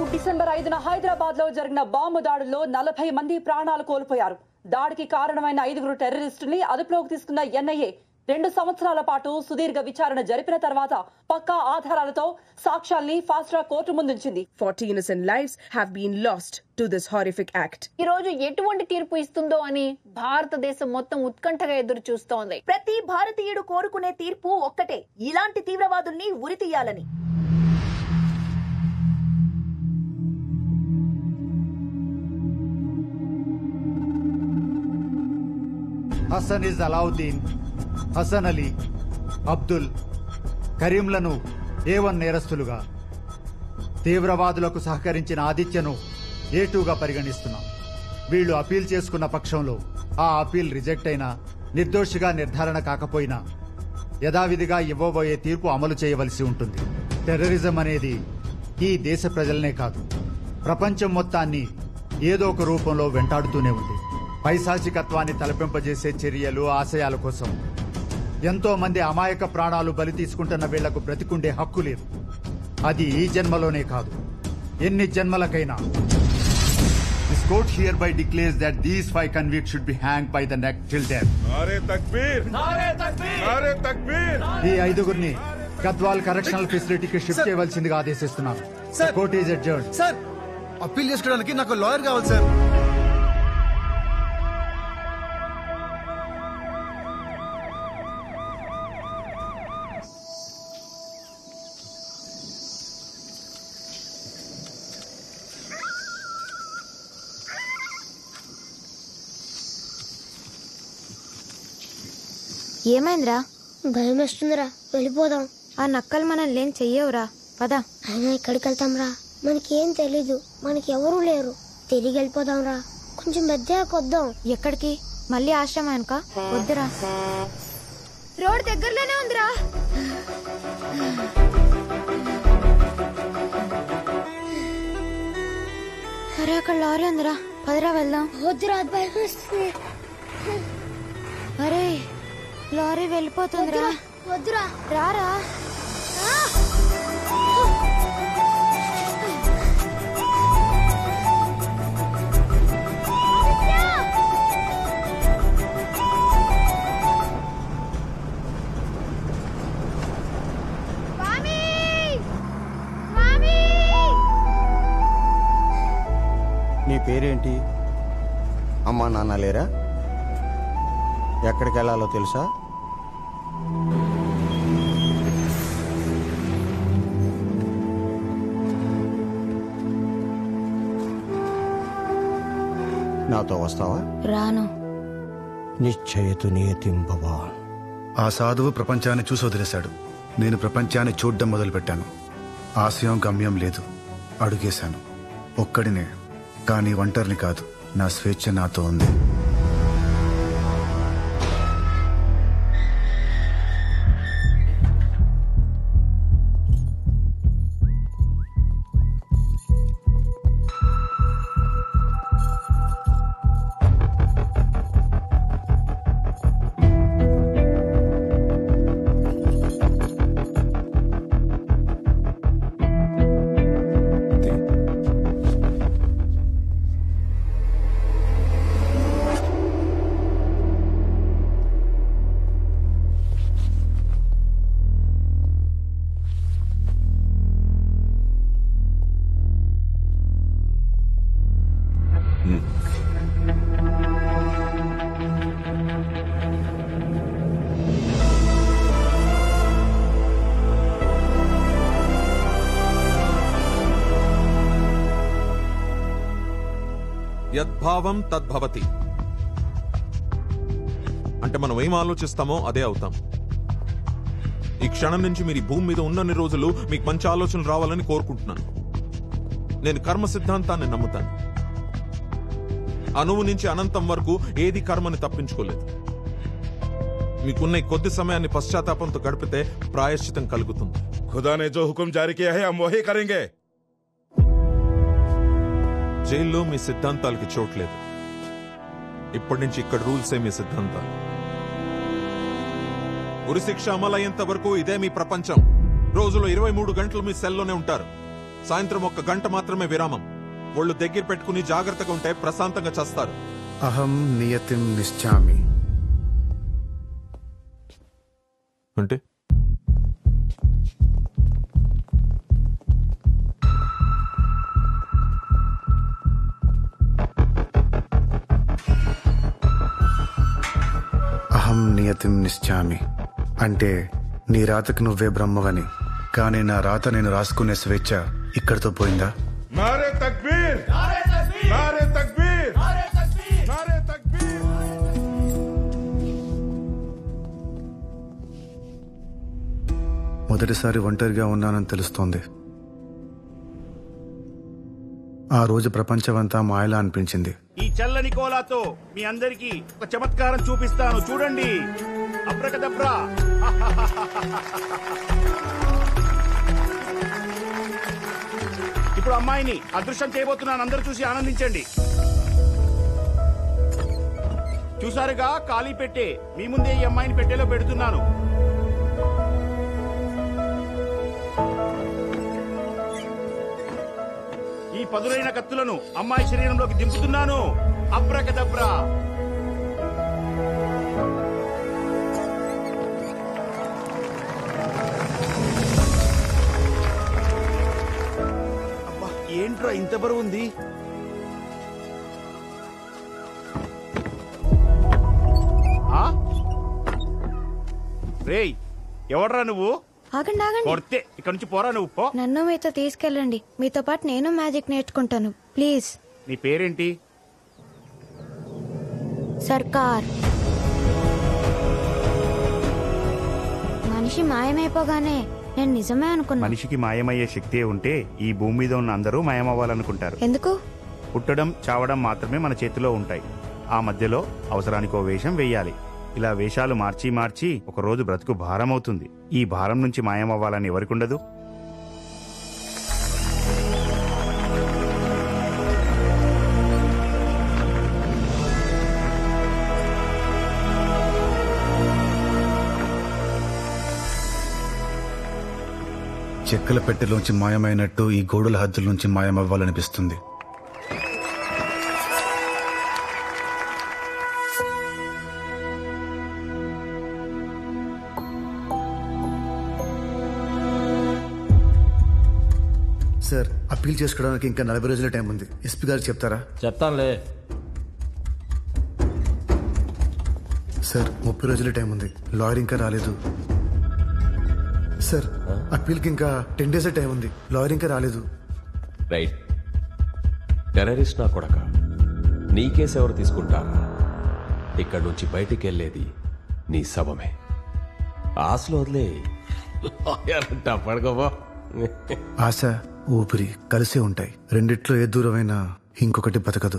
December ఐదున హైదరాబాద్ లో జరిగిన బాంబు దాడుల్లో నలభై మంది ప్రాణాలు కోల్పోయారు దాడికి కారణమైన ఐదుగురు టెర్రరిస్టుల్ని అదుపులోకి తీసుకున్న ఎన్ఐఏ రెండు సంవత్సరాల పాటు సుదీర్ఘ విచారణ జరిపిన తర్వాత పక్కా ఆధారాలతో సాక్ష్యాల్ని ఫాస్ట్ ట్రాక్ కోర్టు ముందుంచింది 40 innocent lives have been lost to this horrific act. ఈ రోజు ఎటువంటి తీర్పు ఇస్తుందో అని భారతదేశం మొత్తం ఉత్కంఠగా ఎదురు చూస్తోంది ప్రతి భారతీయుడు కోరుకునే తీర్పు ఒక్కటే ఇలాంటి తీవ్రవాదుల్ని ఉరితీయాలని హసన్ ఇస్ అలావుద్దీన్ హసన్ అలీ అబ్దుల్ కరీంలను ఏవన్ నేరస్తులుగా తీవ్రవాదులకు సహకరించిన ఆదిత్యను ఏటూగా పరిగణిస్తున్నాం వీళ్ళు అపీల్ చేసుకున్న పక్షంలో ఆ అపీల్ రిజెక్ట్ అయినా నిర్దోషిగా నిర్ధారణ కాకపోయినా యథావిధిగా ఇవ్వబోయే తీర్పు అమలు చేయవలసి ఉంటుంది టెర్రరిజం అనేది ఈ దేశ ప్రజలనే కాదు ప్రపంచం మొత్తాన్ని ఏదో ఒక రూపంలో వెంటాడుతూనే ఉంది పైశాచికత్వాన్ని తలపింపజేసే చర్యలు ఆశయాల కోసం ఎంతో మంది అమాయక ప్రాణాలు బలి తీసుకుంటున్న వీళ్లకు బ్రతికుండే హక్కు లేదు అది ఈ జన్మలోనే కాదు ఎన్ని జన్మలకైనా This court hereby declares that these five convicts should be hanged by the neck till death. नारे तकबीर नारे तकबीर नारे तकबीर ఈ ఐదుగురిని గద్వాల్ కరెక్షనల్ ఫెసిలిటీకి షిఫ్ట్ చేయవలసిందిగా ఆదేశిస్తున్నాను court is adjourn sir appeal చేసుకోవడానికి నాకు లాయర్ కావాలి సార్ ఏమైందిరా భయం వేస్తుందిరా వెళ్ళిపోదాం ఆ నక్కలు మనల్ని ఏం చెయ్యవురా పద అయినా ఎక్కడికి వెళ్తాంరా మనకేం తెలీదు మనకి ఎవరూ లేరు తిరిగి వెళ్ళిపోదాంరా కొంచెం పెద్దగా కొద్దాం ఎక్కడికి మళ్ళీ ఆశ్రమానిక వద్దురా రోడ్ దగ్గరలోనే ఉందిరా అరే అక్కడ లారీ ఉందిరా పదరా వెళ్దాం వద్దురా భయం వేస్తుంది అరే లారీ వెళ్ళిపోతుందిరా వద్దురా రారా నీ పేరేంటి అమ్మా నాన్న లేరా ఎక్కడికి వెళ్ళాలో తెలుసా నాతో వస్తావా రాను నిశ్చయతు నియతిం భవాన్ ఆ సాధువు ప్రపంచాన్ని చూసి వదిలేశాడు నేను ప్రపంచాన్ని చూడ్డం మొదలుపెట్టాను ఆశయం గమ్యం లేదు అడుగేశాను ఒక్కడినే కానీ ఒంటరిని కాదు నా స్వేచ్ఛ నాతో ఉంది యద్భావం తద్భవతి అంటే మనం ఏం ఆలోచిస్తామో అదే అవుతాం ఈ క్షణం నుంచి మీరు ఈ భూమి మీద ఉన్నన్ని రోజులు మీకు మంచి ఆలోచనలు రావాలని కోరుకుంటున్నాను నేను కర్మ సిద్ధాంతాన్ని నమ్ముతాను అణువు నుంచి అనంతం వరకు ఏది కర్మని తప్పించుకోలేదు మీకున్న ఈ కొద్ది సమయాన్ని పశ్చాత్తాపంతో గడిపితే ప్రాయశ్చితం కలుగుతుంది खुदा ने जो हुक्म जारी किया है हम वही करेंगे జైల్లో మీ సిద్ధాంతాలకి చోట్లేదు ఇప్పటి నుంచి ఇక్కడ రూల్సే మీ సిద్ధాంతాలు ఉరి శిక్ష అమలయ్యేంత వరకు ఇదే మీ ప్రపంచం రోజులో ఇరవై మూడు గంటలు మీ సెల్లోనే ఉంటారు సాయంత్రం ఒక గంట మాత్రమే విరామం ఒళ్ళు దగ్గర పెట్టుకుని జాగ్రత్తగా ఉంటే ప్రశాంతంగా చస్తారు అహం నియతిం నిశ్చామి అంటే అహం నియతిం నిశ్చామి అంటే నీ రాతకు నువ్వే బ్రహ్మవని కానీ నా రాత నేను రాసుకునే స్వేచ్ఛ ఇక్కడితో పోయిందా नारे तकबीर नारे तकबीर नारे तकबीर మొదటిసారి ఒంటరిగా ఉన్నానని తెలుస్తోంది ఆ రోజు ప్రపంచమంతా మాయలా అనిపించింది ఈ చల్లని కోలాతో మీ అందరికి ఒక చమత్కారం చూపిస్తాను చూడండి అబ్రకదబ్రా ఇప్పుడు అమ్మాయిని అదృశ్యం చేయబోతున్నాను అందరూ చూసి ఆనందించండి చూసారుగా ఖాళీ పెట్టే మీ ముందే ఈ అమ్మాయిని పెట్టేలో పెడుతున్నాను ఈ పదులైన కత్తులను అమ్మాయి శరీరంలోకి దింపుతున్నాను అబ్రకదబ్రా అబ్బా ఏంట్రా ఇంత బరువు ఉంది ఆ? రేయ్ ఎవడ్రా నువ్వు ఆగండి ఆగండి కొడితే ఇక్కడ నుంచి పోరా నువ్వు పో నన్ను మీతో తీసుకెళ్ళండి మీతో పాటు నేను మ్యాజిక్ నేర్చుకుంటాను ప్లీజ్ నీ పేరేంటి సర్కార్ మనిషి మాయమైపోగానే నేను నిజమే అనుకున్నా మనిషికి మాయమయ్యే శక్తి ఉంటే ఈ భూమి మీద ఉన్న అందరూ మాయమవ్వాలనుకుంటారు ఎందుకు పుట్టడం చావడం మాత్రమే మన చేతిలో ఉంటాయి ఆ మధ్యలో అవసరానికి ఓ వేషం వేయాలి ఇలా వేషాలు మార్చి మార్చి ఒక రోజు బ్రతుకు భారం అవుతుంది ఈ భారం నుంచి మాయమవ్వాలని ఎవరికుండదు చెక్కల పెట్టెలోంచి మాయమైనట్టు ఈ గోడల హద్దుల నుంచి మాయమవ్వాలనిపిస్తుంది సార్ అప్పీల్ చేసుకోవడానికి ఇంకా నలభై రోజుల టైం ఉంది ఎస్పీ గారు చెప్తారా చెప్తానులే సార్ ముప్పై రోజుల టైం ఉంది లాయర్ ఇంకా రాలేదు సార్ అప్పీల్కి ఇంకా టెన్ డేస్ టైం ఉంది లాయర్ ఇంకా రాలేదు రైట్ టెర్రరిస్ట్ నా కొడక నీ కేసు ఎవరు తీసుకుంటారా ఇక్కడి నుంచి బయటికి వెళ్ళేది నీ శవమే ఆశలు వదిలే లాయర్ అంట పడుకోబో ఆశ ఊపిరి కలిసే ఉంటాయి రెండిట్లో ఏ దూరమైనా ఇంకొకటి బతకదు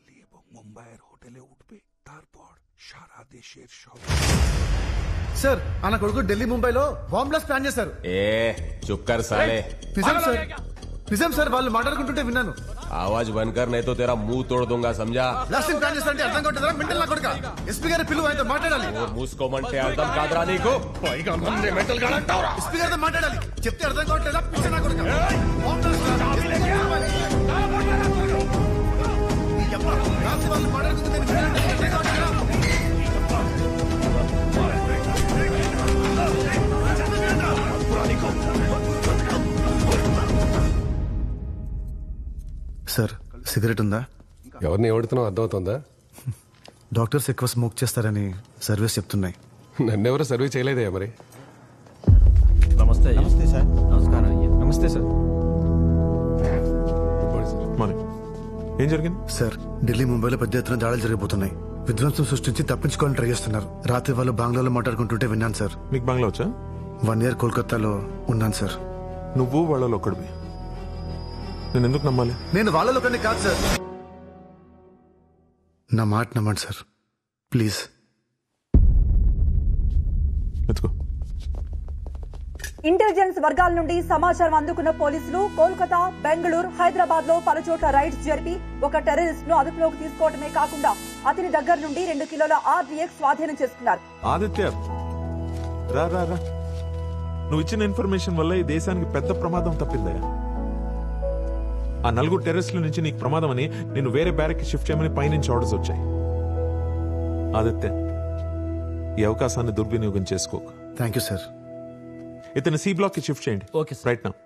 సార్ అన్న కొడుకు ఢిల్లీ ముంబైలో బాంబ్ బ్లాస్ట్ ప్లాన్ చేశారు ఏ చుక్కర్ సాలే నిజం సార్ నిజం సార్ వాళ్ళు మాట్లాడుకుంటుంటే విన్నాను ఆవాజ్ బంకర్ నైతో తెరా మూ తోడు దొంగ సంజా బ్లాస్టింగ్ ప్లాన్ చేస్తారంటే అర్థం కొట్టదా మెంటల్ నా కొడుక ఎస్పీ గారి పిలువ ఆయనతో మాట్లాడాలి ఓ మూసుకోమంటే అర్థం కాదురా నీకు ఎస్పీ గారితో మాట్లాడాలి చెప్తే అర్థం కావట్లేదా పిచ్చ నా కొడుక బాంబ్ బ్లాస్ట్ రా. ఎస్పీ గారు కావాలి. ఈ యబ్బ, రాత్రి వాళ్ళు మాట్లాడుకుంటుంటే విన్నాను. అర్థం కావట్లేదా? సార్ సిగరెట్ ఉందా ఎవరిని ఎవడుతున్నావు అర్థమవుతుందా డాక్టర్స్ ఎక్కువ స్మోక్ చేస్తారని సర్వీస్ చెప్తున్నాయి నన్నెవరు సర్వే చేయలేదే మరి నమస్తే నమస్తే సార్ నమస్కారం నమస్తే సార్ మరి ఏం జరిగింది సార్ ఢిల్లీ ముంబైలో పెద్ద ఎత్తున దాడులు జరిగిపోతున్నాయి విధ్వంసం సృష్టించి తప్పించుకోవాలని ట్రై చేస్తున్నారు రాత్రి వాళ్ళు బంగ్లాలో మాట్లాడుకుంటుంటే విన్నాను సార్ నీకు బంగ్లా వచ్చా వన్ ఇయర్ కోల్కతాలో ఉన్నాను సార్ నువ్వు వాళ్ళలో ఒకడివి నేను ఎందుకు నమ్మాలి నేను వాళ్ళలో కొన్ని కాదు సార్ నా మాట నమ్మండి సార్ ప్లీజ్ ఎత్తుకో ఇంటెలిజెన్స్ వర్గాల నుండి సమాచారం అందుకున్న పోలీసులు కోల్కతా బెంగళూరు హైదరాబాద్ లో పలుచోట్ల రైడ్స్ జరిపి ఒక టెర్రరిస్ట్ ను అదుపులోకి తీసుకోవడమే కాకుండా అతని దగ్గర నుండి రెండు కిలోల ఆర్డీఎక్స్ స్వాధీనం చేసుకున్నారు ఆదిత్య రా రా రా నువ్వు ఇచ్చిన ఇన్ఫర్మేషన్ వల్ల ఈ దేశానికి పెద్ద ప్రమాదం తప్పిందయ్యా ఆ నలుగురు టెర్రస్ల నుంచి నీకు ప్రమాదం అని నేను వేరే బ్యారెక్ షిఫ్ట్ చేయమని పైనుంచి ఆర్డర్స్ వచ్చాయి ఆదిత్య ఈ అవకాశాన్ని దుర్వినియోగం చేసుకోకు థ్యాంక్ యూ సార్ ఇతను సి బ్లాక్ కి షిఫ్ట్ చేయండి ఓకే రైట్ నా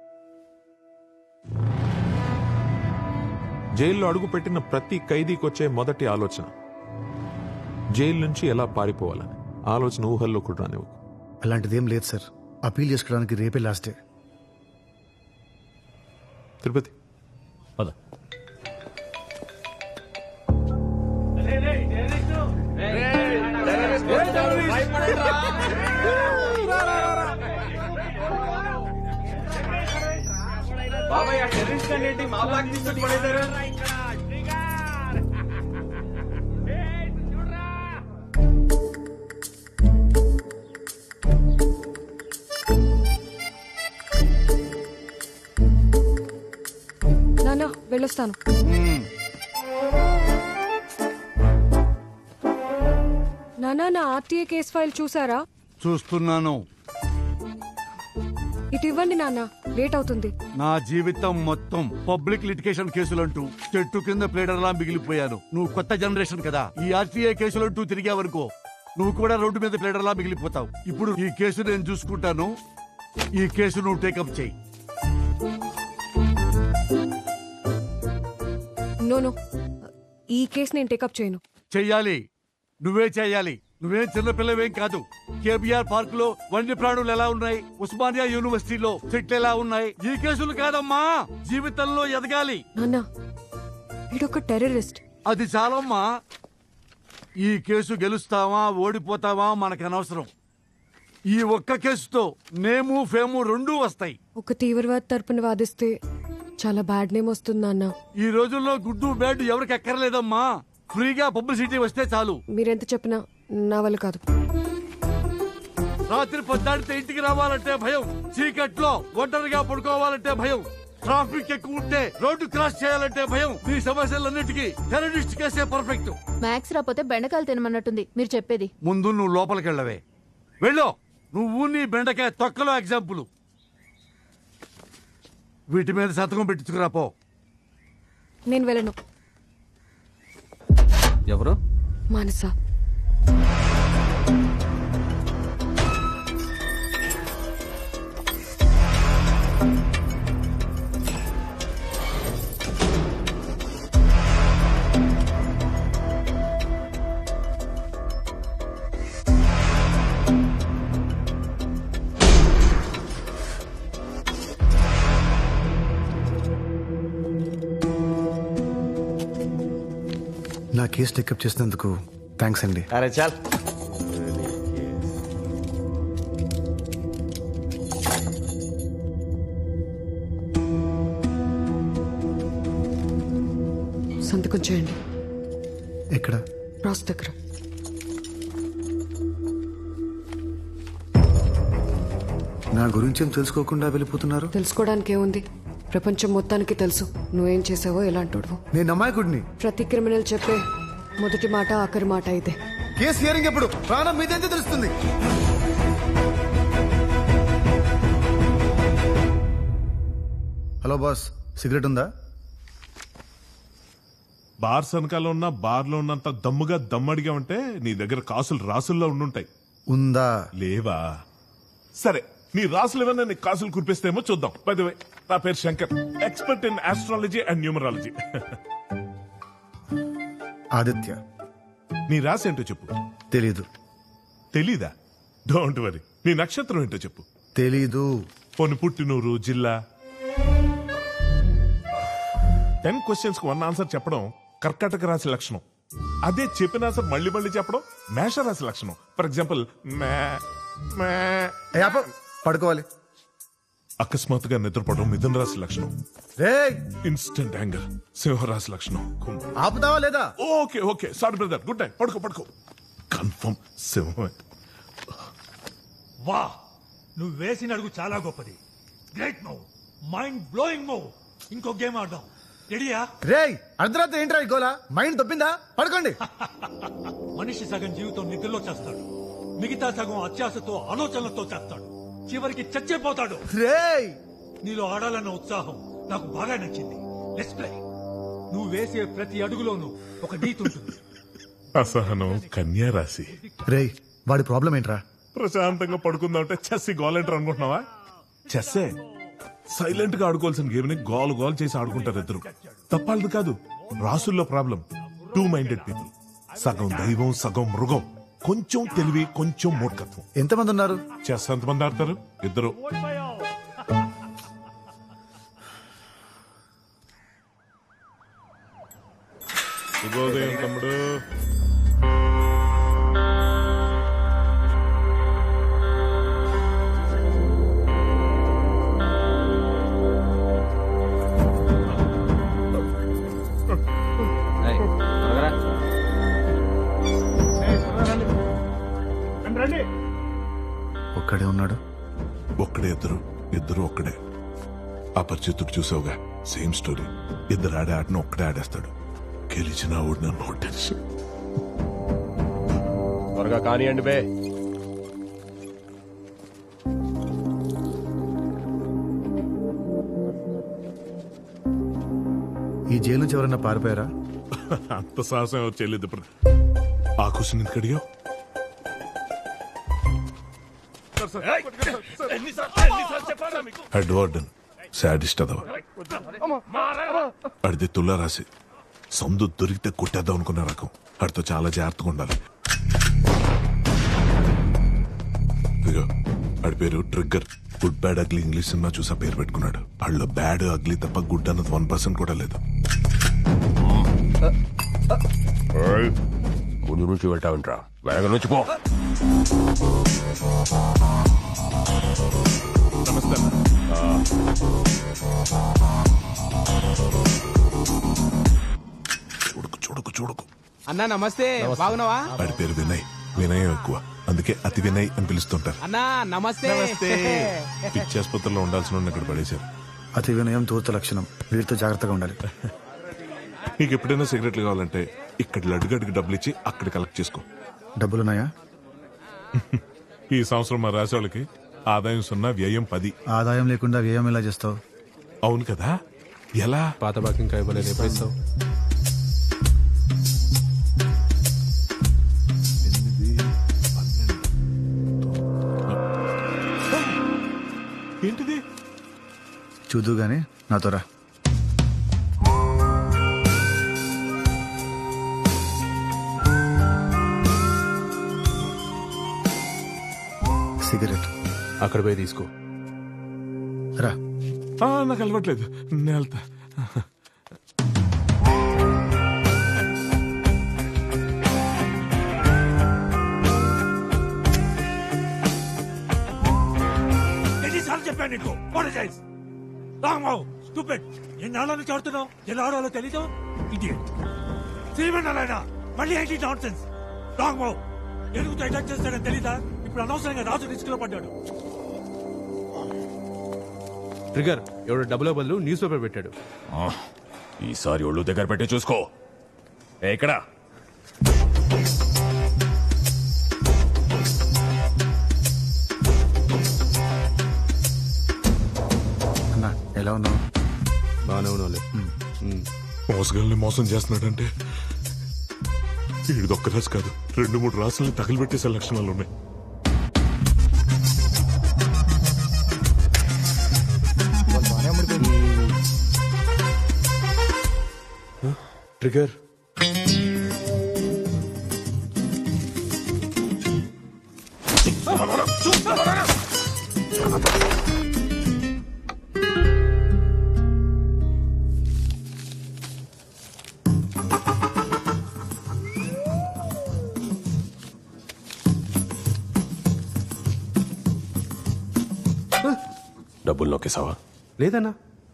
జైల్లో అడుగు పెట్టిన ప్రతి ఖైదీకి వచ్చే మొదటి ఆలోచన జైలు నుంచి ఎలా పారిపోవాలని ఆలోచన ఊహల్లో కూడా రానివ్వకు అలాంటిదేం లేదు సార్ అపీల్ చేసుకోవడానికి రేపే లాస్ట్ డే తిరుపతి పద బాబాయ్ ఆ టెర్రరిస్ట్ ఏంటి మా బ్లాక్ తీసుకొచ్చి పడేశారు నాన్న వెళ్ళొస్తాను నానా నా ఆర్టీఏ కేస్ ఫైల్ చూసారా చూస్తున్నాను ఇటు ఇవ్వండి నాన్న లేట్ అవుతుంది నా జీవితం మొత్తం పబ్లిక్ లిటికేషన్ కేసులంటూ చెట్టు కింద ప్లేడర్లా మిగిలిపోయాను నువ్వు కొత్త జనరేషన్ కదా ఈ ఆర్టీఐ కేసులంటూ తిరిగావనుకో నువ్వు కూడా రోడ్డు మీద ప్లేడర్లా మిగిలిపోతావు ఇప్పుడు ఈ కేసు నేను చూసుకుంటాను ఈ కేసు నువ్వు టేకప్ చేయి నో నో ఈ కేసు నేను టేకప్ చేయను చెయ్యాలి నువ్వే చెయ్యాలి నువ్వేం చిన్నపిల్లవేం కాదు కేబిఆర్ పార్క్ లో వన్య ప్రాణులు ఎలా ఉన్నాయి ఉస్మానియా యూనివర్సిటీలో చెట్లు ఎలా ఉన్నాయి ఈ కేసులు కాదమ్మా జీవితంలో ఎదగాలి నాన్న వీడొక టెర్రరిస్ట్ అది చాలమ్మా ఈ కేసు గెలుస్తావా ఓడిపోతావా మనకు అనవసరం ఈ ఒక్క కేసుతో నేము ఫేము రెండూ వస్తాయి ఒక తీవ్రవాద తరపున వాదిస్తే చాలా బ్యాడ్ నేమ్ వస్తుంది నాన్న ఈ రోజుల్లో గుడ్డు బ్యాడ్ ఎవరికి ఎక్కర్లేదమ్మా ఫ్రీగా పబ్లిసిటీ వస్తే చాలు మీరెంత చెప్పినా నా వల్ల కాదు రాత్రి పొద్దాడితే ఇంటికి రావాలంటే భయం చీకట్లో ఒంటరిగా పడుకోవాలంటే భయం ట్రాఫిక్ ఎక్కువ ఉంటే రోడ్డు క్రాస్ చేయాలంటే భయం ఈ సమస్యలన్నిటికీ టెర్రరిస్ట్ కేసే పర్ఫెక్ట్ మ్యాథ్స్ రాకపోతే బెండకాయలు తినమన్నట్టుంది మీరు చెప్పేది ముందు నువ్వు లోపలికి వెళ్ళవే వెళ్ళు నువ్వు నీ బెండకాయ తొక్కలో ఎగ్జాంపుల్ వీటి మీద సంతకం పెట్టించుకురా పో నేను వెళ్ళను ఎవరు మానస నా కేసు టేకప్ చేసినందుకు థ్యాంక్స్ అండి అరే చాల్ సంతకం చేయండి ఎక్కడ రాస్ దగ్గర నా గురించి ఏం తెలుసుకోకుండా వెళ్ళిపోతున్నారు తెలుసుకోవడానికి ఏముంది ప్రపంచం మొత్తానికి తెలుసు నువ్వేం చేసావో ఎలాంటోడువో నేను అమాయకుడిని ప్రతి క్రిమినల్ చెప్పే మొదటి మాట ఆఖరి మాట ఇదే కేసు హియరింగ్ ఎప్పుడు ప్రాణం మీదైతే తెలుస్తుంది హలో బాస్ సిగరెట్ ఉందా బార్ వెనకాల ఉన్న బార్ లో ఉన్నంత దమ్ముగా దమ్మడిగా ఉంటే నీ దగ్గర కాసులు రాసుల్లో ఉండుంటాయి ఉందా లేవా సరే నీ రాసులు ఏమన్నా నీ కాసులు కురిపిస్తేమో చూద్దాం పదివే నా పేరు Shankar expert in astrology and numerology Aditya నీ రాసి ఏంటో చెప్పు తెలీదు తెలీదా డోంట్ వరీ నీ నక్షత్రం ఏంటో చెప్పు తెలీదు పోని పుట్టినూరు జిల్లా టెన్ క్వశ్చన్స్ కు వన్ ఆన్సర్ చెప్పడం కర్కాటక రాశి లక్షణం అదే చెప్పిన ఆన్సర్ మళ్ళీ మళ్ళీ చెప్పడం మేష రాశి లక్షణం ఫర్ ఎగ్జాంపుల్ పడుకోవాలి అకస్మాత్తుగా నిద్రపోవడం మిథున రాశి లక్షణం రేయ్ ఇన్స్టెంట్ యాంగర్ సింహరాశి లక్షణం ఆపుతావా లేదా okay okay sorry brother good night పడుకో పడుకో కన్ఫర్మ్ సింహమే వా నువ్వు వేసిన అడుగు చాలా గొప్పది great move mind blowing move ఇంకో గేమ్ ఆడదాం రెడీయా రేయ్ అర్ధరాత్రి ఏంట్రా ఈ గోలా మైండ్ దొబ్బిందా పడుకోండి మనిషి సగం జీవితం నిద్రలో చేస్తాడు మిగతా సగం అత్యాశతో ఆలోచనలతో చేస్తాడు చివరికి చచ్చిపోతాడు రేయ్ నీలో ఆడాలన్న ఉత్సాహం నాకు బాగా నచ్చింది లెట్స్ ప్లే నువ్వు వేసే ప్రతి అడుగులోనూ ఒక నీతి ఉంటుంది అసహనం కన్యా రాశి రేయ్ వాడి ప్రాబ్లం ఏంట్రా ప్రశాంతంగా పడుకుందామంటే చెస్ గోలంటారు అనుకుంటున్నావా చెస్సే సైలెంట్ గా ఆడుకోవాల్సిన గేమ్ ని గోల్ గోల్ చేసి ఆడుకుంటారు ఇద్దరు తప్పాలది కాదు రాసుల్లో ప్రాబ్లం టూ మైండెడ్ పీపుల్ సగం దైవం సగం మృగం కొంచెం తెలివి కొంచెం మూర్ఖత్వం ఎంతమంది ఉన్నారు చెస్ ఎంతమంది ఆడతారు ఇద్దరు శుభోదయం తమ్ముడు ఒక్కడే ఉన్నాడు ఒక్కడే ఇద్దరు ఇద్దరు ఒక్కడే అపరిచితుడు చూసావుగా సేమ్ స్టోరీ ఇద్దరు ఆడే ఆటను ఒక్కడే ఆడేస్తాడు గెలిచిన ఓడిన నో టెన్షన్ త్వరగా కానివ్వండి బే ఈ జైలు నుంచి ఎవరైనా పారిపోయారా అంత సాహసం ఎవరు చేయలేదు ఇప్పుడు ఆ క్వశ్చన్ ఎందుకు అడిగావు హెడ్ వార్డెన్ శాడిస్ట్ అదవ అడిది తుల్లా రాసి సందు దొరికితే కొట్టేద్దాం అనుకున్న రకం అడితో చాలా జాగ్రత్తగా ఉండాలి ఇదిగో ఆడి పేరు trigger good bad ugly English సినిమా చూసా పేరు పెట్టుకున్నాడు వాళ్ళలో బ్యాడ్ అగ్లీ తప్ప గుడ్ అన్నది వన్ పర్సెంట్ కూడా లేదు ముందు నుంచి వెళ్తా ఉంటా వెనక నుంచి పో నమస్తే చూడకు చూడకు చూడకు అన్నా నమస్తే బాగున్నావా వాడి పేరు వినయ్ వినయం ఎక్కువ అందుకే అతి వినయ్ అని పిలుస్తుంటారు అన్నా నమస్తే పిచ్చి ఆసుపత్రిలో ఉండాల్సిన వాడిని ఇక్కడ పడేశారు అతి వినయం తూర్త లక్షణం వీరితో జాగ్రత్తగా ఉండాలి నీకు ఎప్పుడైనా సిగరెట్లు కావాలంటే ఇక్కడ లడ్డుగడ్డికి డబ్బులు ఇచ్చి అక్కడ కలెక్ట్ చేసుకో డబ్బులున్నాయా ఈ సంవత్సరం మా రాసే వాళ్ళకి ఆదాయం సున్నా వ్యయం పది ఆదాయం లేకుండా వ్యయం ఎలా చేస్తావు అవును కదా ఎలా పాత బాకి ఇంకా ఇవ్వలేదు ఎప్పుడు ఇస్తావు ఏంటిది చూదు గాని నాతో రా సిగరెట్ అక్కడ పోయి తీసుకో రా ఆ, నాకు అలవట్లేదు నేను వెళ్తా ఎన్నిసార్లు చెప్పాను నీకు అపాలజైజ్ రామావు స్టూపిడ్ ఎన్నాళ్ళ నుంచి ఆడుతున్నావు ఎలా ఆడాలో తెలీదు ఇడియట్ శ్రీమన్నారాయణ మళ్ళీ ఏంటి నాన్ సెన్స్ రామావు ఎరుగుతో అటాక్ చేస్తాడని తెలీదా ఇప్పుడు అనవసరంగా రాజు రిస్క్ లో పడ్డాడు ట్రిగర్ ఎవడు డబ్బుల బదులు న్యూస్ పేపర్ పెట్టాడు ఈసారి ఒళ్ళు దగ్గర పెట్టి చూసుకో ఏ, ఇక్కడ అన్నా ఎలా ఉన్నావు బాగానే ఉన్నావులే మోసగాల్ని మోసం చేస్తున్నాడంటే ఈడిదొక్క రాసు కాదు రెండు మూడు రాసుల్ని తగిలిపెట్టేసే లక్షణాలు ఉన్నాయి ట్రిగర్ డబ్బులు నొక్కేసావా లేదన్నా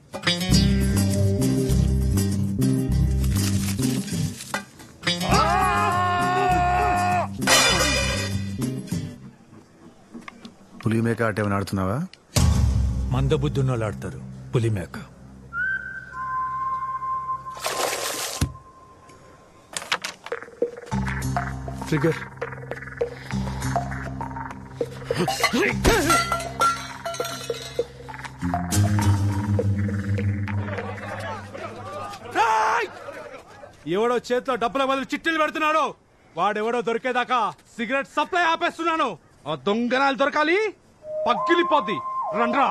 పులి మేక ఆట ఏమైనా ఆడుతున్నావా మందబుద్ధున్నోళ్ళు ఆడతారు పులిమేక ట్రిగర్ ఎవడో చేతిలో డబ్బుల బదులు చిట్టీలు పెడుతున్నాడు వాడెవడో దొరికేదాకా సిగరెట్ సప్లై ఆపేస్తున్నాను ఆ దొంగనాలు దొరకాలి పగ్గిలిపోద్ది రండ్రా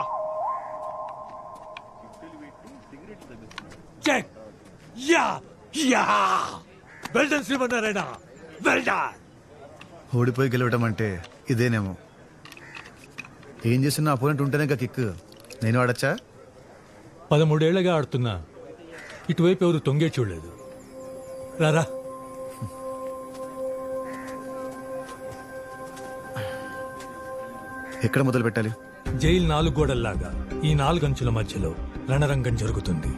check yeah yeah well done Shrimannarayana well done ఓడిపోయి గెలవడం అంటే ఇదేనేమో ఏం చేసిన అపోనెంట్ ఉంటేనే గా కిక్ నేను ఆడచ్చా పదమూడేళ్లగా ఆడుతున్నా ఇటువైపు ఎవరు తొంగే చూడలేదు రారా ఎక్కడ మొదలు పెట్టాలి జైలు నాలుగు గోడల్లాగా ఈ నాలుగు అంచుల మధ్యలో రణరంగం జరుగుతుంది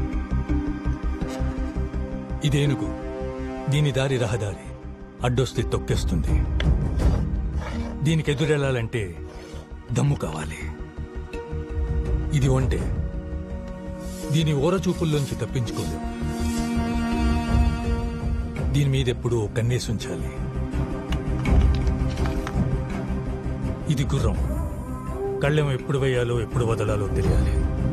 ఇదేనుగు దీని దారి రహదారి అడ్డొస్తే తొక్కేస్తుంది దీనికి ఎదురెళ్లాలంటే దమ్ము కావాలి ఇది ఒంటే దీని ఓరచూపుల్లోంచి తప్పించుకోలేవు దీని మీద ఎప్పుడూ కన్నేసి ఉంచాలి ఇది గుర్రం కళ్ళెం ఎప్పుడు వేయాలో ఎప్పుడు వదలాలో తెలియాలి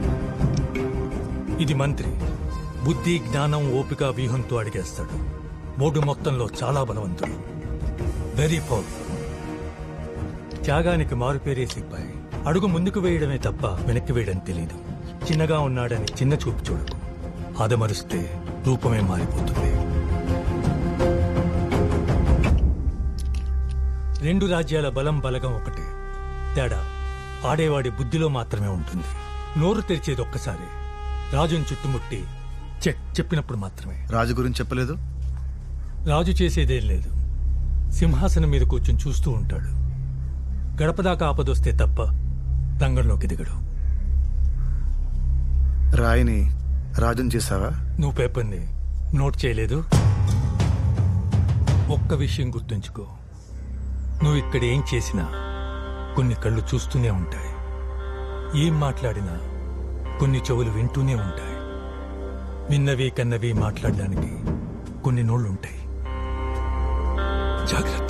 ఇది మంత్రి బుద్ధి జ్ఞానం ఓపిక వ్యూహంతో అడిగేస్తాడు మూడు మొత్తంలో చాలా బలవంతుడు వెరీ పవర్ఫుల్ త్యాగానికి మారుపేరే సిప్పాయి అడుగు ముందుకు వేయడమే తప్ప వెనక్కి వేయడం తెలియదు చిన్నగా ఉన్నాడని చిన్న చూపు చూడకు ఆదమరుస్తే రూపమే మారిపోతుంది రెండు రాజ్యాల బలం బలగం ఒకటే తేడా ఆడేవాడి బుద్ధిలో మాత్రమే ఉంటుంది నోరు తెరిచేది ఒక్కసారి రాజుని చుట్టుముట్టి చెక్ చెప్పినప్పుడు మాత్రమే రాజు గురించి చెప్పలేదు రాజు చేసేదేం లేదు సింహాసనం మీద కూర్చుని చూస్తూ ఉంటాడు గడపదాకా ఆపదొస్తే తప్ప రంగంలోకి దిగడు రాయిని రాజుని చేసావా నువ్వు పేపర్ని నోట్ చేయలేదు ఒక్క విషయం గుర్తుంచుకో నువ్వు ఇక్కడ ఏం చేసినా కొన్ని కళ్ళు చూస్తూనే ఉంటాయి ఏం మాట్లాడినా కొన్ని చెవులు వింటూనే ఉంటాయి విన్నవి కన్నవి మాట్లాడడానికి కొన్ని నోళ్లుంటాయి జాగ్రత్త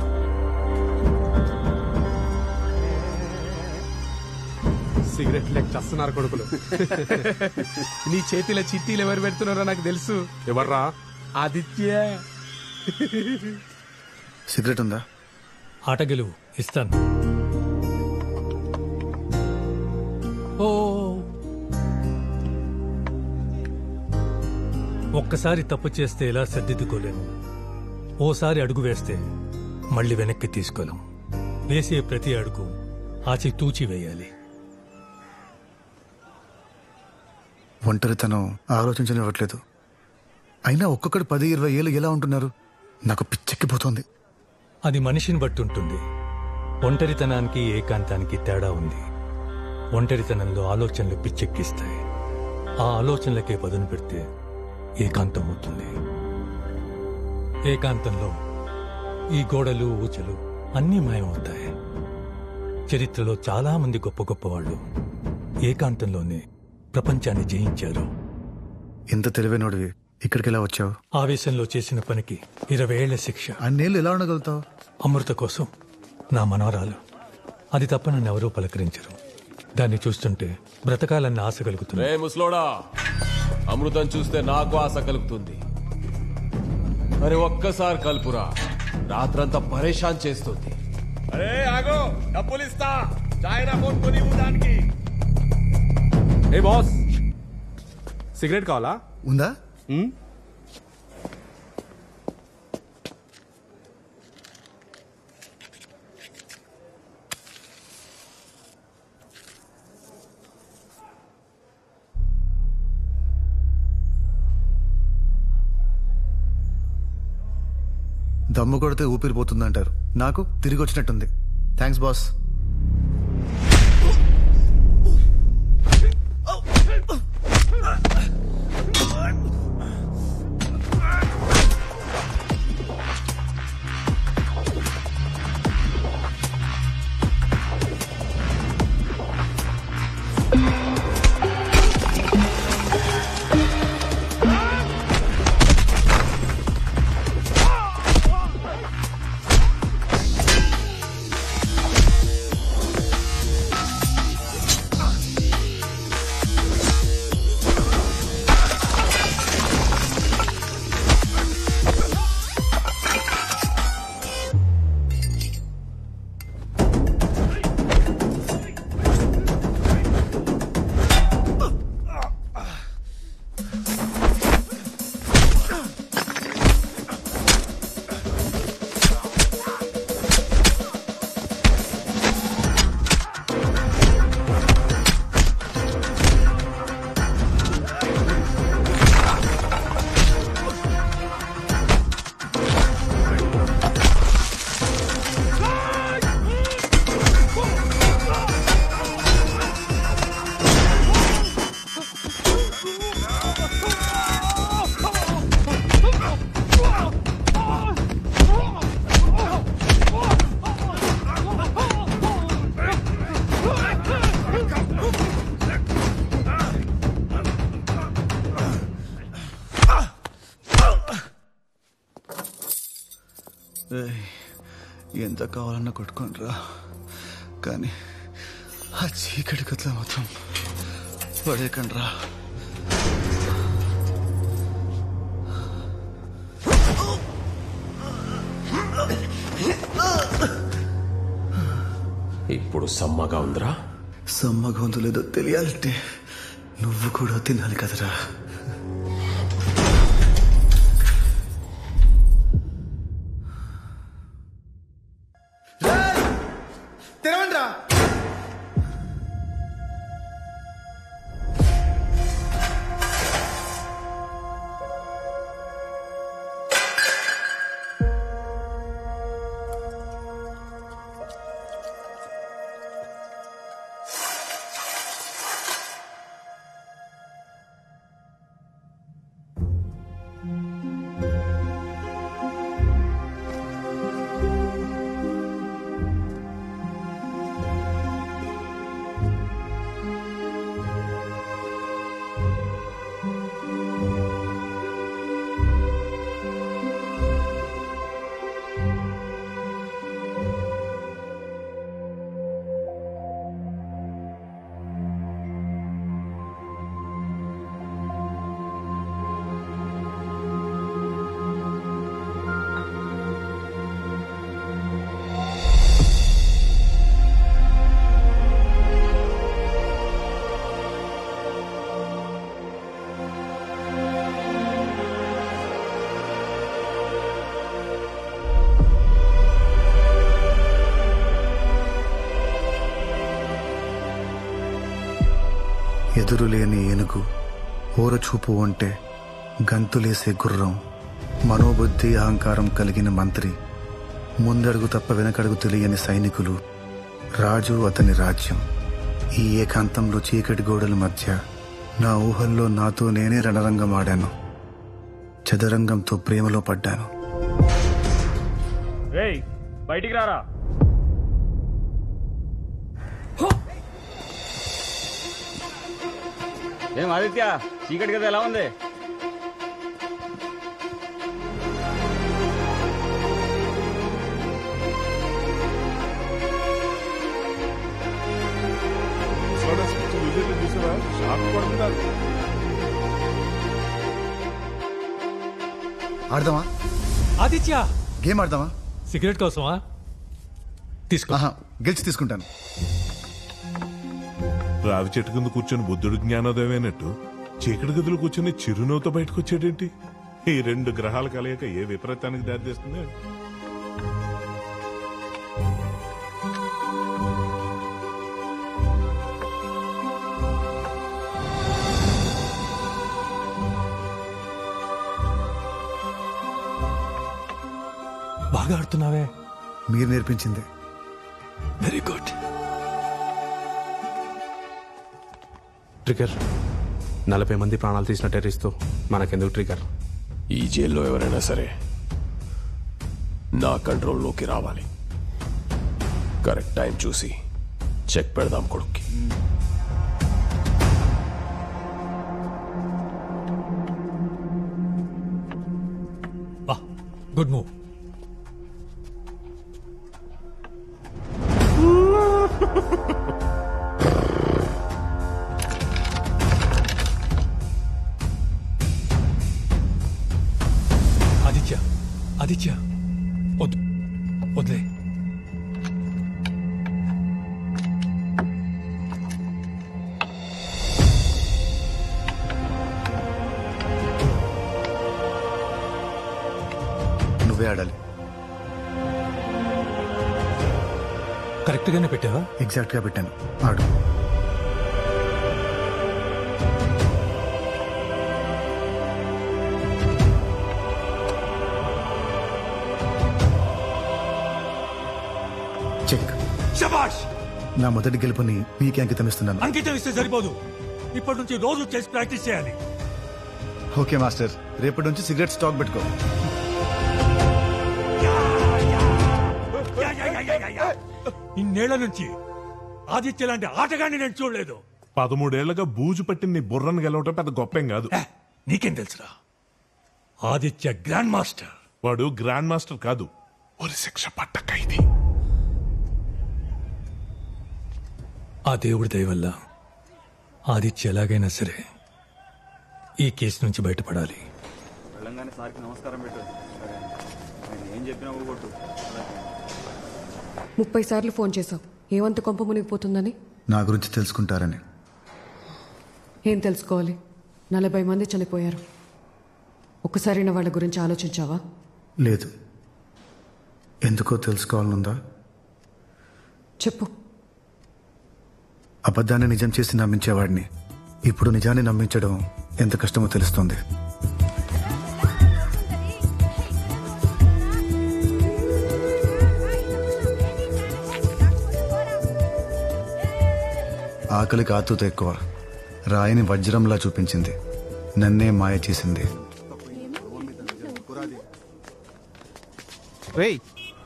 సిగరెట్ లెక్క చస్తున్నారు కొడుకులు నీ చేతిలో చిట్టీలు ఎవరు పెడుతున్నారో నాకు తెలుసు ఎవర్రా ఆదిత్య సిగరెట్ ఉందా ఆట గెలువు ఇస్తాను ఓ ఒక్కసారి తప్పు చేస్తే ఎలా సర్దిద్దుకోలేము ఓసారి అడుగు వేస్తే మళ్ళీ వెనక్కి తీసుకోలేం వేసే ప్రతి అడుగు ఆచి తూచి వేయాలి ఒంటరితనం ఆలోచించనివ్వట్లేదు అయినా ఒక్కొక్కడు పది ఇరవై ఏళ్ళు ఎలా ఉంటున్నారు నాకు పిచ్చెక్కిపోతుంది అది మనిషిని బట్టి ఉంటుంది ఒంటరితనానికి ఏకాంతానికి తేడా ఉంది ఒంటరితనంలో ఆలోచనలు పిచ్చెక్కిస్తాయి ఆ ఆలోచనలకే పదును పెడితే ఏకాంతం అవుతుంది ఏకాంతంలో ఈ గోడలు ఊచలు అన్నీ మాయమవుతాయి చరిత్రలో చాలా మంది గొప్ప గొప్ప వాళ్ళు ఏకాంతంలోనే ప్రపంచాన్ని జయించారు ఇంత తెలివైనోడివి ఇక్కడికి ఎలా వచ్చావు ఆవేశంలో చేసిన పనికి ఇరవై ఏళ్ల శిక్ష అన్నేళ్ళు ఎలా ఉండగలుగుతావు అమృత కోసం నా మనవరాలు అది తప్ప నన్ను ఎవరూ పలకరించరు దాన్ని చూస్తుంటే బ్రతకాలన్న ఆశ కలుగుతుంది రే ముసలోడా అమృతం చూస్తే నాకు ఆశ కలుగుతుంది మరి ఒక్కసారి కలుపురా రాత్రంతా పరేషాన్ చేస్తుంది అరే ఆగో డబ్బులు ఇస్తా చాయ్ నా ఫోన్ కొని దానికి ఏ బాస్ సిగరెట్ కావాలా ఉందా దమ్ము కొడితే ఊపిరి పోతుందంటారు నాకు తిరిగి వచ్చినట్టుంది థ్యాంక్స్ బాస్ ఎంత కావాలన్నా కొట్టుకోండి రా కానీ ఆ చీకటి కట్ల మాత్రం పడేకండి రా ఇప్పుడు సమ్మగా ఉందిరా సమ్మ గొంతులేదో తెలియాలంటే నువ్వు కూడా తినాలి కదరా తెరవండ్రా ఎదురులేని ఏనుగు ఓరచూపు అంటే గంతులేసే గుర్రం మనోబుద్ధి అహంకారం కలిగిన మంత్రి ముందడుగు తప్ప వెనకడుగు తెలియని సైనికులు రాజు అతని రాజ్యం ఈ ఏకాంతంలో చీకటి గోడల మధ్య నా ఊహల్లో నాతో నేనే రణరంగం ఆడాను చదరంగంతో ప్రేమలో పడ్డాను రేయ్ బయటికి రారా ఏం ఆదిత్య చీకటి కదా ఎలా ఉంది సోడా స్విచ్ వదిలి చూసావా షాక్ పడుతున్నారు ఆడదామా ఆదిత్య గేమ్ ఆడదామా సిగరెట్ కోసమా తీసుకో గెలిచి తీసుకుంటాను రావి చెట్టు కింద కూర్చొని బుద్ధుడు జ్ఞానోదయమైనట్టు చీకటి గదిలో కూర్చొని చిరునవ్వుతో బయటకు వచ్చేటేంటి ఈ రెండు గ్రహాల కలయిక ఏ విపరీతానికి దారితీస్తుంది బాగా ఆడుతున్నావే మీరు నేర్పించింది వెరీ గుడ్ ట్రిగర్ నలభై మంది ప్రాణాలు తీసిన టెర్రరిస్ట్తో మనకెందుకు ట్రిగర్ ఈ జైల్లో ఎవరైనా సరే నా కంట్రోల్లోకి రావాలి కరెక్ట్ టైం చూసి చెక్ పెడదాం కొడుక్కి గుడ్ మూవ్ ఆదిత్య ఆదిత్య వద్దు వదిలే నువ్వే ఆడాలి కరెక్ట్ గానే పెట్టావా ఎగ్జాక్ట్ గా పెట్టాను ఆడు చెక్ శబాష్ నా మొదటి గెలుపుని మీకే అంకితం ఇస్తున్నాను అంకితం ఇస్తే సరిపోదు ఇప్పటి నుంచి రోజు చేసి ప్రాక్టీస్ చేయాలి ఓకే మాస్టర్ రేపటి నుంచి సిగరెట్ స్టాక్ పెట్టుకో yeah, yeah, yeah, yeah, yeah, yeah. ఇన్నేళ్ల నుంచి ఆదిత్య లాంటి ఆటగాన్ని నేను చూడలేదు పదమూడేళ్లుగా బూజు పట్టిన నీ బుర్రను గెలవటం పెద్ద గొప్పేం కాదు నీకేం తెలుసురా ఆదిత్య గ్రాండ్ మాస్టర్ వాడు గ్రాండ్ మాస్టర్ కాదు ఒక శిక్ష పట్ట ఖైదీ ఆ దేవుడి దయ వల్ల ఆదిత్య ఎలాగైనా సరే ఈ కేసు నుంచి బయటపడాలి వెళ్ళంగానే సార్కి నమస్కారం పెట్టు నేను ఏం చెప్పినా ఊరుకోట్టు ముప్పై సార్లు ఫోన్ చేశావు ఏమంత కొంప మునిగిపోతుందని నా గురించి తెలుసుకుంటారని ఏం తెలుసుకోవాలి నలభై మంది చనిపోయారు ఒక్కసారైనా వాళ్ళ గురించి ఆలోచించావా లేదు ఎందుకో తెలుసుకోవాలనుందా చెప్పు అబద్ధాన్ని నిజం చేసి నమ్మించేవాడిని ఇప్పుడు నిజాన్ని నమ్మించడం ఎంత కష్టమో తెలుస్తుంది ఆకలికి ఆతుత ఎక్కువ రాయిని వజ్రంలా చూపించింది నన్నే మాయ చేసింది రేయ్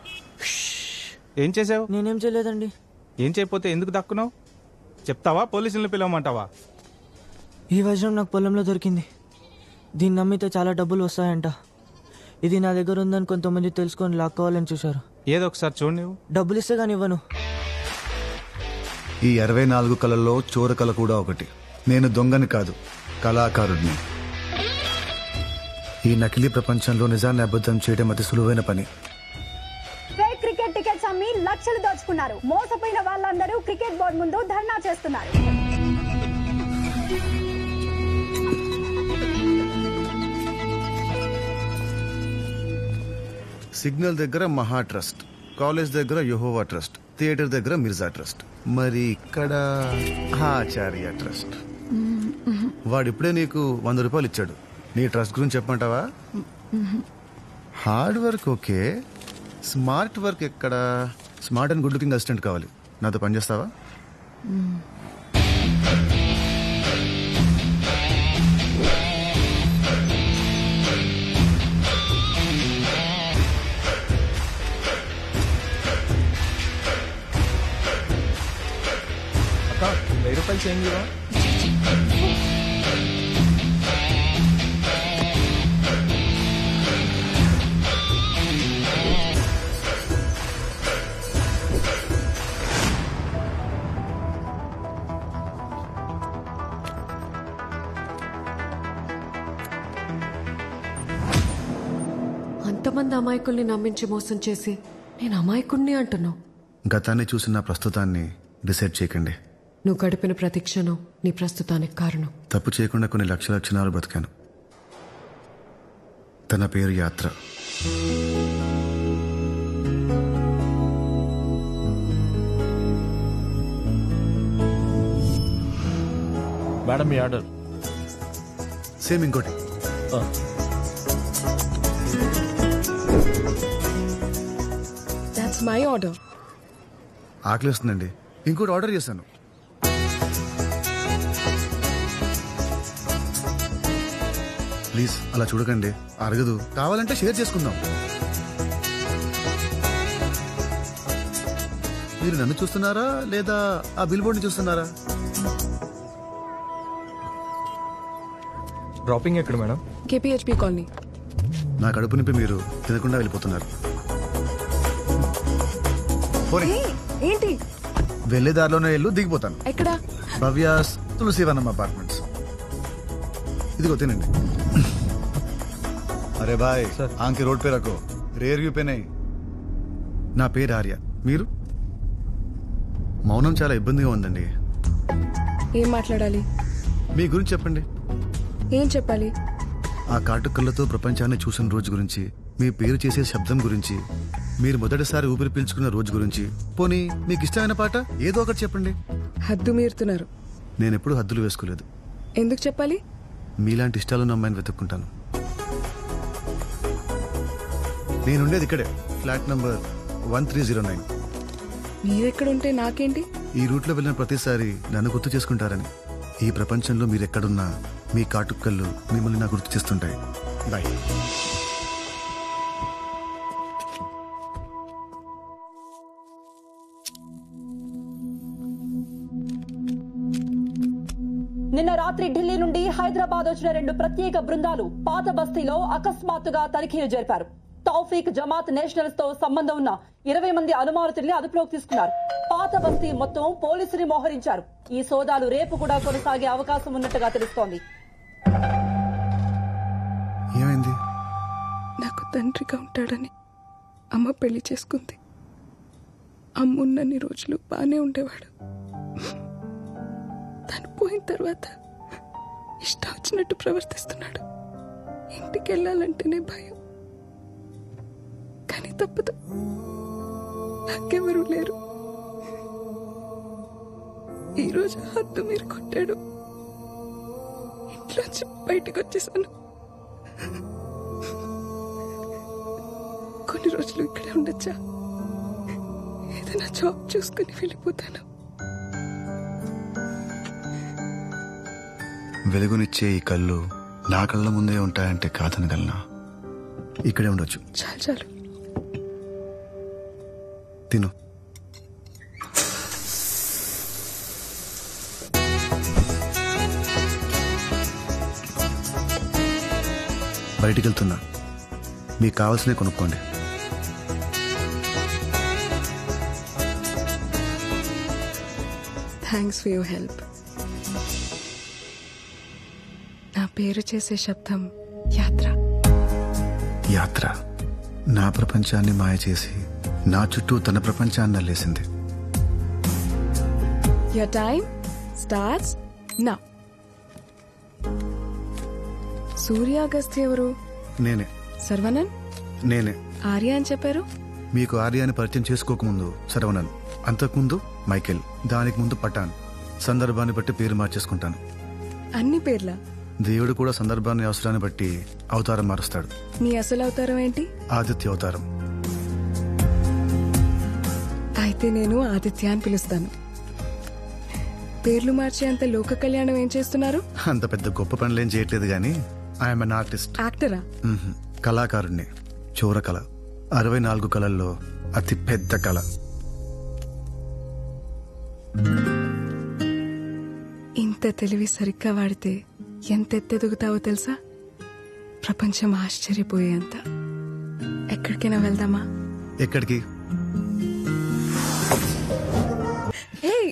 ఏం చేసావు నేనేం చేయలేదండి ఏం చేయకపోతే ఎందుకు దక్కున్నావు చెప్తావా పోలీసులను పిలవమంటావా ఈ వజ్రం నాకు పొలంలో దొరికింది దీన్ని నమ్మితే చాలా డబ్బులు వస్తాయంట ఇది నా దగ్గర ఉందని కొంతమంది తెలుసుకొని లాక్కోవాలని చూశారు ఏదో ఒకసారి చూడు నువ్వు డబ్బులు ఇస్తే కానీ ఇవ్వను ఈ అరవై నాలుగు కళల్లో చోర కళ కూడా ఒకటి నేను దొంగని కాదు కళాకారుడిని ఈ నకిలీ ప్రపంచంలో నిజాన్ని అబద్ధం చేయడం అతి సులువైన పని ఫేక్ క్రికెట్ టికెట్స్ అమ్మి లక్షలు దోచుకున్నారు మోసపోయిన వాళ్ళందరూ క్రికెట్ బోర్డు ముందు ధర్నా చేస్తున్నారు సిగ్నల్ దగ్గర మహా ట్రస్ట్ కాలేజ్ దగ్గర యహోవా ట్రస్ట్ థియేటర్ దగ్గర మిర్జా ట్రస్ట్ మరి ఇక్కడ ఆచార్య ట్రస్ట్ వాడు ఇప్పుడే నీకు వంద రూపాయలు ఇచ్చాడు నీ ట్రస్ట్ గురించి చెప్పమంటావా hard work okay smart work ఎక్కడ smart and good looking assistant కావాలి నాతో పనిచేస్తావా అక్క వెయ్యి రూపాయలు చేంజ్ ఇవ్వవా? అంతమంది అమాయకుల్ని నమ్మించి మోసం చేసి నేను అమాయకుణ్ణి అంటున్నావు గతాన్ని చూసిన ప్రస్తుతాన్ని డిసైడ్ చేయకండి నువ్వు గడిపిన ప్రతి క్షణం నీ ప్రస్తుతానికి కారణం తప్పు చేయకుండా కొన్ని లక్షల క్షణాలు బతికాను తన పేరు యాత్ర మేడం మీ ఆర్డర్ సేమ్ ఇంకోటి దాట్స్ మై ఆర్డర్ ఆకలి వస్తుందండి ఇంకోటి ఆర్డర్ చేశాను ప్లీజ్ అలా చూడకండి అరగదు కావాలంటే షేర్ చేసుకుందాం మీరు నన్ను చూస్తున్నారా లేదా ఆ బిల్ బోర్డ్ని చూస్తున్నారా డ్రాపింగ్ ఎక్కడ మేడం కేపీహెచ్పి కాలనీ నా కడుపు నింపి మీరు తినకుండా వెళ్ళిపోతున్నారు పోనీ ఏంటి వెళ్ళే దారిలోనే వెళ్ళు దిగిపోతాను ఎక్కడా భవ్యాస్ తులసివనం అపార్ట్మెంట్స్ ఇదిగో తినండి అరే బాయ్ ఆంకి రోడ్ పే రకో రేర్ వ్యూ పే నై నా పేరు ఆర్య మీరు మౌనం చాలా ఇబ్బందిగా ఉందండి ఏం మాట్లాడాలి మీ గురించి చెప్పండి ఏం చెప్పాలి ఆ కాటుకళ్ళతో ప్రపంచాన్ని చూసిన రోజు గురించి మీ పేరు చేసే శబ్దం గురించి మీరు మొదటిసారి ఊపిరి పీల్చుకున్న రోజు గురించి పోనీ మీకు ఇష్టమైన పాట ఏదో ఒకటి చెప్పండి హద్దు మీరుతున్నారు నేను ఎప్పుడు హద్దులు వేసుకోలేదు ఎందుకు చెప్పాలి మీలాంటి ఇష్టాలున్న అమ్మాయిని వెతుక్కుంటాను నేనుండేది ఇక్కడే flat number one three zero nine మీరెక్కడుంటే నాకేంటి ఈ రూట్లో వెళ్ళిన ప్రతిసారి నన్ను గుర్తు చేసుకుంటారని ఈ ప్రపంచంలో మీరెక్కడున్నా మీ కాటుక్కళ్ళు మిమ్మల్ని నా గుర్తు చేస్తుంటాయి బాయ్ నిన్న రాత్రి ఢిల్లీ నుండి హైదరాబాద్ వచ్చిన రెండు ప్రత్యేక బృందాలు పాత బస్తీలో అకస్మాత్తుగా తనిఖీలు జరిపారు తౌఫీక్ జమాత్ నేషనల్స్ తో సంబంధం ఉన్న ఇరవై మంది అనుమానితుల్ని అదుపులోకి తీసుకున్నారు పాత పాత బస్తీ మొత్తం పోలీసుని మోహరించారు ఈ సోదాలు రేపు కూడా కొనసాగే అవకాశం ఉన్నట్టుగా తెలుస్తోంది ఏమైంది నాకు తండ్రిగా ఉంటాడని అమ్మ పెళ్లి చేసుకుంది అమ్మున్నన్ని రోజులు బాగానే ఉండేవాడు తను పోయిన తర్వాత ఇష్టం వచ్చినట్టు ప్రవర్తిస్తున్నాడు ఇంటికి వెళ్ళాలంటేనే భయం కానీ తప్పదు నాకెవరూ లేరు ఈరోజు హద్దు మీరు కొట్టాడు ఇంట్లోంచి బయటకు వచ్చేసాను కొన్ని రోజులు ఇక్కడే ఉండొచ్చా ఏదైనా జాబ్ చూసుకుని వెళ్ళిపోతాను వెలుగునిచ్చే ఈ కళ్ళు నా కళ్ళ ముందే ఉంటాయంటే కాదనగలనా ఇక్కడే ఉండొచ్చు చాలు చాలు తిను బయటికి వెళ్తున్నా మీకు కావాల్సినవి కొనుక్కోండి థ్యాంక్స్ ఫర్ యువర్ హెల్ప్ నా పేరు చేసే శబ్దం యాత్ర యాత్ర నా ప్రపంచాన్ని మాయ చేసి నా చుట్టూ తన ప్రపంచాన్ని అల్లేసింది యర్ టైం స్టార్ట్స్ నా సూర్య అగస్త్య ఎవరు నేనే సర్వనన్ నేనే ఆర్య అని చెప్పారు మీకు ఆర్యాన్ని పరిచయం చేసుకోకముందు శరవణన్ అంతకుముందు మైకేల్ దానికి ముందు పఠాన్ సందర్భాన్ని బట్టి పేరు మార్చేసుకుంటాను అన్ని పేర్ల దేవుడు కూడా సందర్భాన్ని అవసరాన్ని బట్టి అవతారం మారుస్తాడు నీ అసలు అవతారం ఏంటి ఆదిత్య అవతారం అయితే నేను ఆదిత్య అని పిలుస్తాను పేర్లు మార్చే అంత లోక కళ్యాణం ఏం చేస్తున్నారు అంత పెద్ద గొప్ప పనులేం చేయట్లేదు కానీ ఐఎమ్ అన్ ఆర్టిస్ట్ యాక్టరా మ్మ్హ్. కళాకారుణ్ణి చోర కళ అరవై నాలుగు కళల్లో అతి పెద్ద కళ ఇంత తెలివి సరిగ్గా వాడితే ఎంత ఎత్తెదుగుతావో తెలుసా ప్రపంచం ఆశ్చర్యపోయేంత ఎక్కడికైనా వెళ్దామా ఎక్కడికి ఏయ్!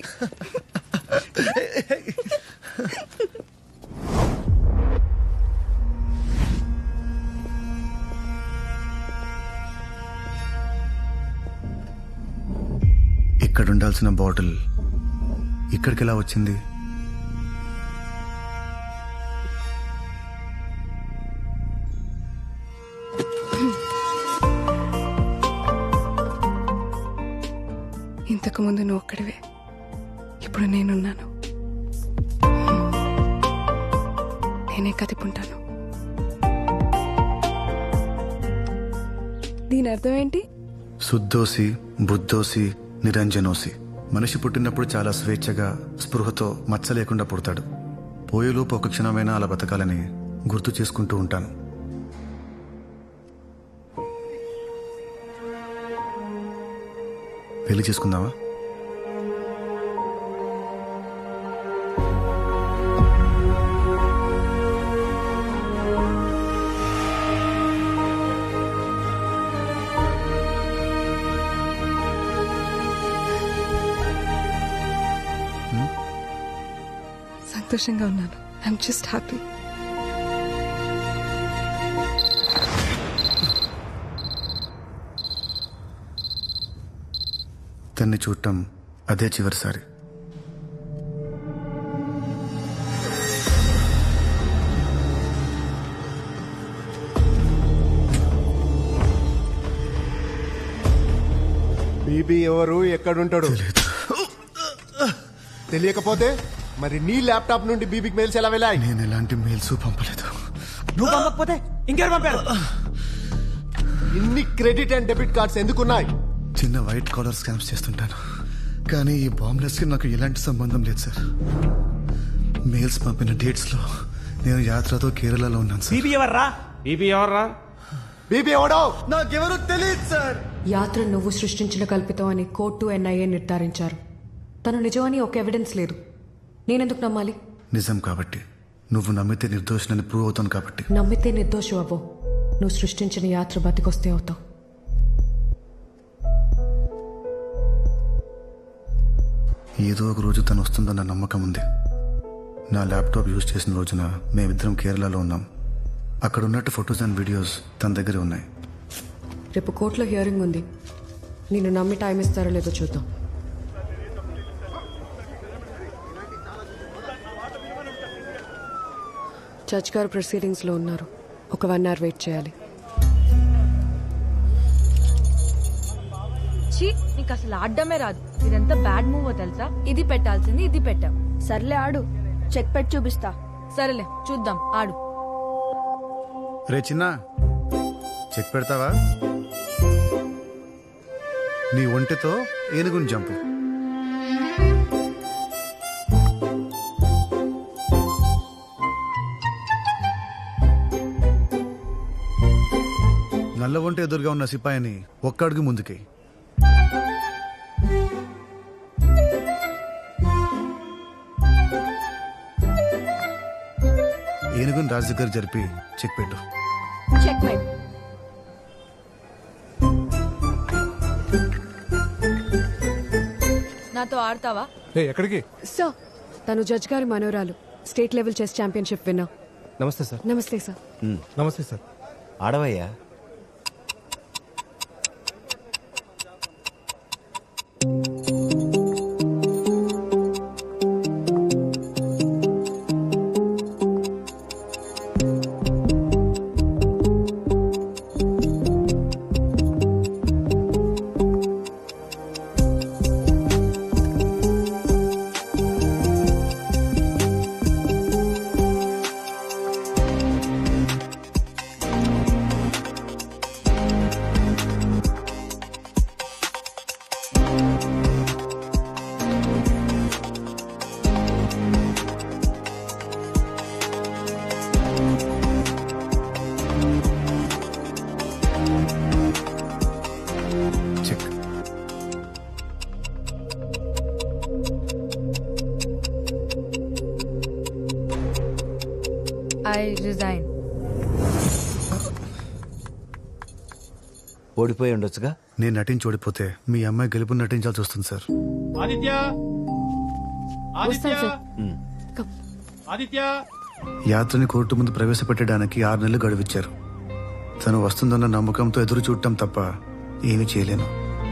ఇక్కడ ఉండాల్సిన బాటిల్ ఇక్కడికి ఎలా వచ్చింది ఇంతకు ముందు నువ్వు ఒక్కడివే ఇప్పుడు నేనున్నాను నేనే కదిపుంటాను దీని అర్థం ఏంటి శుద్ధోసి బుద్ధోసి నిరంజనోసి మనిషి పుట్టినప్పుడు చాలా స్వేచ్ఛగా స్పృహతో మచ్చ లేకుండా పుడతాడు పోయేలోపు ఒక క్షణమైనా అలా బతకాలని గుర్తు చేసుకుంటూ ఉంటాను పెళ్లి చేసుకుందామా సంతోషంగా ఉన్నాను ఐఎమ్ జస్ట్ హ్యాపీ తన్ని చూడటం అదే చివరిసారి బీబీ ఎవరు ఎక్కడుంటాడు తెలియకపోతే మరి నీ ల్యాప్టాప్ నుండి బీబీకి మెయిల్స్ ఎలా వెళ్ళాయి నేను ఎలాంటి మెయిల్స్ పంపలేదు నువ్వు పంపకపోతే ఇంకెవరు పంపారు ఇన్ని క్రెడిట్ అండ్ డెబిట్ కార్డ్స్ ఎందుకున్నాయి చిన్న వైట్ కాలర్ స్కామ్స్ చేస్తుంటాను కానీ ఈ బాంబ్లెస్ కి నాకు ఎలాంటి సంబంధం లేదు సార్ మెయిల్స్ పంపిన డేట్స్ లో నేను యాత్రతో కేరళలో ఉన్నాను సార్ బీబీ ఎవర్రా బీబీ ఎవర్రా బీబీ ఎవడో నాకెవరు తెలియదు సార్ యాత్ర నువ్వు సృష్టించిన కల్పితం అని కోర్టు ఎన్ఐఏ నిర్ధారించారు తను నిజమని ఒక ఎవిడెన్స్ లేదు నేనెందుకు నమ్మాలి నిజం కాబట్టి నువ్వు నమ్మితే నిర్దోషినని ప్రూవ్ అవుతాను కాబట్టి నమ్మితే నిర్దోషు అవ్వవు నువ్వు సృష్టించిన యాత్ర బతికొస్తే అవుతావు ఏదో ఒక రోజు తను వస్తుందన్న నమ్మకం ఉంది నా ల్యాప్టాప్ యూజ్ చేసిన రోజున మేమిద్దరం కేరళలో ఉన్నాం అక్కడ ఉన్నట్టు ఫొటోస్ అండ్ వీడియోస్ తన దగ్గర ఉన్నాయి రేపు కోర్టులో హియరింగ్ ఉంది నేను నమ్మి టైం ఇస్తారో లేదో చూద్దాం జడ్జ్ గారు ప్రొసీడింగ్స్లో ఉన్నారు ఒక వన్ అవర్ వెయిట్ చేయాలి ఛీ నీకు అసలు ఆడడమే రాదు ఇదంతా బ్యాడ్ మూవ్ తెలుసా ఇది పెట్టాల్సింది ఇది పెట్టావు సర్లే ఆడు చెక్ పెట్టి చూపిస్తా సరేలే చూద్దాం ఆడు రే చిన్న చెక్ పెడతావా నీ ఒంటితో ఏనుగుని జంపు నల్ల ఒంటి ఎదురుగా ఉన్న సిపాయిని ఒక్క అడుగు ముందుకి ఏనుగుని రాజు దగ్గర జరిపి చెక్ పెట్టు చెక్ మేట్ నాతో ఆడతావా ఎక్కడికి సార్ తను జడ్జ్ గారి మనోరాలు state level chess championship winner నమస్తే సార్ నమస్తే సార్ నమస్తే సార్ ఆడవయ్యా చెక్ ఐ రిజైన్ ఓడిపోయి ఉండొచ్చుగా నేను నటించి ఓడిపోతే మీ అమ్మాయి గెలుపు నటించాల్సి వస్తుంది సార్ ఆదిత్య ఆదిత్య వస్తాను ఆదిత్య యాత్రని కోర్టు ముందు ప్రవేశపెట్టడానికి ఆరు నెలలు గడువిచ్చారు తను వస్తుందన్న నమ్మకంతో ఎదురు చూడటం తప్ప ఏమీ చేయలేను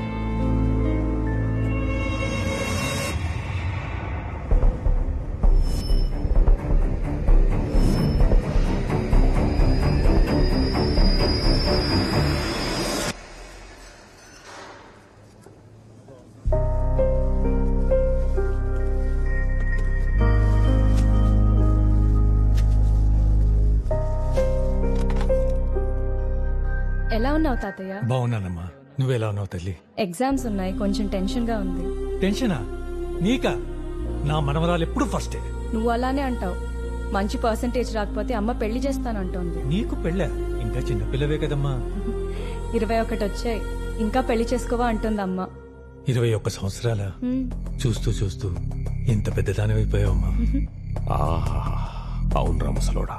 ఎలా ఉన్నావు తాతయ్య బాగున్నానమ్మా నువ్వెలా ఉన్నావు తల్లి ఎగ్జామ్స్ ఉన్నాయి కొంచెం టెన్షన్ గా ఉంది టెన్షనా నీకా నా మనవరాలు ఎప్పుడు ఫస్టే నువ్వు అలానే అంటావు మంచి పర్సంటేజ్ రాకపోతే అమ్మ పెళ్లి చేస్తానంటోంది నీకు పెళ్ళా ఇంకా చిన్నపిల్లవే కదమ్మా ఇరవై ఒకటి వచ్చాయి ఇంకా పెళ్లి చేసుకోవా అంటుంది అమ్మ ఇరవై ఒక్క సంవత్సరాల హ్మ్. చూస్తూ చూస్తూ ఎంత పెద్దదానివైపోయావమ్మా ఆహా అవునరా ముసలోడా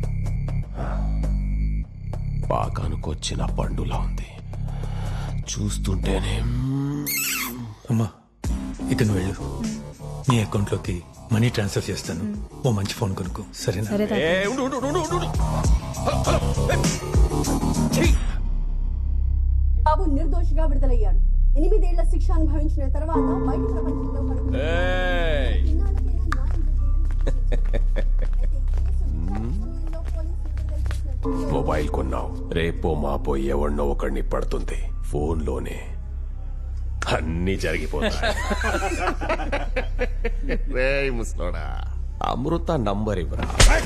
పాకానుకొచ్చిన పండులా ఉంది చూస్తుంటేనే అమ్మా ఇక నువ్వు వెళ్ళు నీ అకౌంట్లోకి మనీ ట్రాన్స్ఫర్ చేస్తాను ఓ మంచి ఫోన్ కొనుక్కో సరేనా సరే తాతయ్య. ఏ, ఉండు, ఉండు, ఉండు, ఉండు, ఉండు. బాబు నిర్దోషిగా విడుదలయ్యాడు ఎనిమిదేళ్ల శిక్ష అనుభవించిన తర్వాత బయట ప్రపంచంలో పడుతున్న ఏయ్. మొబైల్ కొన్నావు రేపో మాపో ఎవడినో ఒకడిని పడుతుంది ఫోన్లోనే అన్ని జరిగిపోతాయి రేయ్ ముసలోడా అమృత నంబర్ ఇవ్వరా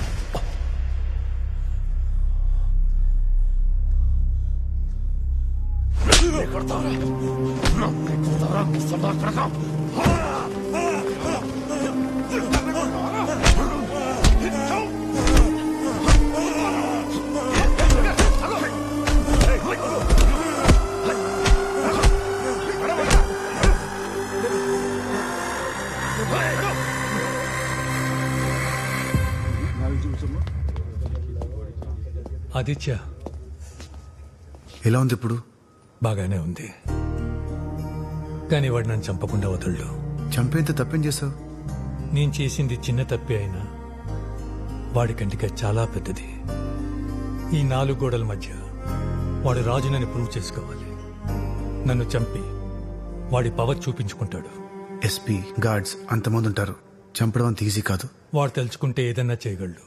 ఆదిత్య ఎలా ఉంది ఇప్పుడు బాగానే ఉంది కానీ వాడు నన్ను చంపకుండా వదలడు చంపేంత తప్పేం చేసావు నేను చేసింది చిన్న తప్పే అయినా వాడి కంటిక చాలా పెద్దది ఈ నాలుగు గోడల మధ్య వాడు రాజునని ప్రూవ్ చేసుకోవాలి నన్ను చంపి వాడి పవర్ చూపించుకుంటాడు ఎస్పీ గార్డ్స్ అంతమంది ఉంటారు చంపడం అంత ఈజీ కాదు వాడు తలుచుకుంటే ఏదన్నా చేయగలడు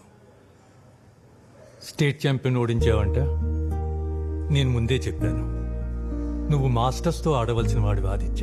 స్టేట్ ఛాంపియన్ ఓడించావంట నేను ముందే చెప్పాను నువ్వు మాస్టర్స్తో ఆడవలసిన వాడివి ఆదిత్య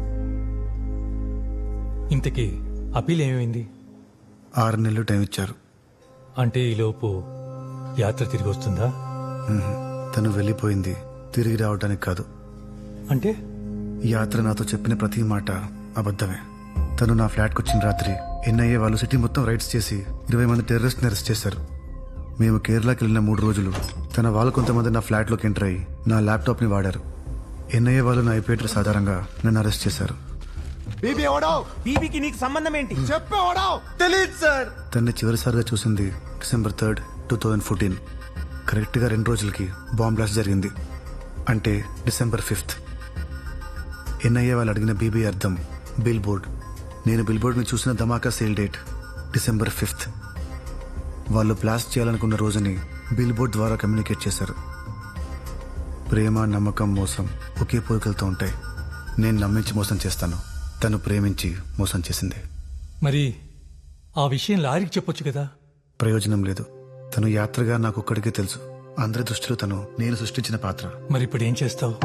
ఇంతకీ అపీల్ ఏమైంది ఆరు నెలలు టైం ఇచ్చారు అంటే ఈలోపు యాత్ర తిరిగి వస్తుందా మ్మ్. తను వెళ్ళిపోయింది తిరిగి రావడానికి కాదు అంటే యాత్ర నాతో చెప్పిన ప్రతి మాట అబద్ధమే తను నా ఫ్లాట్కి వచ్చిన రాత్రి ఎన్ఐఏ వాళ్ళు సిటీ మొత్తం రైడ్స్ చేసి ఇరవై మంది టెర్రరిస్ట్ అరెస్ట్ చేశారు మేము కేరళకి వెళ్ళిన మూడు రోజులు తన వాళ్ళు కొంతమంది నా ఫ్లాట్లోకి ఎంటర్ అయ్యి నా ల్యాప్టాప్ని వాడారు ఎన్ఐఏ వాళ్ళు నా ఐపీ అడ్రస్ ఆధారంగా నన్ను అరెస్ట్ చేశారు బీబీ ఎవడో బీబీకి నీకు సంబంధం ఏంటి చెప్పే ఎవడో తెలియదు సార్ తన్ని చివరిసారిగా చూసింది December third two thousand fourteen కరెక్ట్గా రెండు రోజులకి బాంబ్ బ్లాస్ట్ జరిగింది అంటే డిసెంబర్ ఫిఫ్త్ ఎన్ఐఏ వాళ్ళు అడిగిన బీబీ అర్థం బిల్ బోర్డ్ నేను బిల్ బోర్డ్ని చూసిన ధమాకా సేల్ డేట్ డిసెంబర్ ఫిఫ్త్ వాళ్ళు బ్లాస్ట్ చేయాలనుకున్న రోజుని బిల్ బోర్డ్ ద్వారా కమ్యూనికేట్ చేశారు ప్రేమ నమ్మకం మోసం ఒకే పోలికలతో ఉంటాయి నేను నమ్మించి మోసం చేస్తాను తను ప్రేమించి మోసం చేసింది మరి ఆ విషయం లారీకి చెప్పొచ్చు కదా ప్రయోజనం లేదు తను యాత్రగా నాకు ఒక్కడికే తెలుసు అందరి దృష్టిలో తను నేను సృష్టించిన పాత్ర మరి ఇప్పుడు ఏం చేస్తావు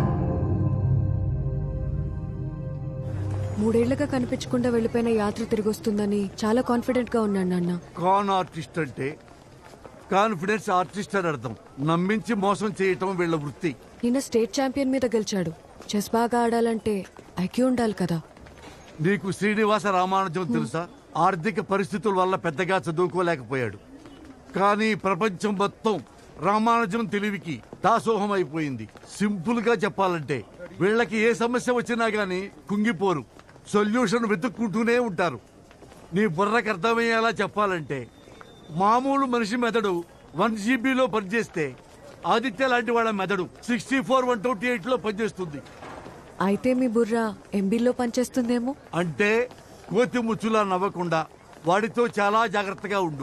మూడేళ్లుగా కనిపించకుండా వెళ్ళిపోయిన యాత్ర తిరిగి వస్తుందని చాలా కాన్ఫిడెంట్ గా ఉన్నాను నాన్న కాన్ ఆర్టిస్ట్ అంటే కాన్ఫిడెన్స్ ఆర్టిస్ట్ అని అర్థం నమ్మించి మోసం చేయటం వీళ్ళ వృత్తి నిన్న స్టేట్ ఛాంపియన్ మీద గెలిచాడు చెస్ బాగా ఆడాలంటే ఐక్యూ ఉండాలి కదా నీకు శ్రీనివాస రామానుజం తెలుసా ఆర్థిక పరిస్థితుల వల్ల పెద్దగా చదువుకోలేకపోయాడు కానీ ప్రపంచం మొత్తం రామానుజం తెలివికి దాసోహం అయిపోయింది సింపుల్ గా చెప్పాలంటే వీళ్ళకి ఏ సమస్య వచ్చినా గానీ కుంగిపోరు సొల్యూషన్ వెతుక్కుంటూనే ఉంటారు నీ బుర్రకు అర్థమయ్యేలా చెప్పాలంటే మామూలు మనిషి మెదడు వన్ జీబీలో పనిచేస్తే ఆదిత్య లాంటి వాళ్ళ మెదడు sixty four one twenty eight లో పనిచేస్తుంది అయితే మీ బుర్ర ఎంబీలో పనిచేస్తుందేమో అంటే కోతి ముచ్చులా నవ్వకుండా వాడితో చాలా జాగ్రత్తగా ఉండు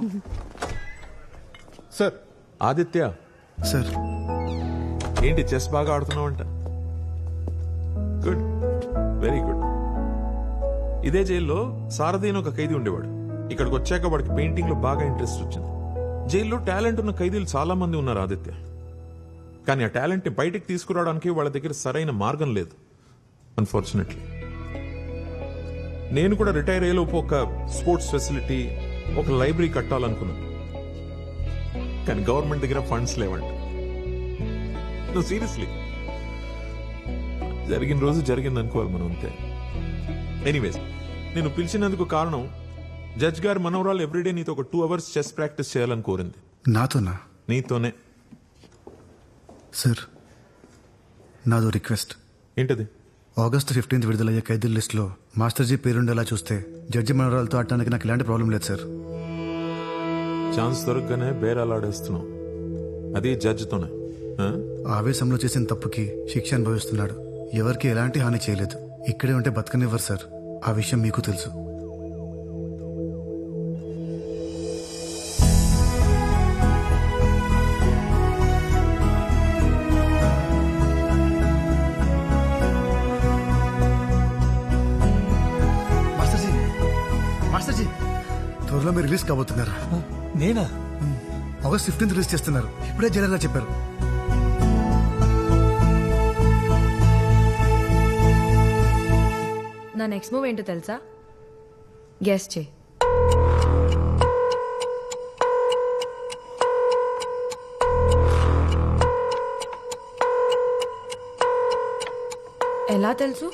సార్ ఆదిత్య సార్ ఏంటి చెస్ బాగా ఆడుతున్నావంట గుడ్ వెరీ గుడ్ ఇదే జైల్లో సారథి అని ఒక ఖైదీ ఉండేవాడు ఇక్కడికి వచ్చాక వాడికి పెయింటింగ్ లో బాగా ఇంట్రెస్ట్ వచ్చింది జైల్లో టాలెంట్ ఉన్న ఖైదీలు చాలా మంది ఉన్నారు ఆదిత్య కానీ ఆ టాలెంట్ ని బయటికి తీసుకురావడానికి వాళ్ళ దగ్గర సరైన మార్గం లేదు అన్ఫార్చునేట్లీ నేను కూడా రిటైర్ అయ్యేలోపు ఒక స్పోర్ట్స్ ఫెసిలిటీ ఒక లైబ్రరీ కట్టాలనుకున్నాను కానీ గవర్నమెంట్ దగ్గర ఫండ్స్ లేవంట నువ్వు సీరియస్లీ జరిగిన రోజు జరిగింది అనుకోవాలి మనం అంతే ఎనీవేస్ నేను పిలిచినందుకు కారణం జడ్జ్ గారు మనవరాలు ఎవ్రీడే నీతో ఒక టూ అవర్స్ చెస్ ప్రాక్టీస్ చేయాలని కోరింది నాతోనా నీతోనే సార్ నాదో రిక్వెస్ట్ ఏంటది ఆగస్టు ఫిఫ్టీన్త్ విడుదలయ్యే ఖైదీల లిస్టులో మాస్టర్జీ పేరుండేలా చూస్తే జడ్జి మనవరాలతో ఆడటానికి నాకు ఎలాంటి ప్రాబ్లం లేదు సార్ ఛాన్స్ దొరకగానే బేరాలాడేస్తున్నావు అది జడ్జితోనే ఆ? ఆవేశంలో చేసిన తప్పుకి శిక్ష అనుభవిస్తున్నాడు ఎవరికి ఎలాంటి హాని చేయలేదు ఇక్కడే ఉంటే బతకనివ్వరు సార్ ఆ విషయం మీకు తెలుసు మాస్టర్జీ మాస్టర్జీ త్వరలో మీరు రిలీజ్ కాబోతున్నారు నేనా ఆగస్ట్ ఫిఫ్టీన్త్ రిలీజ్ చేస్తున్నారు ఇప్పుడే జనరల్గా చెప్పారు నా నెక్స్ట్ మూవ్ ఏంటో తెలుసా గెస్ చే ఎలా తెలుసు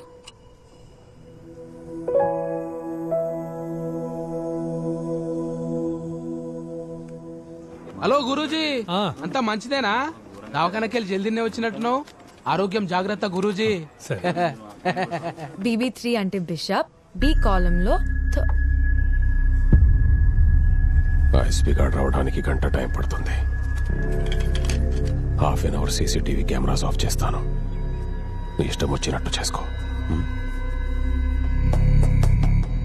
హలో గురూజీ అంతా మంచిదేనా దవాఖానకెళ్ళి జల్దీనే వచ్చినట్టున్నావు ఆరోగ్యం జాగ్రత్త గురూజీ బీబీ త్రీ అంటే బిషప్ బి కాలంలో ఆ ఎస్పీ గార్డ్ రావడానికి గంట టైం పడుతుంది half an hour CCTV cameras off చేస్తాను నీ ఇష్టం వచ్చినట్టు చేసుకో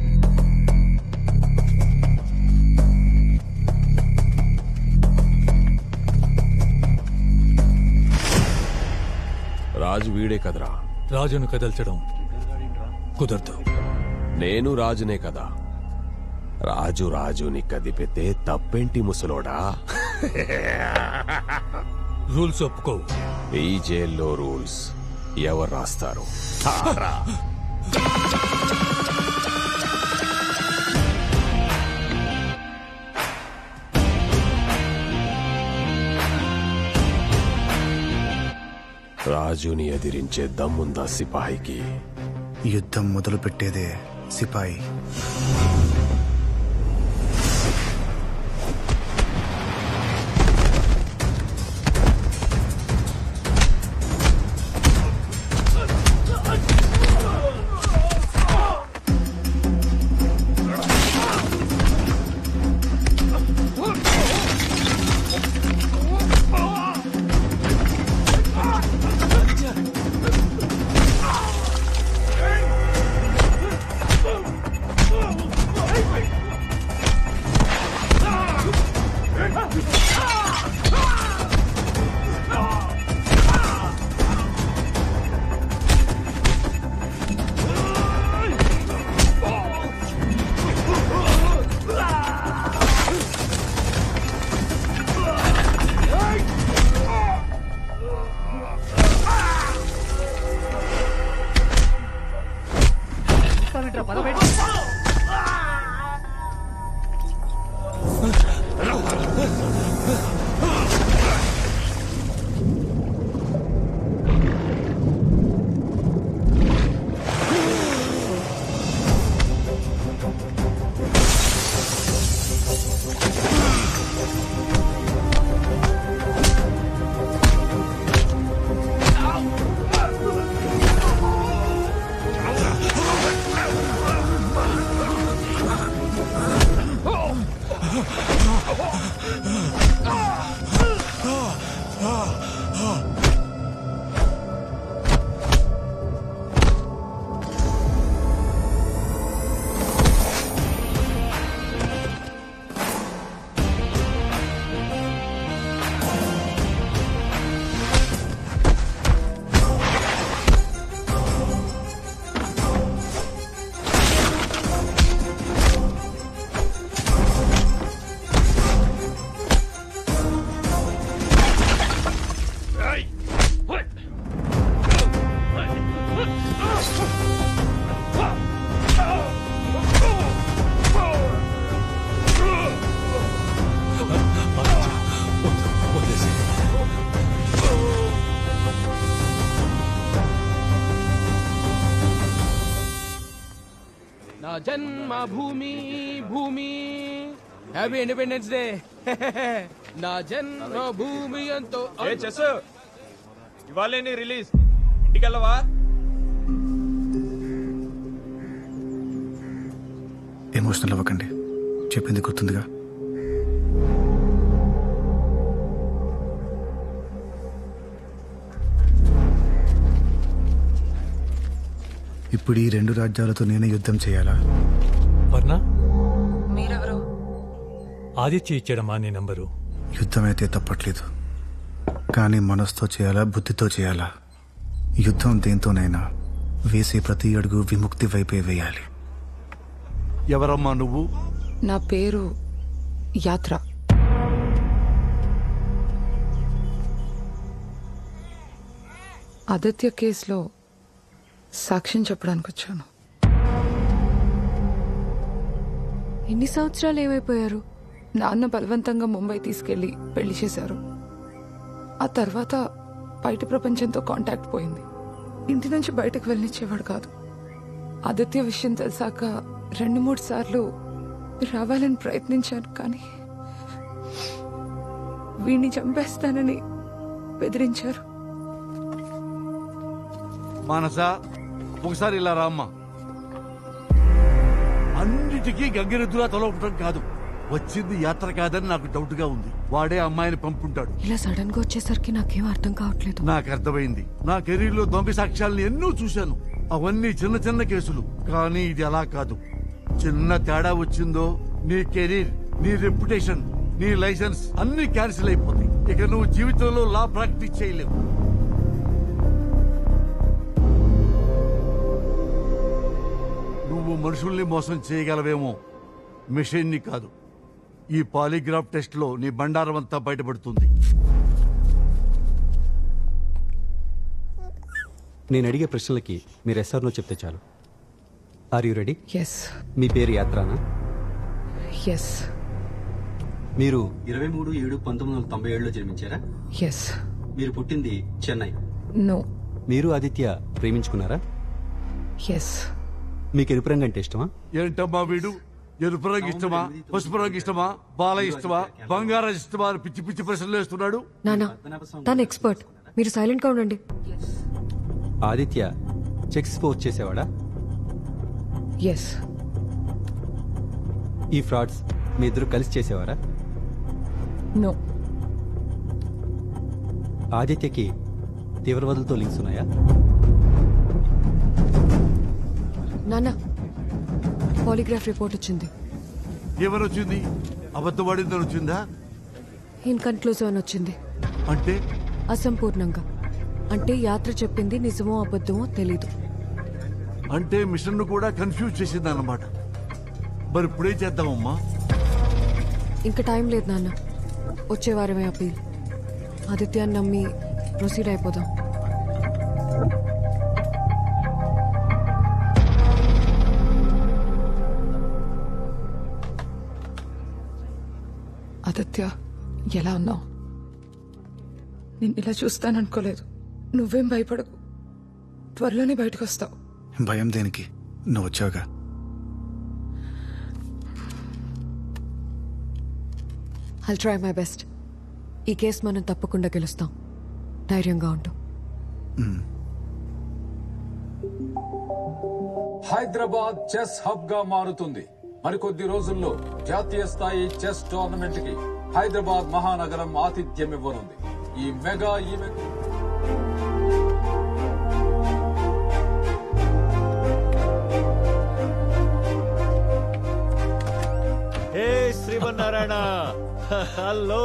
వీడే కదరా రాజును కదల్చడం కుదరదు నేను రాజునే కదా రాజు రాజుని కదిపితే తప్పేంటి ముసలోడా రూల్స్ ఒప్పుకోవు ఈ జైల్లో రూల్స్ ఎవరు రాస్తారు రా. రాజుని ఎదిరించే దమ్ముందా సిపాయికి యుద్ధం మొదలు పెట్టేదే సిపాయి నా జన్మ భూమి భూమి హ్యాపీ ఇండిపెండెన్స్ డే నా జన్మ భూమి ఎంతో ఏ చెస్ ఇవాళ నీ రిలీజ్ ఇంటికెళ్ళవా ఎమోషనల్ అవ్వకండి చెప్పింది గుర్తుందిగా ఇప్పుడు ఈ రెండు రాజ్యాలతో నేనే యుద్ధం చేయాలా వర్ణ మీరెవరు ఆదిత్య ఇచ్చాడమ్మా నీ నంబరు యుద్ధం అయితే తప్పట్లేదు కానీ మనసుతో చేయాలా బుద్ధితో చేయాలా యుద్ధం దేంతోనైనా వేసే ప్రతి అడుగు విముక్తి వైపే వేయాలి ఎవరమ్మా నువ్వు నా పేరు యాత్ర ఆదిత్య కేసులో సాక్ష్యం చెప్పడానికి వచ్చాను ఎన్ని సంవత్సరాలు ఏమైపోయారు నాన్న బలవంతంగా ముంబై తీసుకెళ్లి పెళ్లి చేశారు ఆ తర్వాత బయట ప్రపంచంతో కాంటాక్ట్ పోయింది ఇంటి నుంచి బయటకు వెళ్ళనిచ్చేవాడు కాదు ఆదిత్య విషయం తెలిసాక రెండు మూడు సార్లు రావాలని ప్రయత్నించాను కానీ వీణ్ణి చంపేస్తానని బెదిరించారు మానస ఒకసారి ఇలా రామ్మా అన్నిటికీ గంగిరెద్దులా తొలగటం కాదు వచ్చింది యాత్ర కాదని నాకు డౌట్ గా ఉంది వాడే అమ్మాయిని పంపుంటాడు ఇలా సడన్ గా వచ్చేసరికి నాకేం అర్థం కావట్లేదు నాకు అర్థమైంది నా కెరీర్ లో దొంగ సాక్ష్యాలను ఎన్నో చూశాను అవన్నీ చిన్న చిన్న కేసులు కానీ ఇది అలా కాదు చిన్న తేడా వచ్చిందో నీ కెరీర్ నీ రెప్యుటేషన్ నీ లైసెన్స్ అన్ని క్యాన్సిల్ అయిపోతాయి ఇక నువ్వు జీవితంలో లా ప్రాక్టీస్ చేయలేవు నువ్వు మనుషుల్ని మోసం చేయగలవేమో మెషిన్ని కాదు ఈ పాలిగ్రాఫ్ టెస్ట్ లో నీ బండారం అంతా బయటపడుతుంది నేను అడిగే ప్రశ్నలకి మీరు ఎస్ఆర్నో చెప్తే చాలు ఆర్ యు రెడీ ఎస్ మీ పేరు యాత్రానా ఎస్ మీరు ఇరవై మూడు ఏడు పంతొమ్మిది వందల తొంభై ఏడులో జన్మించారా ఎస్ మీరు పుట్టింది చెన్నై నో మీరు ఆదిత్య ప్రేమించుకున్నారా ఎస్ మీకు ఎరుపు రంగు అంటే ఇష్టమా ఏంటమ్మా వీడు ఎరుపు రంగు ఇష్టమా పసుపు రంగు ఇష్టమా బాల ఇష్టమా బంగారం ఇష్టమా అని పిచ్చి పిచ్చి ప్రశ్నలు వేస్తున్నాడు నానా తను ఎక్స్పర్ట్ మీరు సైలెంట్ గా ఉండండి ఆదిత్య చెక్స్ పోస్ట్ చేసేవాడా ఎస్ ఈ ఫ్రాడ్స్ మీ ఇద్దరు కలిసి చేసేవారా నో ఆదిత్యకి తీవ్రవాదులతో లింక్స్ ఉన్నాయా నానా పాలిగ్రాఫ్ రిపోర్ట్ వచ్చింది ఏమని వచ్చింది అబద్ధపడిందని వచ్చిందా ఇన్కన్క్లూజివ్ అని వచ్చింది అంటే అసంపూర్ణంగా అంటే యాత్ర చెప్పింది నిజమో అబద్ధమో తెలీదు అంటే మిషన్ ను కూడా కన్ఫ్యూజ్ చేసింది అన్నమాట మరి ఇప్పుడేం చేద్దామమ్మా ఇంకా టైం లేదు నాన్న వచ్చే వారమే అప్పీల్ ఆదిత్యాన్ని నమ్మి ప్రొసీడ్ అయిపోదాం ఆదిత్య ఎలా ఉన్నావు నేను ఇలా చూస్తాననుకోలేదు నువ్వేం భయపడకు త్వరలోనే బయటకు వస్తావు భయం దేనికి నువ్వు వచ్చావుగా ఐల్ ట్రై మై బెస్ట్ ఈ కేసు మనం తప్పకుండా గెలుస్తాం ధైర్యంగా ఉంటాం హైదరాబాద్ చెస్ హబ్ గా మారుతుంది మరికొద్ది రోజుల్లో జాతీయ స్థాయి చెస్ టోర్నమెంట్ కి హైదరాబాద్ మహానగరం ఆతిథ్యం ఇవ్వనుంది ఈ mega event hey Shrimannarayana hello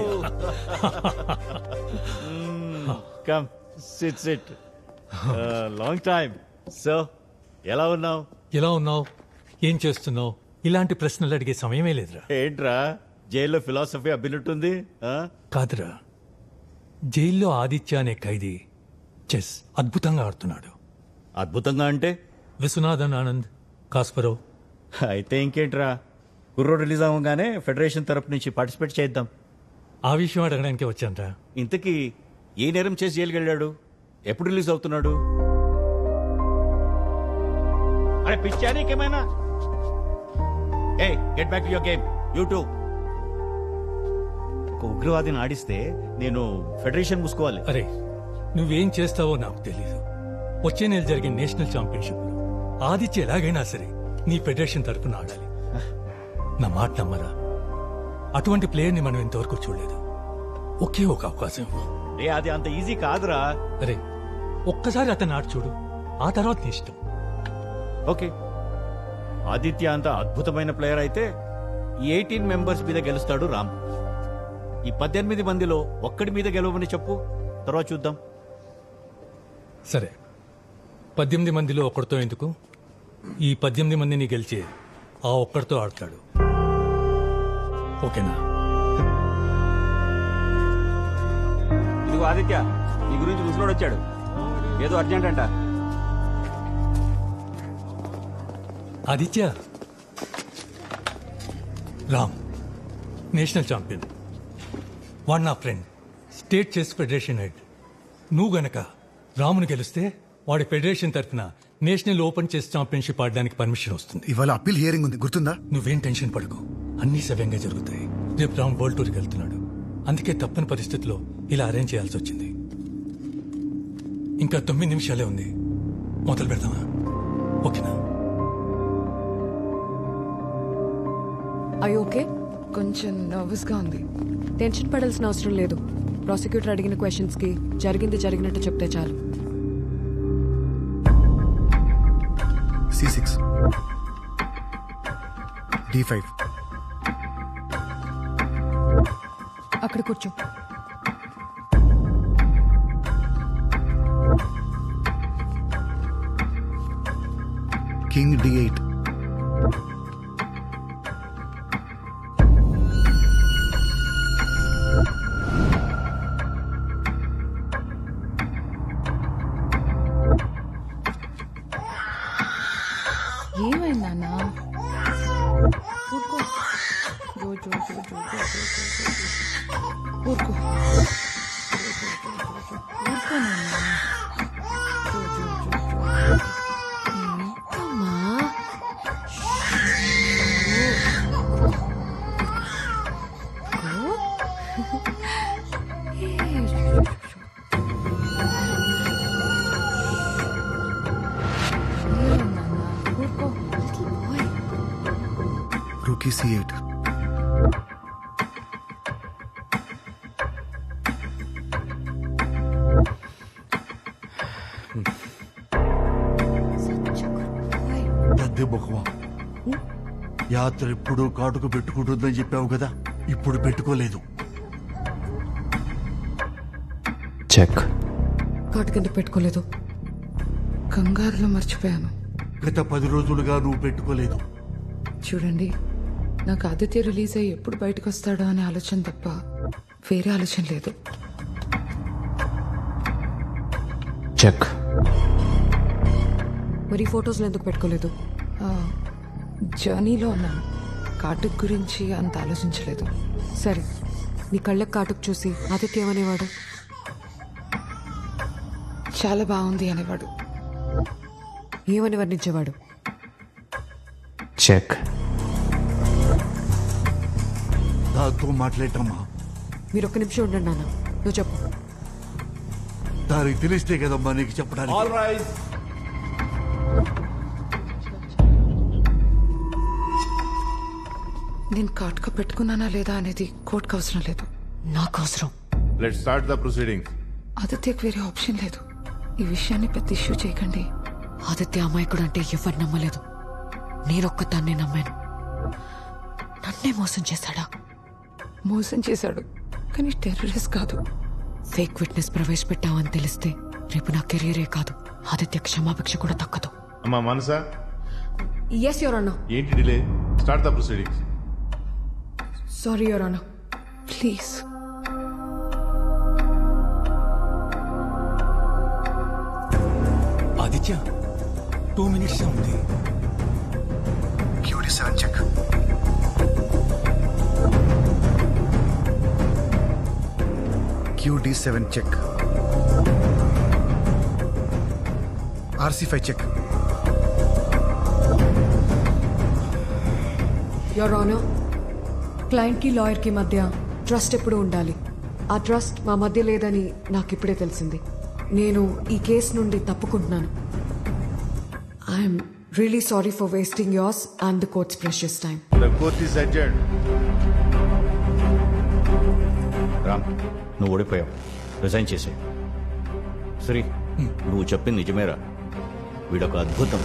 come sit sit long time so ఎలా ఉన్నావు ఎలా ఉన్నావు ఏం చేస్తున్నావు ఇలాంటి ప్రశ్నలు అడిగే సమయమే లేదురా ఏంట్రా జైల్లో ఫిలాసఫీ అబ్బినట్టుంది ఆ? కాదురా జైల్లో ఆదిత్య అనే ఖైదీ చెస్ అద్భుతంగా ఆడుతున్నాడు అద్భుతంగా అంటే విశ్వనాథన్ ఆనంద్ కాస్పరో అయితే ఇంకేంట్రా కుర్రో రిలీజ్ అవ్వగానే ఫెడరేషన్ తరపు నుంచి పార్టిసిపేట్ చేద్దాం ఆ విషయం అడగడానికి వచ్చానరా ఇంతకీ ఏ నేరం చేసి జైలుకి వెళ్ళాడు ఎప్పుడు రిలీజ్ అవుతున్నాడు అరే పిచ్చా నీకేమైనా ఏ get back your game you too ఒక ఉగ్రవాదిని ఆడిస్తే నేను ఫెడరేషన్ మూసుకోవాలి అరే నువ్వేం చేస్తావో నాకు తెలీదు వచ్చే నెల జరిగే నేషనల్ ఛాంపియన్షిప్ ఆదిత్య ఎలాగైనా సరే నీ ఫెడరేషన్ తరపున ఆడాలి నా మాట నమ్మరా అటువంటి ప్లేయర్ని మనం ఇంతవరకు చూడలేదు ఒకే ఒక అవకాశం ఇవ్వు. రే అది అంత ఈజీ కాదురా అరే ఒక్కసారి అతను ఆట చూడు ఆ తర్వాత నీ ఇష్టం ఓకే ఆదిత్య అంత అద్భుతమైన ప్లేయర్ అయితే ఈ ఎయిటీన్ మెంబర్స్ మీద గెలుస్తాడు రామ్ ఈ పద్దెనిమిది మందిలో ఒక్కడి మీద గెలవమని చెప్పు తర్వాత చూద్దాం సరే పద్దెనిమిది మందిలో ఒక్కడితో ఎందుకు ఈ పద్దెనిమిది మందిని గెలిచి ఆ ఒక్కడితో ఆడతాడు ఓకేనా ఇదిగో ఆదిత్య నీ గురించి ముసలోడు వచ్చాడు ఏదో అర్జెంట్ అంట ఆదిత్య రామ్ నేషనల్ ఛాంపియన్ వాడు నా friend state chess federation head నువ్వు గనక రామును గెలిస్తే వాడి ఫెడరేషన్ తరఫున నేషనల్ ఓపెన్ చెస్ ఛాంపియన్షిప్ ఆడడానికి పర్మిషన్ వస్తుంది ఇవాళ అప్పీల్ హియరింగ్ ఉంది గుర్తుందా నువ్వేం టెన్షన్ పడకు అన్ని సవ్యంగా జరుగుతాయి రేపు రామ్ వరల్డ్ టూర్కి వెళ్తున్నాడు అందుకే తప్పని పరిస్థితిలో ఇలా అరేంజ్ చేయాల్సి వచ్చింది ఇంకా తొమ్మిది నిమిషాలే ఉంది మొదలు పెడదామా ఓకేనా ఐ ఓకే కొంచెం నర్వస్ గా ఉంది టెన్షన్ పడాల్సిన అవసరం లేదు ప్రాసిక్యూటర్ అడిగిన క్వశ్చన్స్ కి జరిగింది జరిగినట్టు చెప్తే చాలు సి సిక్స్ డి ఫైవ్ అక్కడ కూర్చో కింగ్ డి ఎయిట్ ఊరుకో ఊరుకో నాన్న అమ్మా రూకీ సి ఎయిట్ దద్దె ముఖమా యాత్ర ఎప్పుడు కాటుకు పెట్టుకుంటుందని చెప్పావు కదా ఇప్పుడు పెట్టుకోలేదు చెక్ కాటు కింద పెట్టుకోలేదు కంగారులో మర్చిపోయాను గత పది రోజులుగా నువ్వు పెట్టుకోలేదు చూడండి నాకు ఆదిత్య రిలీజ్ అయ్యి ఎప్పుడు బయటకు వస్తాడో అనే ఆలోచన తప్ప వేరే ఆలోచన లేదు చెక్ మరి ఫొటోస్లో ఎందుకు పెట్టుకోలేదు ఆ, జర్నీలో ఉన్నాను కాటుక్ గురించి అంత ఆలోచించలేదు సరే నీ కళ్ళకు కాటుకు చూసి ఆదిత్య ఏమనేవాడు చాలా బాగుంది అనేవాడు ఏమని వర్ణించేవాడు చెక్ దాంతో మాట్లాడటమ్మా మీరు ఒక్క నిమిషం ఉండండి నాన్న నువ్వు చెప్పు దానికి తెలిస్తే కదమ్మా నీకు చెప్పడానికి ఆల్ రైట్ నేను కాటుక పెట్టుకున్నానా లేదా అనేది కోర్టుకు అవసరం లేదు నాకు అవసరం లెట్ స్టార్ట్ ద ప్రొసీడింగ్స్ ఆదిత్యకు వేరే ఆప్షన్ లేదు ఈ విషయాన్ని పెద్ద ఇష్యూ చేయకండి ఆదిత్య అమాయకుడు అంటే ఎవరు నమ్మలేదు నేనొక్కదాన్నే నమ్మాను నన్నే మోసం చేశాడా మోసం చేశాడు కానీ టెర్రరిస్ట్ కాదు ఫేక్ విట్నెస్ ప్రవేశపెట్టావని తెలిస్తే రేపు నా కెరీరే కాదు ఆదిత్య క్షమాభిక్ష కూడా తక్కదు అమ్మా మనసా ఎస్ యోర్ అన్న ఏంటి delay start the proceedings sorry your honour please Aditya two minutes ఉంది QD seven check QD seven check RC five check your honour క్లయింట్కి లాయర్కి మధ్య ట్రస్ట్ ఎప్పుడు ఉండాలి ఆ ట్రస్ట్ మా మధ్య లేదని నాకు ఇప్పుడే తెలిసింది నేను ఈ కేసు నుండి తప్పుకుంటున్నాను I'm really sorry for wasting yours and the court's precious time the court is adjourn Ram నువ్వు ఓడిపోయావు రిజైన్ చేసే శ్రీ నువ్వు చెప్పింది నిజమేరా వీడొక అద్భుతం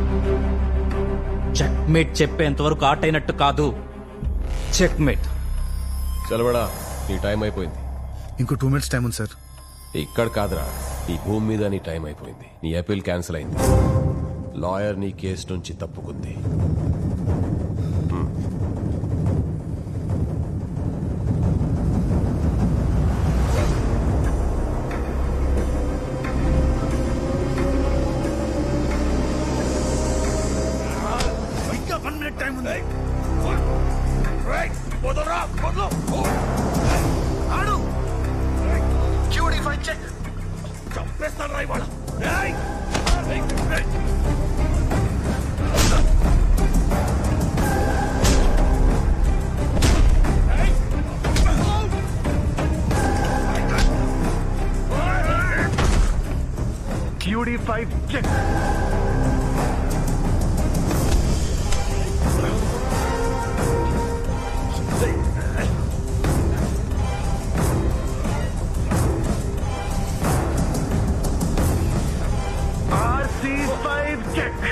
చెక్ మేట్ చెప్పేంత వరకు ఆట అయినట్టు కాదు చెక్ మేట్ చలవడా నీ టైం అయిపోయింది ఇంకో టూ మినిట్స్ టైం ఉంది సార్ ఇక్కడ కాదురా ఈ భూమి మీద నీ టైం అయిపోయింది నీ అపీల్ క్యాన్సిల్ అయింది లాయర్ నీ కేసు నుంచి తప్పుకుంది హ్మ్. ఇంకా వన్ మినిట్ టైం ఉంది ఆడు క్యూడి ఫైవ్ చెక్ చంపేస్తాను రా ఇవాళ ఏయ్! ఏయ్! ఏయ్! Q D five check RC five check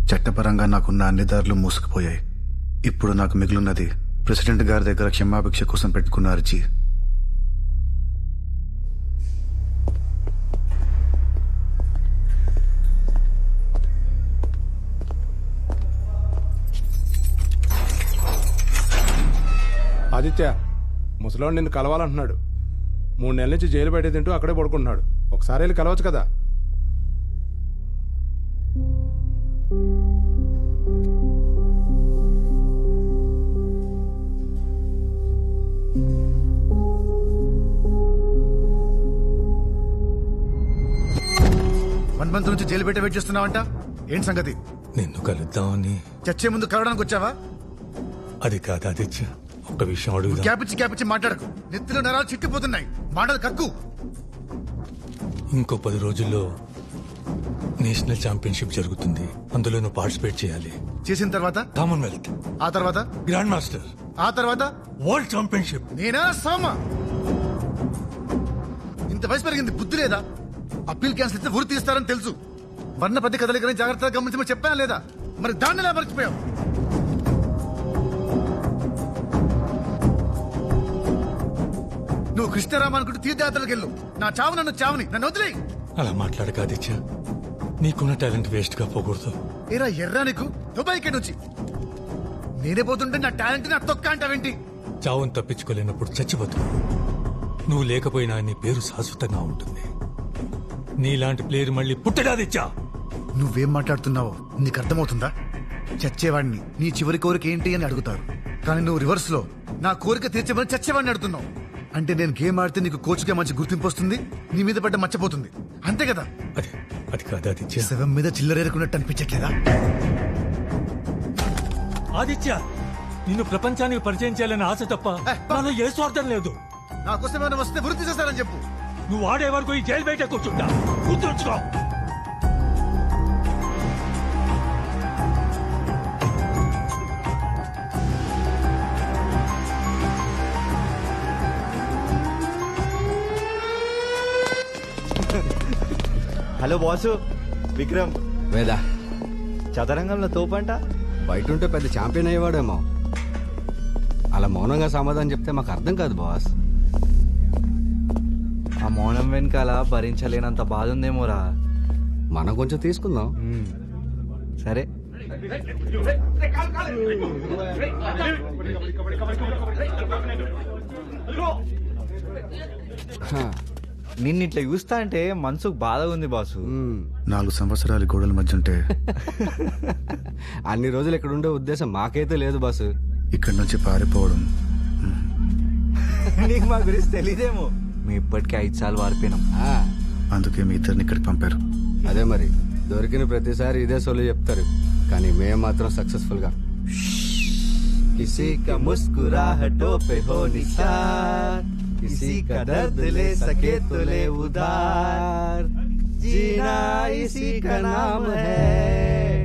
చట్టపరంగా నాకున్న అన్ని దారులు మూసుకుపోయాయి ఇప్పుడు నాకు మిగిలినది ప్రెసిడెంట్ గారి దగ్గర క్షమాభిక్ష కోసం పెట్టుకున్న అర్జీ ఆదిత్య ముసలోడు నిన్ను కలవాలంటున్నాడు మూడు నెలల నుంచి జైలు బయట తింటూ అక్కడే పడుకుంటున్నాడు ఒకసారి వెళ్ళి కలవచ్చు కదా వన్ మంత్ నుంచి జైలు పెట్టి వెయిట్ చేస్తున్నావంట ఏంటి సంగతి నిన్ను కలుద్దామని చచ్చే ముందు కలవడానికి వచ్చావా అది కాదు ఆదిత్య ఒక విషయం అడుగుదా క్యాపిచ్చి క్యాపిచ్చి మాట్లాడకు నెత్తిలో నరాలు చిక్కిపోతున్నాయి మాటలు కక్కు ఇంకో పది రోజుల్లో నేషనల్ ఛాంపియన్షిప్ జరుగుతుంది అందులో నువ్వు పార్టిసిపేట్ చేయాలి చేసిన తర్వాత కామన్వెల్త్ ఆ తర్వాత గ్రాండ్ మాస్టర్ ఆ తర్వాత వరల్డ్ ఛాంపియన్షిప్ నేనా సామా ఇంత వయసు పెరిగింది బుద్ధి లేదా అప్పీల్ క్యాన్సిల్ ఇస్తే ఊరు తీస్తారని తెలుసు వర్ణ పద్ధతి కదలికని జాగ్రత్తగా గమనించమని చెప్పానా లేదా మరి దాన్ని ఎలా మర్చిపోయావు నువ్వు కృష్ణరామ అనుకుంటూ తీర్థయాత్రలకు వెళ్ళు నా చావు నన్ను చావుని నన్ను వదిలేయి అలా మాట్లాడక ఆదిత్య నీకున్న టాలెంట్ వేస్ట్ గా పోకూడదు ఏరా ఎర్రా నీకు దుబాయ్కి నుంచి నేనే పోతుంటే నా టాలెంట్ నా తొక్క అంటావేంటి చావును తప్పించుకోలేనప్పుడు చచ్చిపోతు నువ్వు లేకపోయినా నీ పేరు శాశ్వతంగా ఉంటుంది నీలాంటి ప్లేయర్ మళ్ళీ పుట్టడాదిచ్చా నువ్వేం మాట్లాడుతున్నావో నీకు అర్థమవుతుందా చచ్చేవాడిని నీ చివరి కోరిక ఏంటి అని అడుగుతారు కానీ నువ్వు రివర్స్ లో నా కోరిక తీర్చమని చచ్చేవాడిని అడుగుతున్నావు అంటే నేను గేమ్ ఆడితే నీకు కోచ్గా మంచి గుర్తింపు వస్తుంది నీ మీద పడ్డ మర్చిపోతుంది అంతే కదా అది కాదు ఆదిత్య శవం మీద చిల్లరేరుకున్నట్టు అనిపించట్లేదా ఆదిత్య నిన్ను ప్రపంచానికి పరిచయం చేయాలని ఆశ తప్ప నాలో ఏ స్వార్థం లేదు నాకోసం ఏమైనా వస్తే వృత్తి చేస్తారని చెప్పు నువ్వు ఆడే వరకు ఈ జైలు బయట కూర్చుంటా కూర్చోచ్చుకో హలో బాసు విక్రమ్ వేదా చదరంగంలో తోపంట బయట ఉంటే పెద్ద ఛాంపియన్ అయ్యేవాడేమో అలా మౌనంగా సమాధానం చెప్తే మాకు అర్థం కాదు బాస్ ఆ మౌనం వెనకాల భరించలేనంత బాధ ఉందేమోరా మనం కొంచెం తీసుకుందాం సరే నిన్ను ఇట్లా చూస్తా అంటే మనసుకు బాధగా ఉంది బాసు నాలుగు సంవత్సరాలు ఈ గోడల మధ్య ఉంటే అన్ని రోజులు ఇక్కడ ఉండే ఉద్దేశం మాకైతే లేదు బాసు ఇక్కడి నుంచి పారిపోవడం నీకు మా గురించి తెలియదేమో మేము ఇప్పటికే ఐదు సార్లు వారిపోయినాం అందుకే మీ ఇద్దరిని ఇక్కడికి పంపారు అదే మరి దొరికిన ప్రతిసారి ఇదే సొల్లు చెప్తారు కానీ మేము మాత్రం సక్సెస్ఫుల్ గా किसी का मुस्कुराहटों पे हो निसार किसी का दर्द ले सके तो ले उधार जीना इसी का नाम है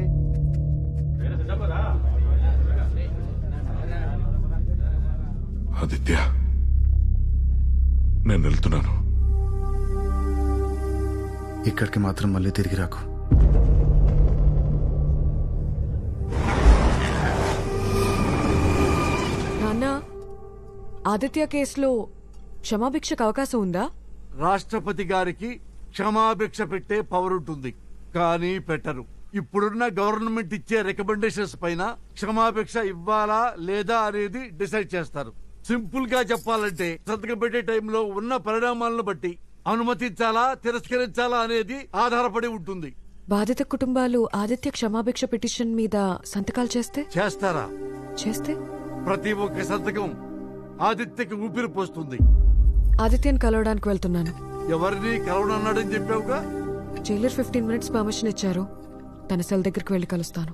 ఆదిత్య నేను వెళ్తున్నాను ఇక్కడికి మాత్రం మళ్ళీ తిరిగి రాకు నాన్న ఆదిత్య కేసులో క్షమాభిక్షకు అవకాశం ఉందా రాష్ట్రపతి గారికి క్షమాభిక్ష పెట్టే పవర్ ఉంటుంది కానీ పెట్టరు ఇప్పుడున్న గవర్నమెంట్ ఇచ్చే రికమెండేషన్స్ పైన క్షమాభిక్ష ఇవ్వాలా లేదా అనేది డిసైడ్ చేస్తారు సింపుల్ గా చెప్పాలంటే సంతకం పెట్టే టైంలో ఉన్న పరిణామాలను బట్టి అనుమతించాలా తిరస్కరించాలా అనేది ఆధారపడి ఉంటుంది బాధిత కుటుంబాలు ఆదిత్య క్షమాభిక్ష పిటిషన్ మీద సంతకాలు చేస్తే చేస్తారా చేస్తే ప్రతి ఒక్క సంతకం ఆదిత్యకి ఊపిరి పోస్తుంది ఆదిత్యని కలవడానికి వెళ్తున్నాను ఎవరిని కలవనన్నాడని చెప్పావుగా జైలర్ ఫిఫ్టీన్ మినిట్స్ పర్మిషన్ ఇచ్చారు తన సెల్ దగ్గరికి వెళ్ళి కలుస్తాను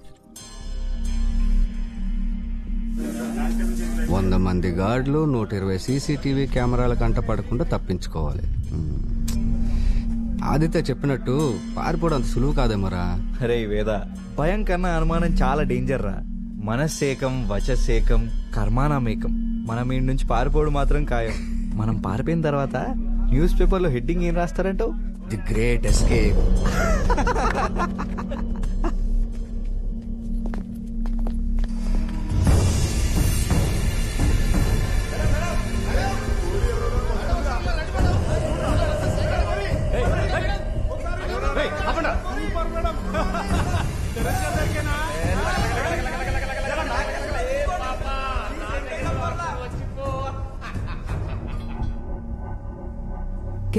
వంద మంది గార్డులు నూట ఇరవై సీసీటీవీ కెమెరాల కంట పడకుండా తప్పించుకోవాలి మ్మ్. ఆదిత్య చెప్పినట్టు పారిపోవడం అంత సులువు కాదేమోరా అరే వేద భయం కన్నా అనుమానం చాలా డేంజర్ రా మనస్సేకం వచసేకం కర్మానామేకం మనం ఈ నుంచి పారిపోవడం మాత్రం ఖాయం మనం పారిపోయిన తర్వాత న్యూస్ పేపర్లో హెడ్డింగ్ ఏం రాస్తారంటావు ది గ్రేట్ ఎస్కేప్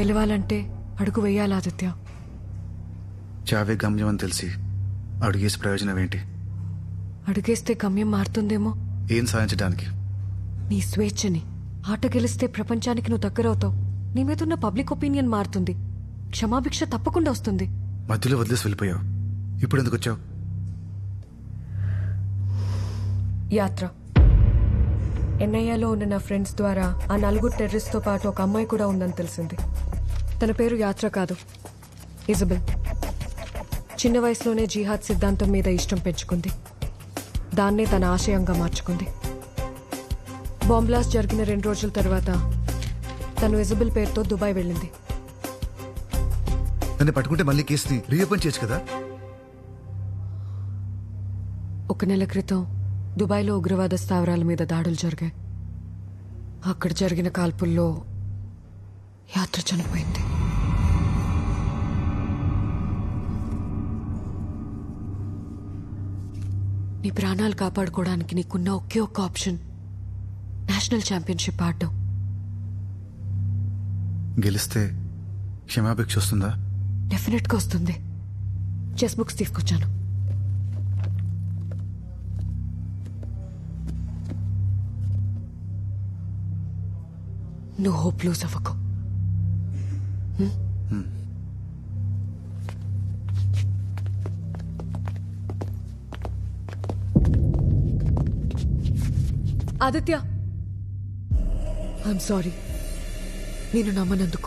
గెలవాలంటే అడుగు వేయాలి ఆదిత్య చావే గమ్యం అని తెలిసి అడుగేసి ప్రయోజనం ఏంటి అడుగేస్తే గమ్యం మారుతుందేమో ఏం సాధించడానికి నీ స్వేచ్ఛని ఆట గెలిస్తే ప్రపంచానికి నువ్వు దగ్గరవుతావు నీ మీదున్న పబ్లిక్ ఒపీనియన్ మారుతుంది క్షమాభిక్ష తప్పకుండా వస్తుంది మధ్యలో వదిలేసి వెళ్ళిపోయావు ఇప్పుడు ఎందుకు వచ్చావు యాత్ర ఎన్ఐఏలో ఉన్న నా ఫ్రెండ్స్ ద్వారా ఆ నలుగురు టెర్రరిస్ట్తో పాటు ఒక అమ్మాయి కూడా ఉందని తెలిసింది తన పేరు యాత్ర కాదు ఇజబెల్ చిన్న వయసులోనే జిహాద్ సిద్ధాంతం మీద ఇష్టం పెంచుకుంది దాన్నే తన ఆశయంగా మార్చుకుంది బాంబ్ బ్లాస్ట్ జరిగిన రెండు రోజుల తర్వాత తను ఇజబెల్ పేరుతో దుబాయ్ వెళ్ళింది నన్ను పట్టుకుంటే మళ్ళీ కేసుని రీఓపెన్ చేయొచ్చు కదా ఒక నెల క్రితం దుబాయ్లో ఉగ్రవాద స్థావరాల మీద దాడులు జరిగాయి అక్కడ జరిగిన కాల్పుల్లో యాత్ర చనిపోయింది నీ ప్రాణాలు కాపాడుకోవడానికి నీకున్న ఒకే ఒక్క ఆప్షన్ నేషనల్ ఛాంపియన్షిప్ ఆడడం గెలిస్తే క్షమాభిక్ష వస్తుందా డెఫినెట్ గా వస్తుంది చెస్ బుక్స్ తీసుకొచ్చాను నువ్వు హోప్ లూజ్ అవ్వకు హ్మ్? ఆదిత్య ఐఎమ్ సారీ నేను నమ్మనందుకు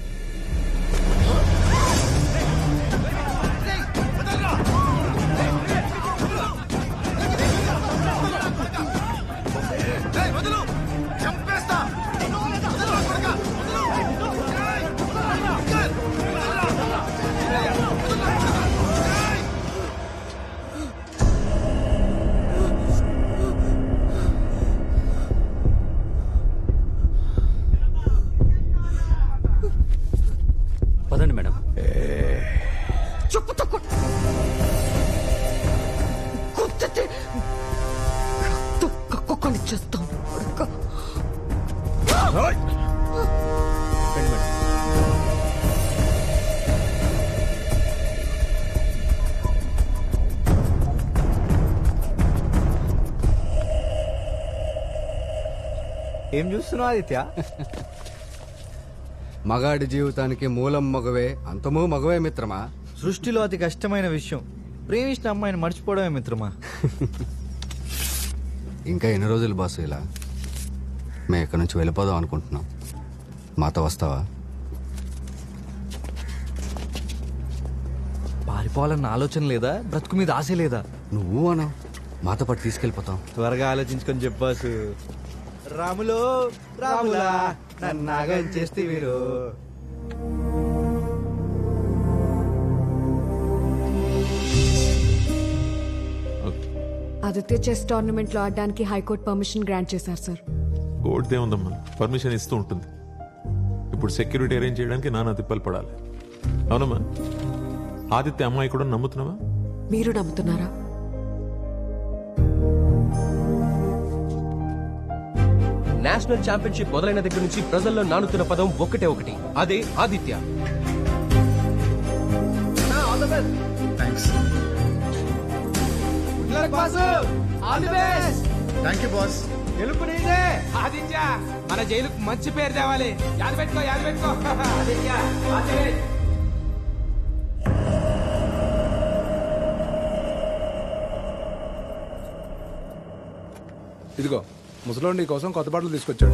పదండి మేడం చెప్పుతో కొట్- కొట్టితే తొక్క కుక్కని చేస్తాం కొడుకా. ఏం చూస్తున్నావు ఆదిత్య మగాడి జీవితానికి మూలం మగవే అంతమూ మగవే మిత్రమా సృష్టిలో అతి కష్టమైన విషయం ప్రేమించిన అమ్మాయిని మర్చిపోవడమే మిత్రమా ఇంకా ఎన్ని రోజులు బాసు ఇలా మేము ఇక్కడి నుంచి వెళ్ళిపోదాం అనుకుంటున్నాం మాతో వస్తావా పారిపోవాలన్న ఆలోచన లేదా బ్రతుకు మీద ఆశ లేదా నువ్వు అను మాతో పాటు తీసుకెళ్ళిపోతాం త్వరగా ఆలోచించుకొని చెప్పాసు రాములో రాములా నన్నాగం చేస్తే వీరు ఆదిత్య చెస్ టోర్నమెంట్ లో ఆడడానికి హైకోర్టు పర్మిషన్ గ్రాంట్ చేశారు సార్ కోర్టుదే ఉందమ్మా పర్మిషన్ ఇస్తూ ఉంటుంది ఇప్పుడు సెక్యూరిటీ అరేంజ్ చేయడానికి నానా తిప్పలు పడాలి అవునమ్మా ఆదిత్య అమ్మాయి కూడా నమ్ముతున్నావా మీరు నమ్ముతున్నారా నేషనల్ ఛాంపియన్షిప్ మొదలైన దగ్గర నుంచి ప్రజల్లో నానుతున్న పదం ఒక్కటే ఒకటి అదే ఆదిత్య థ్యాంక్ యూ బాస్ గెలుపు నీదే ఆదిత్య మన జైలుకు మంచి పేరు తేవాలి యాద పెట్టుకో యాద పెట్టుకో ఆదిత్య ఆదిత్య. ఇదిగో ముసలోడు నీ కోసం కొత్త బట్టలు తీసుకొచ్చాడు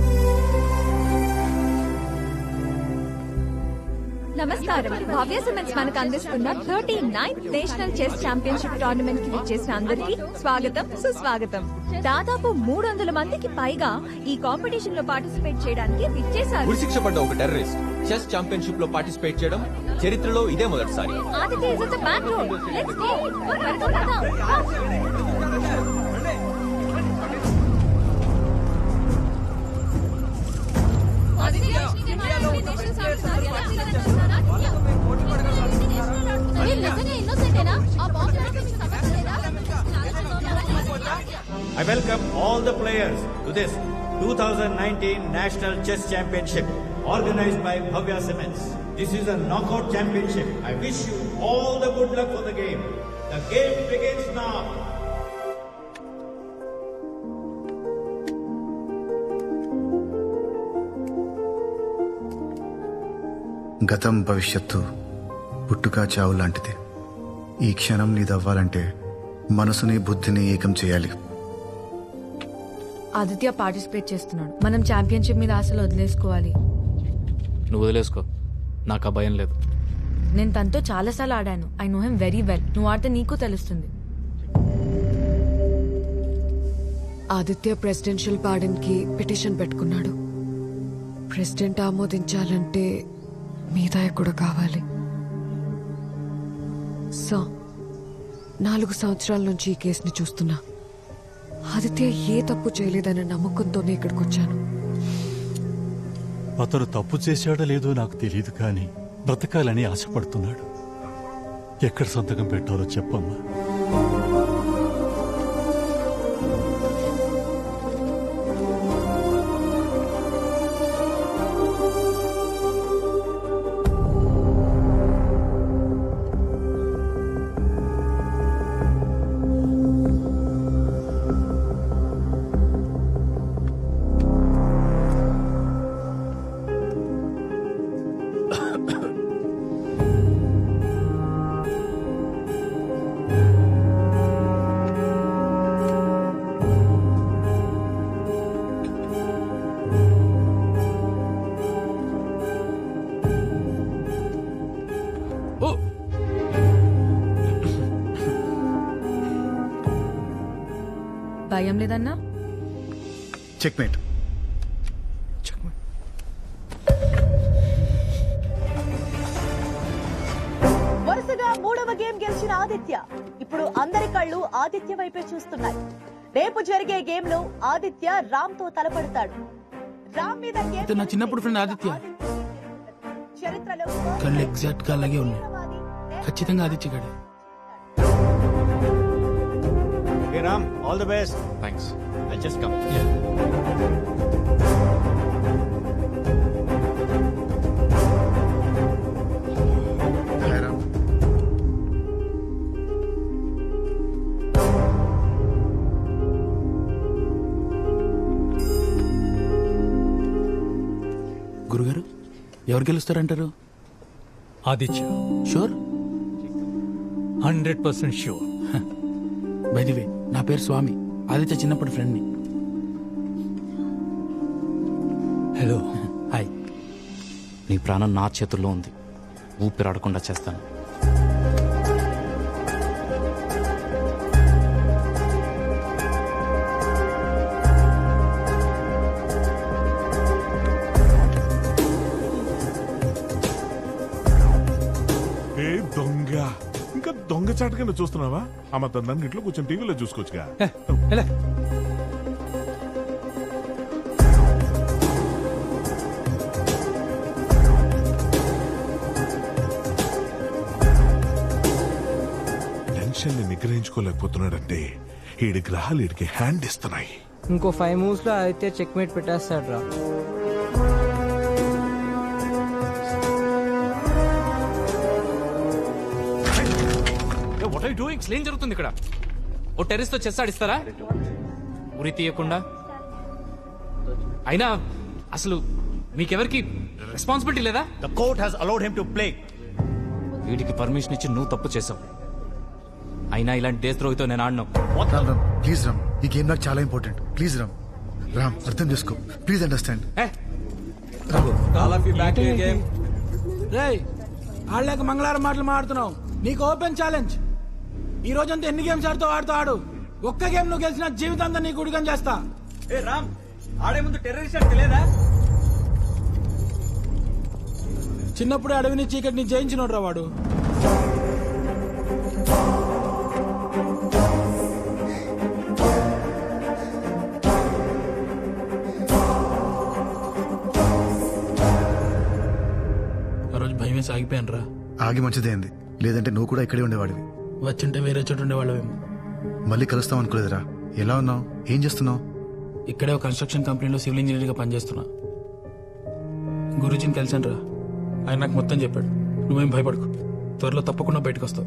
నమస్కారం భవ్య సిమెంట్స్ మనకు అందిస్తున్న thirty ninth national chess championship tournament కి విచ్చేసిన అందరికీ స్వాగతం సుస్వాగతం దాదాపు మూడు వందల మందికి పైగా ఈ కాంపిటీషన్ లో పార్టిసిపేట్ చేయడానికి విచ్చేశారు ఉరిశిక్ష పడ్డ ఒక టెర్రరిస్ట్ చెస్ ఛాంపియన్షిప్ లో పార్టిసిపేట్ చేయడం చరిత్రలో ఇదే మొదటిసారి Aditya is it back road let's go త్వరగా పద. మీరు నిజంగా ఇన్నోసెంటేనా ఆ బాంబ్ ఎవరికీ మీకు సంబంధం లేదా I welcome all the players to this 2019 National Chess Championship. organized by Bhavya Cements. This is a knockout championship. I wish you all the good luck for the game. The game begins now. గతం భవిష్యత్తు పుట్టుక చావు లాంటిది ఈ క్షణం నీదవ్వాలంటే మనసుని బుద్ధిని ఏకం చేయాలి ఆదిత్య పార్టిసిపేట్ చేస్తున్నాడు మనం ఛాంపియన్షిప్ మీద ఆశలు వదిలేసుకోవాలి నువ్వు వదిలేసుకో నాకు ఆ భయం లేదు నేను తనతో చాలాసార్లు ఆడాను I know him very well నువ్వు ఆడితే నీకు తెలుస్తుంది ఆదిత్య ప్రెసిడెన్షియల్ పార్డన్ కి పిటిషన్ పెట్టుకున్నాడు ప్రెసిడెంట్ ఆమోదించాలంటే మీ దయ కూడా కావాలి సో నాలుగు సంవత్సరాల నుంచి ఈ కేసుని చూస్తున్నా ఆదిత్య ఏ తప్పు చేయలేదన్న నమ్మకంతోనే ఇక్కడికి వచ్చాను అతను తప్పు చేశాడో లేదో నాకు తెలియదు కానీ బ్రతకాలని ఆశపడుతున్నాడు ఎక్కడ సంతకం పెట్టాలో చెప్పమ్మా భయం లేదన్నా చెక్మేట్ వరుసగా మూడవ గేమ్ గెలిచిన ఆదిత్య ఇప్పుడు అందరి కళ్ళు ఆదిత్య వైపే చూస్తున్నాయి రేపు జరిగే గేమ్ లో ఆదిత్య రామ్ తో తలపడతాడు రామ్ మీద గేమ్ ఇతను నా చిన్నప్పుడు ఫ్రెండ్ ఆదిత్య చరిత్రలో కళ్ళు ఎగ్జాక్ట్ గా అలాగే ఉన్నాయి ఖచ్చితంగా Aditya గడే Hey Ram, all the best. Thanks. I'll just come. గురుగారు ఎవరు గెలుస్తారంటారు Aditya sure hundred percent sure by the way నా పేరు స్వామి ఆదిత్య చిన్నప్పటి ఫ్రెండ్ని హలో హాయ్ నీ ప్రాణం నా చేతుల్లో ఉంది ఊపిరాడకుండా చేస్తాను ఏ దొంగ ఇంకా దొంగ చాటకన్నా చూస్తున్నావా అమ్మ తన ఇంట్లో కూర్చొని టీవీలో చూసుకోవచ్చుగా టెన్షన్ ని నిగ్రహించుకోలేకపోతున్నాడంటే ఈడి గ్రహాలు ఈడికి హ్యాండ్ ఇస్తున్నాయి ఇంకో ఫైవ్ మూవ్స్ లో ఆదిత్య చెక్ మేట్ పెట్టేస్తాడు రా వాట్ ఆర్ డూయింగ్ ఏం జరుగుతుంది ఇక్కడ ఓ టెర్రస్ తో చెస్ ఆడిస్తారా ఉరి తీయకుండా అయినా అసలు మీకెవరికి రెస్పాన్సిబిలిటీ లేదా The court has allowed him to play. వీటికి పర్మిషన్ ఇచ్చి నువ్వు తప్పు చేసావు అయినా ఇలాంటి దేశద్రోహితో నేను ఆడినావు రామ్ రామ్ ప్లీజ్ రామ్ ఈ గేమ్ నాకు చాలా ఇంపార్టెంట్ ప్లీజ్ రామ్ రామ్ అర్థం చేసుకో ప్లీజ్ అండర్స్టాండ్ రేయ్ ఆడలేక మంగళవారం మాటలు మాడుతున్నావు నీకు ఓపెన్ ఛాలెంజ్ ఈ రోజంతా ఎన్ని గేమ్స్ ఆడుతూ ఆడుతూ ఆడు ఒక్క గేమ్ నువ్వు గెలిచిన జీవితాంతా నీకు ఉడికం చేస్తా ఏ రామ్ ఆడే ముందు టెర్రరిస్ట్ అంటే తెలియదా చిన్నప్పుడు అడవిని చీకటిని జయించినోడు రా వాడు ఆ రోజు భయమే సాగిపోయాను రా ఆగి మంచిదైంది లేదంటే నువ్వు కూడా ఇక్కడే ఉండేవాడివి వచ్చింటే వేరే చోటు ఉండేవాళ్ళమేమో మళ్ళీ కలుస్తాం అనుకోలేదురా ఎలా ఉన్నావు ఏం చేస్తున్నావు ఇక్కడే ఒక కన్స్ట్రక్షన్ కంపెనీలో సివిల్ ఇంజనీర్ గా పనిచేస్తున్నా గురుజీని కలిసాను రా ఆయన నాకు మొత్తం చెప్పాడు నువ్వేం భయపడకు త్వరలో తప్పకుండా బయటకు వస్తావు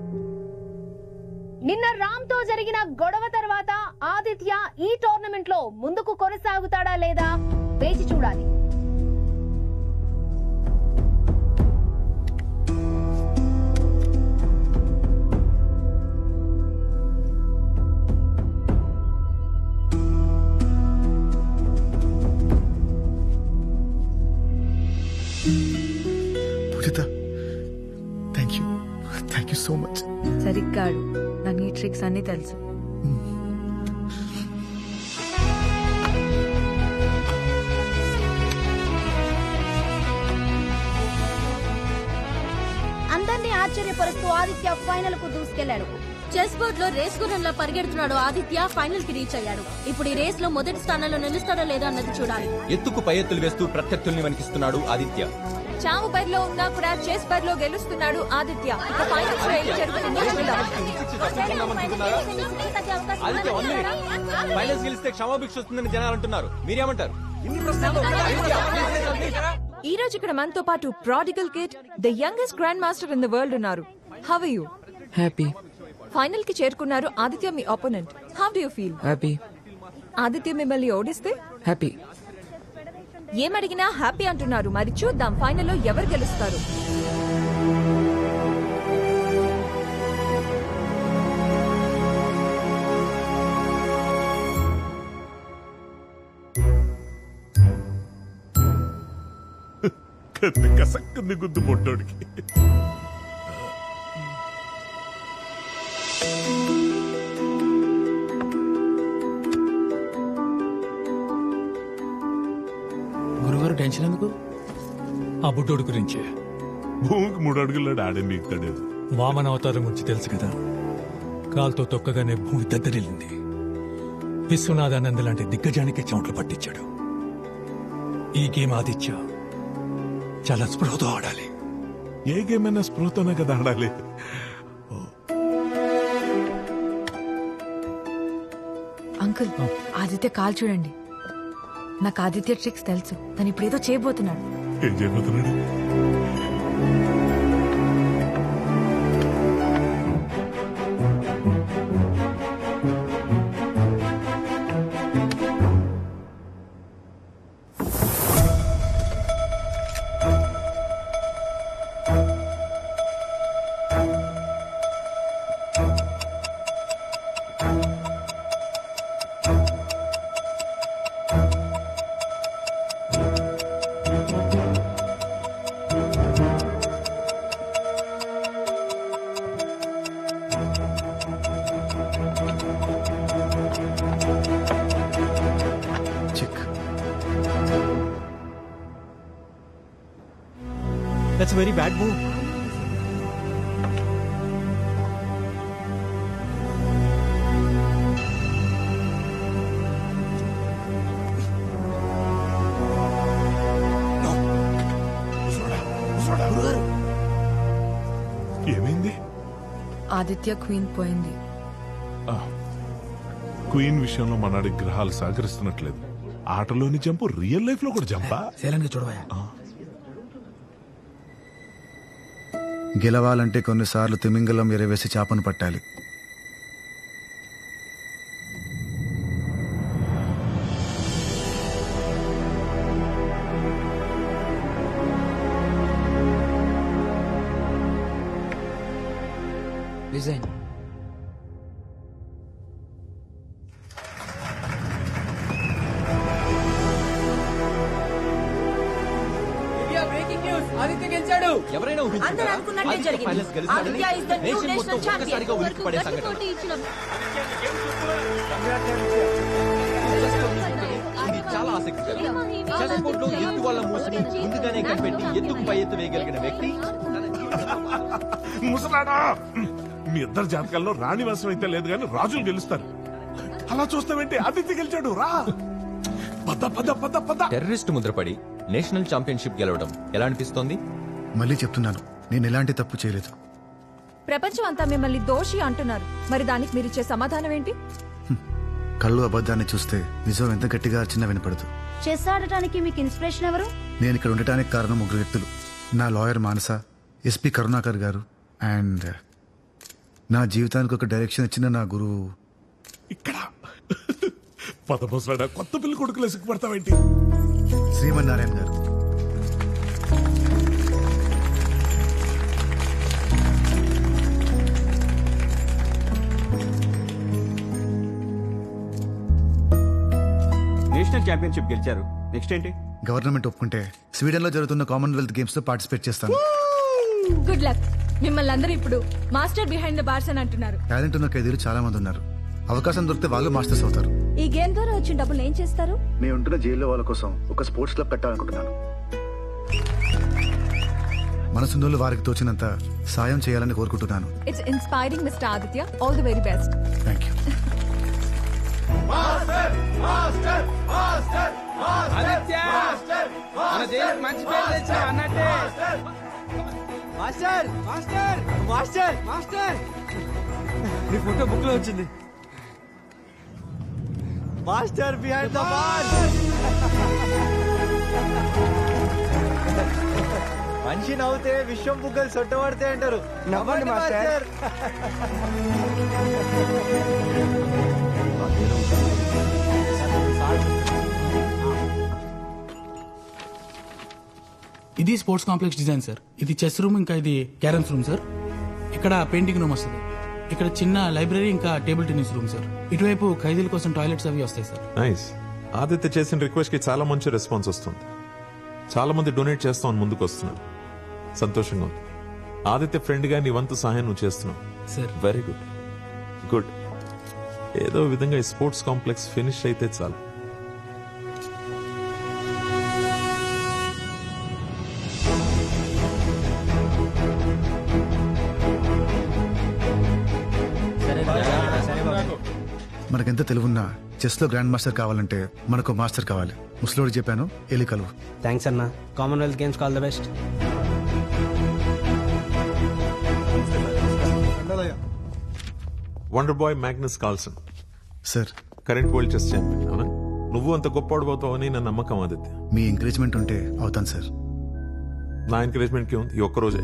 నిన్న రామ్ తో జరిగిన గొడవ తర్వాత ఆదిత్య ఈ టోర్నమెంట్ లో ముందుకు కొనసాగుతాడా లేదా వేచి చూడాలి Pujitha thank you thank you so much సరిగ్గా ఆడు. నాకు ఈ ట్రిక్స్ అన్నీ తెలుసు అందరినీ ఆశ్చర్యపరుస్తూ ఆదిత్య ఫైనల్ కు దూసుకెళ్లాడు చెస్ బోర్డ్ లో రేస్ గుర్రంలో పరిగెడుతున్నాడు ఆదిత్య ఫైనల్ కి రీచ్ అయ్యాడు ఇప్పుడు ఈ రేస్ లో మొదటి స్థానంలో నిలుస్తాడో లేదో అన్నది చూడాలి ఎత్తుకు పై ఎత్తులు వేస్తూ ప్రత్యర్థుల్ని వణికిస్తున్నాడు ఆదిత్య చావు బరిలో ఉన్నా కూడా చేస్ బరిలో గెలుస్తున్నాడు ఆదిత్య ఇక ఫైనల్స్ లో ఏం జరుగుతుందో చూద్దాం ఆదిత్య వన్ మినిట్ ఫైనల్స్ గెలిస్తే క్షమాభిక్ష వస్తుందని జనాలు అంటున్నారు మీరేమంటారు ఈ రోజు ఇక్కడ మనతో పాటు prodigal kid the youngest grand master in the world ఉన్నారు హవ్ యూ హ్యాపీ ఫైనల్ కి చేరుకున్నారు ఆదిత్య మీ opponent how do you feel happy Aditya మిమ్మల్ని ఓడిస్తే హ్యాపీ ఏమడిగినా హ్యాపీ అంటున్నారు మరి చూద్దాం ఫైనల్లో ఎవరు గెలుస్తారు కత్తి కసక్కుంది గుద్దు పొట్టోడికి గురుగారు టెన్షన్ ఎందుకు ఆ బుడ్డోడు గురించే భూమికి మూడు అడుగుల్లో ఆడే మిగుతాడు వామన అవతారం గురించి తెలుసు కదా కాల్తో తొక్కగానే భూమి దద్దరిల్లింది విశ్వనాథానంద లాంటి దిగ్గజానికి చెమటలు పట్టించాడు ఈ గేమ్ ఆదిత్య చాలా స్పృహతో ఆడాలి ఏ గేమ్ అయినా స్పృహతోనే కదా ఆడాలి అంకుల్ ఆదిత్య కాల్ చూడండి నాకు ఆదిత్య ట్రిక్స్ తెలుసు తను ఇప్పుడు ఏదో చేయబోతున్నాడు ఏం చేయబోతున్నాడు check that's very bad move ఏమైంది ఆదిత్య క్వీన్ పోయింది ఆ, క్వీన్ విషయంలో మనాడి గ్రహాలు సహకరిస్తున్నట్లేదు ఆటలోని జంపు రియల్ లైఫ్ లో కూడా జంపా సైలెంట్ గా చూడవా గెలవాలంటే కొన్నిసార్లు తిమింగలం ఎరవేసి చేపను పట్టాలి డిజైన్ బ్రేకింగ్ న్యూస్ ఆదిత్య గెలిచాడు ఎవరైనా అందరూ అనుకున్నట్టే జరిగింది Aditya is the new national champion. వరకు గట్టి పోటీ ఇచ్చిన ఇది చాలా ఆసక్తికరం చెస్ బోర్డ్ లో ఎత్తు వాళ్ళ మూసిని ముందుగానే కనిపెట్టి ఎత్తుకు పై ఎత్తు వేయగలిగిన వ్యక్తి ముసలాడా మీ ఇద్దరు జాతకాల్లో రాణి వంశం అయితే లేదు కానీ రాజులు గెలుస్తారు అలా చూస్తావేంటి ఆదిత్య గెలిచాడు రా పద పద పద పద టెర్రరిస్ట్ ముద్రపడి నేషనల్ ఛాంపియన్షిప్ గెలవడం ఎలా అనిపిస్తోంది మళ్ళీ చెప్తున్నాను నేను ఎలాంటి తప్పు చేయలేదు ప్రపంచం అంతా మిమ్మల్ని దోషి అంటున్నారు మరి దానికి మీరిచ్చే సమాధానం ఏంటి కళ్ళు అబద్ధాన్ని చూస్తే నిజం ఎంత గట్టిగా అర్చినా వినపడదు చెస్ ఆడటానికి మీకు ఇన్స్పిరేషన్ ఎవరు నేను ఇక్కడ ఉండటానికి కారణం ముగ్గురు వ్యక్తులు నా లాయర్ మానస ఎస్పి కరుణాకర్ గారు అండ్ నా జీవితానికి ఒక డైరెక్షన్ ఇచ్చిన నా గురువు పదమోసలాడా కొత్త పిల్లి కొడుకులు సిగ్గుపడతావేంటి శ్రీమన్నారాయణ గారు నేషనల్ ఛాంపియన్షిప్ గెలిచారు నెక్స్ట్ ఏంటి గవర్నమెంట్ ఒప్పుకుంటే స్వీడన్ లో జరుగుతున్న కామన్వెల్త్ గేమ్స్ లో పార్టిసిపేట్ చేస్తాను గుడ్ లక్ మిమ్మల్ని అందరూ ఇప్పుడు మాస్టర్ బిహైండ్ ద బార్స్ అని అంటున్నారు టాలెంట్ ఉన్న ఖైదీలు చాలా మంది ఉన్నారు అవకాశం దొరికితే వాళ్ళు మాస్టర్స్ అవుతారు ఈ గేమ్ ద్వారా వచ్చిన డబ్బులు ఏం చేస్తారు నేను ఉంటున్న జైల్లో వాళ్ళ కోసం ఒక స్పోర్ట్స్ క్లబ్ పెట్టాలనుకుంటున్నాను మనసున్నోళ్ళు వారికి తోచినంత సాయం చేయాలని కోరుకుంటున్నాను it's inspiring mister Aditya all the very best thank you మన జైలుకి మంచి పేరు తెచ్చావు అన్నట్టే మాస్టర్ మాస్టర్ మాస్టర్ మాస్టర్ నీ ఫోటో బుక్ లో వచ్చింది మాస్టర్ బిహైండ్ ద బార్ మనిషి నవ్వుతే విశ్వం బుగ్గలు సొట్టబడితే అంటారు నవ్వండి మాస్టర్ ఇది స్పోర్ట్స్ కాంప్లెక్స్ డిజైన్ సార్ ఇది చెస్ రూమ్ ఇంకా ఇది క్యారమ్స్ రూమ్ సార్ ఇక్కడ పెయింటింగ్ రూమ్ వస్తుంది ఇక్కడ చిన్న లైబ్రరీ ఇంకా టేబుల్ టెన్నిస్ రూమ్ సార్ ఇటువైపు ఖైదీల కోసం టాయిలెట్స్ అవి వస్తాయి సార్ నైస్ ఆదిత్య చేసిన రిక్వెస్ట్ కి చాలా మంచి రెస్పాన్స్ వస్తుంది చాలా మంది డొనేట్ చేస్తామని ముందుకు వస్తున్నారు సంతోషంగా ఉంది ఆదిత్య ఫ్రెండ్ గా నీ వంతు సహాయం నువ్వు చేస్తున్నావు సార్ వెరీ గుడ్ గుడ్ ఏదో విధంగా ఈ స్పోర్ట్స్ కాంప్లెక్స్ ఫినిష్ అయితే చాలు మనకెంత తెలివున్నా చెస్ లో గ్రాండ్ మాస్టర్ కావాలంటే మనకు మాస్టర్ కావాలి ముసలోడు చెప్పాను ఎలి కలువు థ్యాంక్స్ అన్న commonwealth games all the best wonder boy Magnus Carlsen sir current world chess champion అవునా నువ్వు అంత గొప్ప అవుతావని నా నమ్మకం ఆదిత్య మీ ఎంకరేజ్మెంట్ ఉంటే అవుతాను సార్ నా ఎంకరేజ్మెంట్ కి ఉంది ఈ ఒక్క రోజే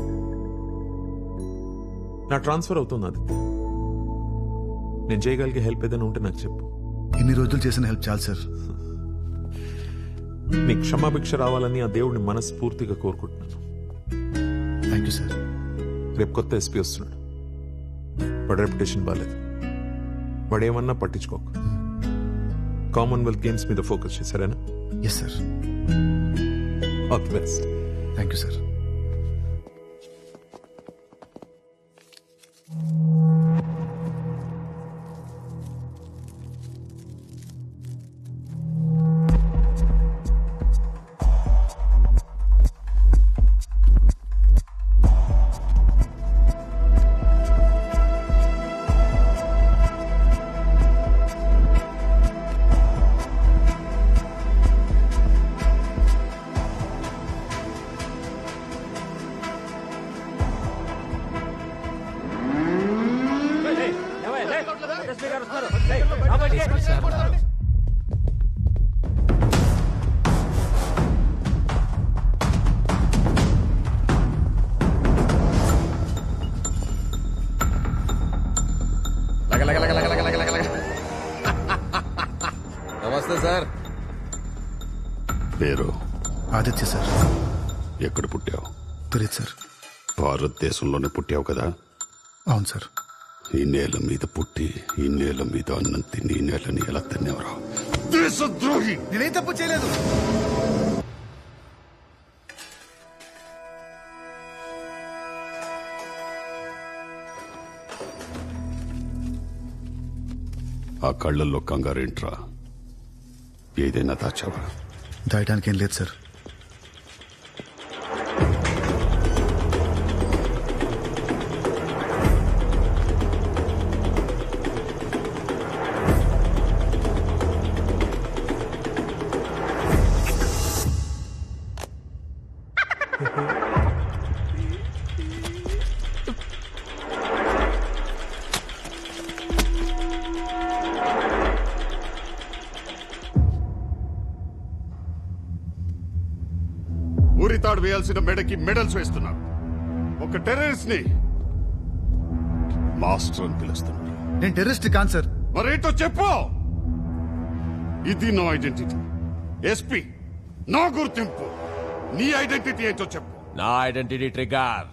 నా ట్రాన్స్ఫర్ అవుతుంది ఆదిత్య నేను చేయగలిగే హెల్ప్ ఏదైనా ఉంటే నాకు చెప్పు ఇన్ని రోజులు చేసిన హెల్ప్ చాలు సార్ నీ క్షమాభిక్ష రావాలని ఆ దేవుడిని మనస్ఫూర్తిగా కోరుకుంటున్నాను థ్యాంక్ యూ సార్ రేపు కొత్త ఎస్పీ వస్తున్నాడు వాడి రెప్యుటేషన్ బాగాలేదు వాడు ఏమన్నా పట్టించుకోకు కామన్వెల్త్ గేమ్స్ మీద ఫోకస్ చేశారేనా yes sir all the best thank you sir నమస్తే సార్ పేరు ఆదిత్య సార్ ఎక్కడ పుట్టావు తెలియదు సార్ భారతదేశంలోనే పుట్టావు కదా అవును సార్ ఈ నేల మీద పుట్టి ఈ నేల మీద అన్నం తిని ఈ నేలని ఎలా తినేవరా దేశద్రోహి నేనేం తప్పు చేయలేదు ఆ కళ్ళల్లో కంగారేంట్రా ఏదైనా దాచావా దాయడానికి ఏం లేదు సార్ వేయాల్సిన మెడకి మెడల్స్ వేస్తున్నారు ఒక టెర్రరిస్ట్ ని మాస్టర్ అని పిలుస్తున్నారు నేను టెర్రరిస్ట్ కాను సార్ మరేంటో చెప్పు ఇది నా ఐడెంటిటీ ఎస్పీ నా గుర్తింపు నీ ఐడెంటిటీ ఏంటో చెప్పు నా ఐడెంటిటీ ట్రిగర్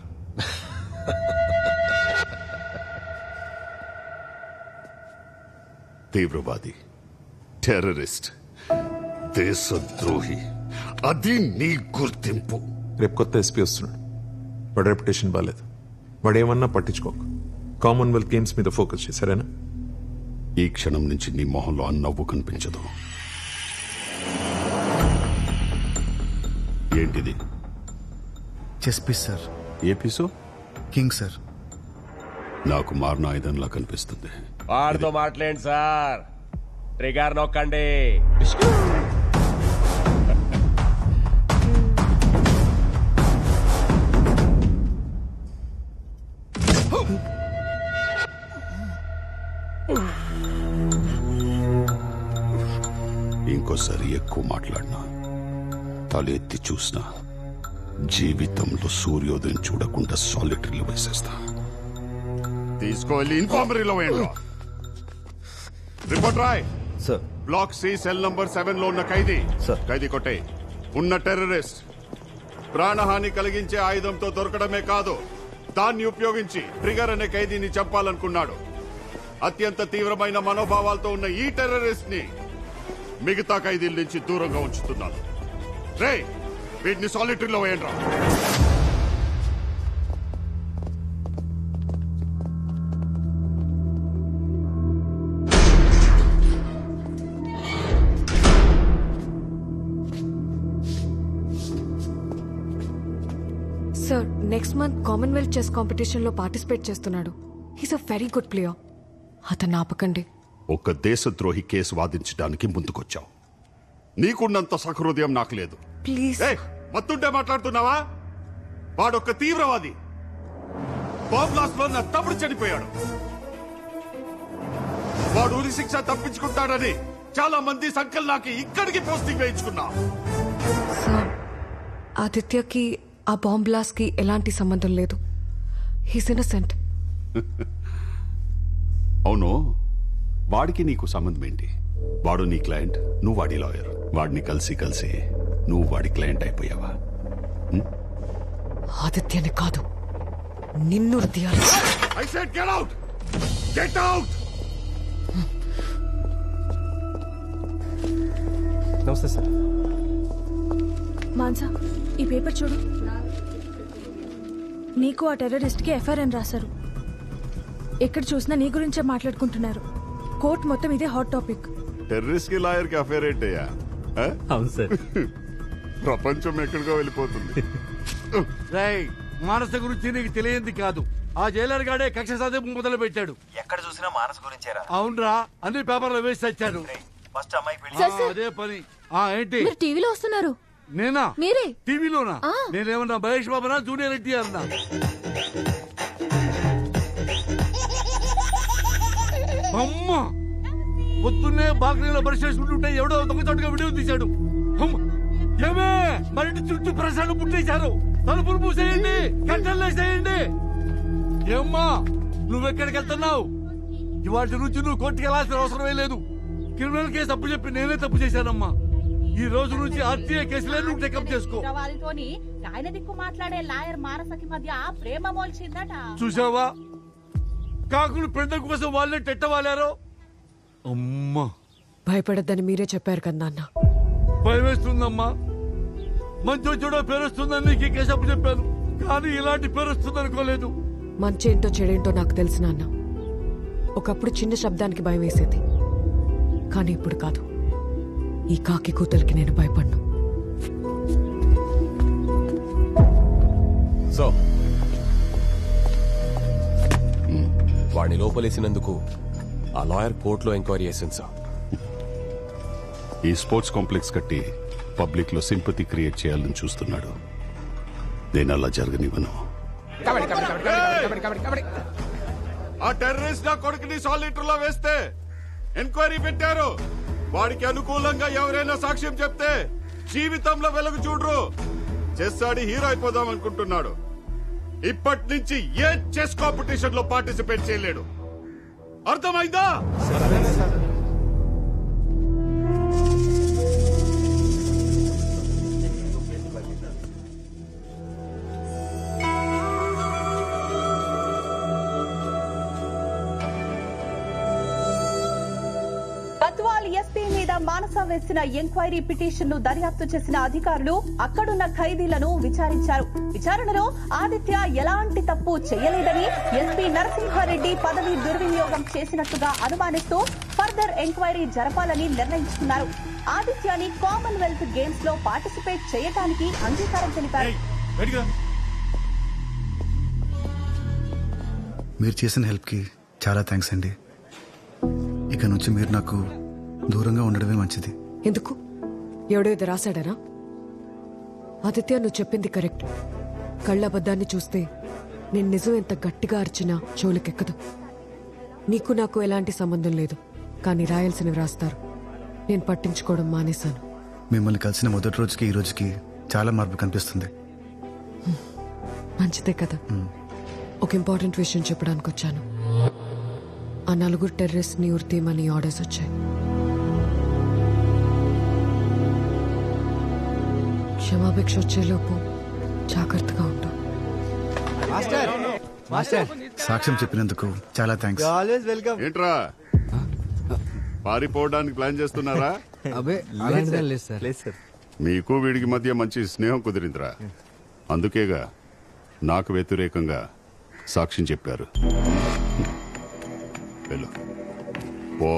తీవ్రవాది టెర్రరిస్ట్ దేశద్రోహి అది నీ గుర్తింపు రేపు కొత్త ఎస్పీ వస్తున్నాడు వాడి రెప్యుటేషన్ బాగాలేదు వాడు ఏమన్నా పట్టించుకోకు కామన్వెల్త్ గేమ్స్ మీద ఫోకస్ చేశారేనా ఈ క్షణం నుంచి నీ మొహంలో ఆ నవ్వు కనిపించదు ఏంటిది చెస్ పీస్ సార్ ఏ పీసు కింగ్ సార్ నాకు మారిన ఆయుధంలా కనిపిస్తుంది వాడితో మాట్లాడండి సార్ ట్రిగర్ నొక్కండి ఇంకోసారి ఎక్కువ మాట్లాడినా తల ఎత్తి చూసినా జీవితంలో సూర్యోదయం చూడకుండా సాలిటరీలో వేసేస్తా తీసుకోవాలి ఇన్ఫార్మరీలో వేయండి రిపోర్ట్ రాయ్ sir block C cell number seven లో ఉన్న ఖైదీ ఖైదీ కొట్టే ఉన్న టెర్రరిస్ట్ ప్రాణహాని కలిగించే ఆయుధంతో దొరకడమే కాదు దాన్ని ఉపయోగించి ట్రిగర్ అనే ఖైదీని చంపాలనుకున్నాడు అత్యంత తీవ్రమైన మనోభావాలతో ఉన్న ఈ టెర్రరిస్ట్ ని మిగతా ఖైదీల నుంచి దూరంగా ఉంచుతున్నాను రే వీటిని సాలిటరీలో వేయండి రా sir next month commonwealth chess competition లో పార్టిసిపేట్ చేస్తున్నాడు he's a very good player అతన్ని ఆపకండి ఒక దేశద్రోహి కేసు వాదించడానికి ముందుకొచ్చావు నీకున్నంత సహృదయం నాకు లేదు ప్లీజ్ ఏయ్, మత్తుంటే మాట్లాడుతున్నావా వాడొక తీవ్రవాది బాంబ్ బ్లాస్ట్ లో నా తమ్ముడు చనిపోయాడు వాడు ఉరి శిక్ష తప్పించుకుంటాడని చాలా మంది సంకల్ నాకు ఇక్కడికి పోస్టింగ్ వేయించుకున్నా సార్ ఆదిత్యకి ఆ బాంబ్ బ్లాస్ట్ కి ఎలాంటి సంబంధం లేదు హీస్ ఇన్నసెంట్ అవును వాడికి నీకు సంబంధం ఏంటి వాడు నీ క్లయింట్ నువ్వు వాడి లాయర్ వాడిని కలిసి కలిసి నువ్వు వాడి క్లయింట్ అయిపోయావా ఆదిత్యని కాదు నిన్ను తీయాలి I said get out get out namaste sir మాన్సా ఈ పేపర్ చూడు నీకు ఆ టెర్రరిస్ట్ కి ఎఫ్ఐఆర్ అని రాశారు ఎక్కడ చూసినా నీ గురించే మాట్లాడుకుంటున్నారు కోర్ట్ మొత్తం ఇదే హాట్ టాపిక్ టెర్రరిస్ట్ కి లాయర్ కి అఫేర్ ఏంటయ్యా ఆ? అవును సార్ ప్రపంచం ఎక్కడికో వెళ్ళిపోతుంది రేయ్ మానస గురించి నీకు తెలియంది కాదు ఆ జైలర్ గాడే కక్ష సాధింపు మొదలు పెట్టాడు ఎక్కడ చూసినా మానస గురించేరా అవునరా అన్ని పేపర్లో వేసి తెచ్చాడు ఫస్ట్ అమ్మాయి పెళ్లి సార్, సార్. అదే పని ఆ ఏంటి మీరు టీవీలో వస్తున్నారు నేనా మీరే టీవీలోనా ఆ. నేనేమన్నా మహేష్ బాబునా జూనియర్ ఎన్టీఆర్ నా అమ్మా పొద్దున్నే బాల్కనీలో బ్రష్ చేసుకుంటుంటే ఎవడో దొంగచాటుగా వీడియో తీశాడు అమ్మ! ఏమే మరింటి చుట్టూ ప్రశ్నలు పుట్టేశారు తలుపులు మూసేయండి కట్టెలు వేసేయండి ఏమ్మా నువ్వెక్కడికి వెళ్తున్నావు ఇవాటి నుంచి నువ్వు కోర్టుకి వెళ్ళాల్సిన అవసరమే లేదు క్రిమినల్ కేసు తప్పు చెప్పి నేనే తప్పు చేశానమ్మా ఈ రోజు నుంచి ఆర్టీఐ కేసులే నువ్వు టెకప్ చేసుకో తీవ్రవాదితోని ఆయన దిక్కు మాట్లాడే లాయర్ మానసకి మధ్య ప్రేమ మోల్చిందట చూసావా కాకులు పెండ కోసం వాళ్ళే టెట్టవాలారో అమ్మా భయపడద్దని మీరే చెప్పారు కదా నాన్న భయం వేస్తుందమ్మా మంచి చెడో పేరు వస్తుందని నీకు ఈ కేసు అప్పు చెప్పాను కానీ ఇలాంటి పేరు వస్తుంది అనుకోలేదు మంచేంటో చెడేంటో నాకు తెలుసు నాన్న ఒకప్పుడు చిన్న శబ్దానికి భయం వేసేది కానీ ఇప్పుడు కాదు ఈ కాకి కూతలకి నేను భయపడ్ను సో వాడిని లోపలేసినందుకు ఆ లాయర్ కోర్టులో ఎంక్వైరీ చేసింది సార్ ఈ స్పోర్ట్స్ కాంప్లెక్స్ కట్టి పబ్లిక్ లో సింపతి క్రియేట్ చేయాలని చూస్తున్నాడు నేను అలా జరగనివ్వను ఆ టెర్రరిస్ట్ నా కొడుకుని సాలిటర్ లో వేస్తే ఎంక్వైరీ పెట్టారు వాడికి అనుకూలంగా ఎవరైనా సాక్ష్యం చెప్తే జీవితంలో వెలుగు చూడరు చెస్ ఆడి హీరో అయిపోదాం అనుకుంటున్నాడు ఇప్పటి నుంచి ఏ చెస్ కాంపిటీషన్ లో పార్టిసిపేట్ చేయలేడు అర్థమైందా గద్వాల్ ఎస్పీ మీద మానస వేసిన ఎంక్వైరీ పిటిషన్ ను దర్యాప్తు చేసిన అధికారులు అక్కడున్న ఖైదీలను విచారించారు విచారణలో ఆదిత్య ఎలాంటి తప్పు చేయలేదని ఎస్పీ నరసింహారెడ్డి పదవి దుర్వినియోగం చేసినట్టుగా అనుమానిస్తూ ఫర్దర్ ఎంక్వైరీ జరపాలని నిర్ణయించుకున్నారు ఆదిత్యని కామన్వెల్త్ గేమ్స్ లో పార్టిసిపేట్ చేయడానికి అంగీకారం తెలిపారు మీరు చేసిన హెల్ప్కి చాలా థ్యాంక్స్ అండి ఇక నుంచి మీరు నాకు దూరంగా ఉండడమే మంచిది ఎందుకు ఎవడో ఇది రాశాడనా ఆదిత్య నువ్వు చెప్పింది కరెక్ట్ కళ్ళబద్దాన్ని చూస్తే నేను నిజం ఎంత గట్టిగా అరిచినా చెవులకెక్కదు నీకు నాకు ఎలాంటి సంబంధం లేదు కానీ రాయాల్సినవి రాస్తారు నేను పట్టించుకోవడం మానేశాను మిమ్మల్ని కలిసిన మొదటి రోజుకి ఈ రోజుకి చాలా మార్పు కనిపిస్తుంది మంచిదే కదా ఒక ఇంపార్టెంట్ విషయం చెప్పడానికి వచ్చాను ఆ నలుగురు టెర్రరిస్ట్ ని ఉరితీయమని ఆర్డర్స్ వచ్చాయి క్షమాభిక్ష వచ్చేలోపు జాగ్రత్తగా ఉంటాం మాస్టర్ మాస్టర్ సాక్ష్యం చెప్పినందుకు చాలా థ్యాంక్స్ ఆల్వేస్ వెల్కమ్ ఏంట్రా పారిపోవడానికి ప్లాన్ చేస్తున్నారా అబే అలాంటిదేం లేదు సార్ లేదు సార్ మీకు వీడికి మధ్య మంచి స్నేహం కుదిరిందిరా అందుకేగా నాకు వ్యతిరేకంగా సాక్ష్యం చెప్పారు వెళ్ళు ఓ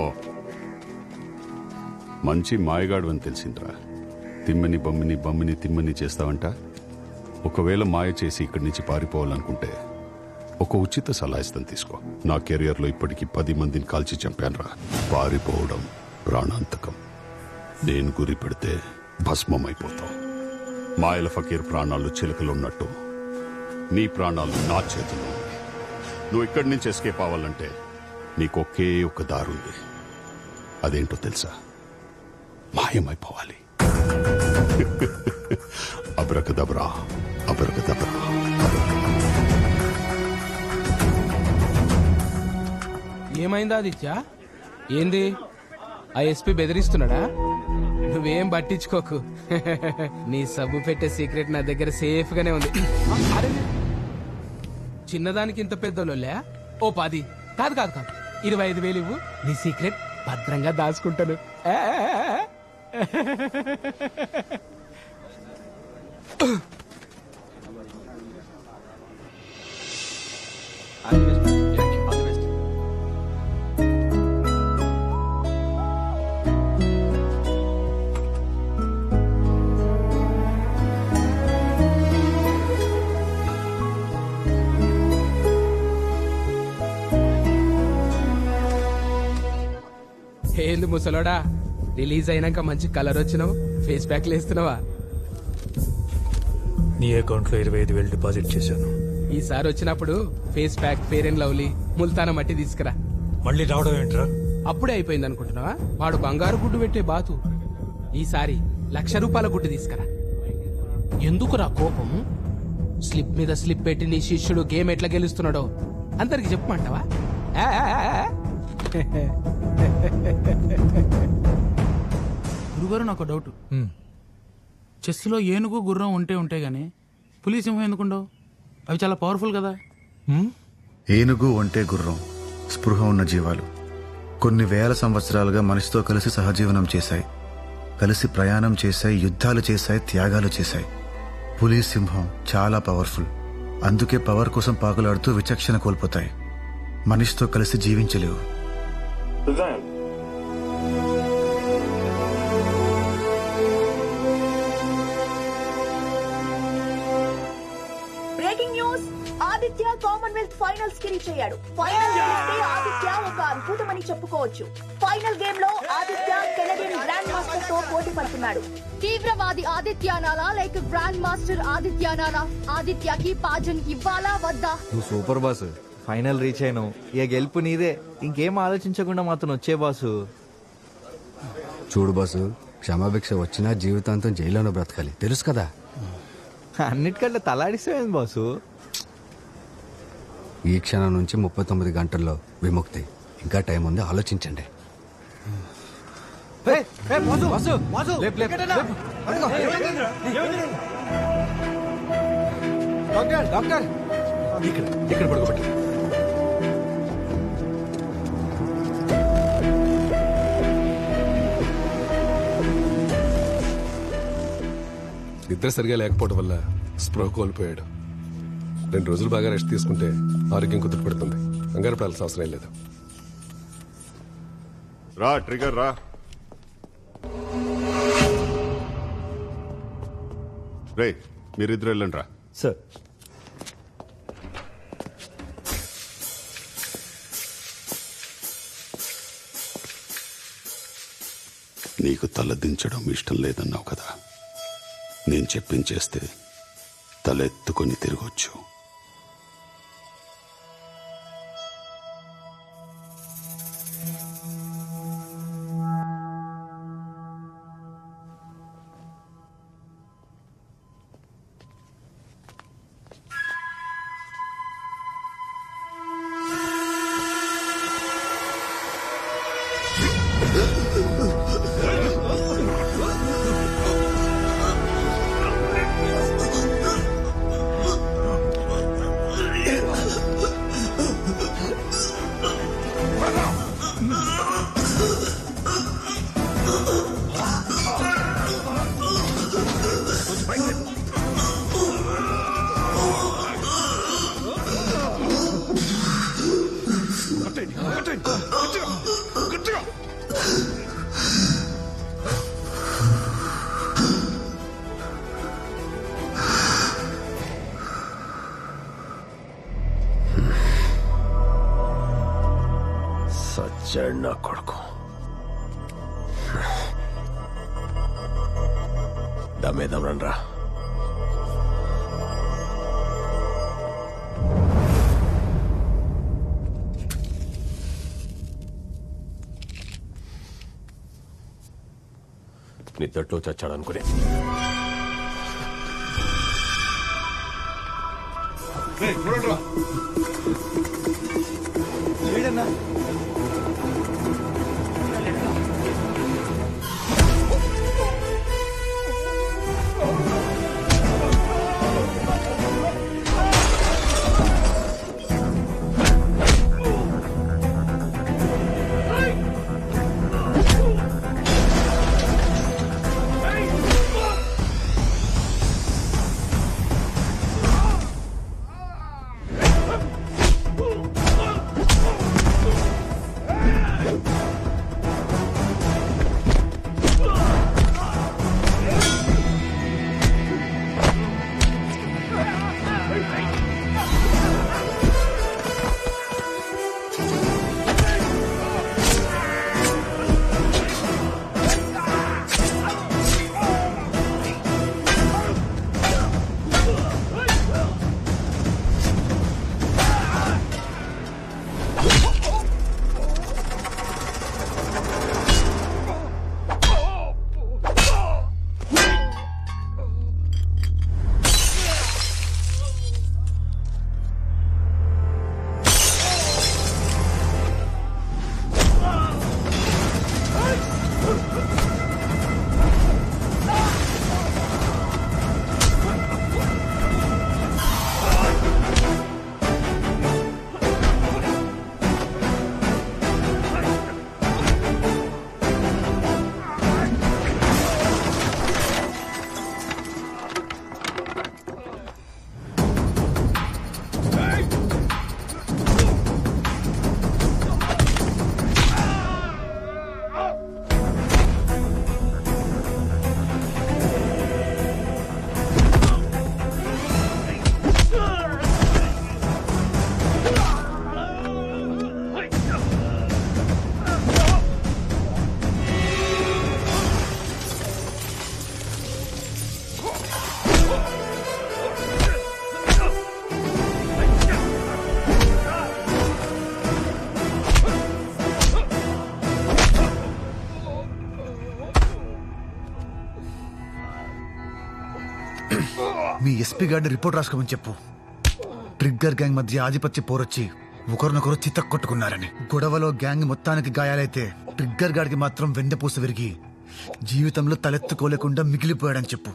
మంచి మాయగాడు అని తెలిసిందిరా తిమ్మని బమ్మిని బమ్మిని తిమ్మని చేస్తావంట ఒకవేళ మాయ చేసి ఇక్కడి నుంచి పారిపోవాలనుకుంటే ఒక ఉచిత సలహా ఇస్తాను తీసుకో నా కెరియర్లో ఇప్పటికి పది మందిని కాల్చి చంపానురా పారిపోవడం ప్రాణాంతకం నేను గురి పెడితే భస్మం అయిపోతాం మాయల ఫకీర్ ప్రాణాలు చిలుకలున్నట్టు నీ ప్రాణాలు నా చేతిలో ఉన్నాయి నువ్వు ఇక్కడి నుంచి ఎస్కేప్ అవ్వాలంటే నీకు ఒకే ఒక దారుంది అదేంటో తెలుసా మాయమైపోవాలి అబ్రకదబ్రా అబ్రకదబ్రా ఏమైందా ఆదిత్య ఏంది ఆ ఎస్పీ బెదిరిస్తున్నాడా నువ్వేం పట్టించుకోకు నీ సబ్బు పెట్టే సీక్రెట్ నా దగ్గర సేఫ్ గానే ఉంది అరే, చిన్నదానికి ఇంత పెద్దోళ్ళే ఓ పది కాదు కాదు కాదు ఇరవై ఐదు వేలు ఇవ్వు నీ సీక్రెట్ భద్రంగా దాచుకుంటాను ఆ, ఆ, ఆ. ఏంది ముసలోడా రిలీజ్ అయినాక మంచి కలర్ వచ్చినావు ఫేస్ ప్యాక్ వేస్తున్నావా నీ అకౌంట్లో ఇరవై ఐదు వేలు డిపాజిట్ చేశాను ఈసారి వచ్చినప్పుడు face pack fair and lovely ముల్తాన మట్టి తీసుకురా మళ్ళీ రావడం ఏంట్రా అప్పుడే అయిపోయింది అనుకుంటున్నావా వాడు బంగారు గుడ్డు పెట్టే బాతు ఈసారి లక్ష రూపాయల గుడ్డు తీసుకురా ఎందుకురా కోపం స్లిప్ మీద స్లిప్ పెట్టి నీ శిష్యుడు గేమ్ ఎట్లా గెలుస్తున్నాడో అందరికి చెప్పమంటావా ఆ, ఆ, ఆ, ఆ. గురుగారు నాకు డౌట్ చెస్లో ఏనుగు గుర్రం ఉంటే ఉంటే గానీ పులి సింహం ఎందుకుండవు అవి చాలా పవర్ఫుల్ కదా ఏనుగు ఒంటే గుర్రం స్పృహ ఉన్న జీవాలు కొన్ని వేల సంవత్సరాలుగా మనిషితో కలిసి సహజీవనం చేశాయి కలిసి ప్రయాణం చేశాయి యుద్ధాలు చేశాయి త్యాగాలు చేశాయి పులి సింహం చాలా పవర్ఫుల్ అందుకే పవర్ కోసం పాకులాడుతూ విచక్షణ కోల్పోతాయి మనిషితో కలిసి జీవించలేవు breaking news Aditya commonwealth finals కి రీచ్ అయ్యాడు ఫైనల్ గెలిస్తే ఆదిత్య ఒక అద్భుతమని చెప్పుకోవచ్చు ఫైనల్ గేమ్ లో ఆదిత్య కెనడియన్ గ్రాండ్ మాస్టర్ తో పోటీ పడుతున్నాడు తీవ్రవాది ఆదిత్యానాలా లేక గ్రాండ్ మాస్టర్ ఆదిత్యానాలా ఆదిత్యకి పాజన్ ఇవ్వాలా వద్దా నువ్వు సూపర్ బాసు ఫైనల్ రీచ్ అయినావు ఇక గెలుపు నీదే ఇంకేం ఆలోచించకుండా మాత్రం వచ్చే బాసు చూడు బాసు క్షమాభిక్ష వచ్చినా జీవితాంతం జైల్లోనే బ్రతకాలి తెలుసు కదా అన్నిటికంటే తలాడిస్తావేంది బాసు ఈ క్షణం నుంచి ముప్పై తొమ్మిది గంటల్లో విముక్తి ఇంకా టైం ఉంది ఆలోచించండి డాక్టర్ డాక్టర్ ఇక్కడ ఇక్కడ పడుకోబెట్టి నిద్ర సరిగా లేకపోవడం వల్ల స్పృహ కోల్పోయాడు రెండు రోజులు బాగా రెస్ట్ తీసుకుంటే ఆరోగ్యం కుదుటపడుతుంది కంగారు పడాల్సిన అవసరం లేదు రా ట్రిగర్ రా రే మీరిద్దరు వెళ్ళండి రా సార్ నీకు తలదించడం ఇష్టం లేదన్నావు కదా నేను చెప్పించేస్తే తలెత్తుకొని తిరగొచ్చు సచ్చాడు నా కొడుకు దమ్మేద్దాం రండ్రా నీ తట్లో చచ్చాడు అనుకునే వీడన్నా Oh! మీ ఎస్పీ గారిని రిపోర్ట్ రాసుకోమని చెప్పు ట్రిగ్గర్ గ్యాంగ్ మధ్య ఆధిపత్య పోరొచ్చి ఒకరినొకరు చిత్త కొట్టుకున్నారని గొడవలో గ్యాంగ్ మొత్తానికి గాయాలైతే ట్రిగ్గర్ గాడికి మాత్రం వెన్నపూస విరిగి జీవితంలో తలెత్తుకోలేకుండా మిగిలిపోయాడని చెప్పు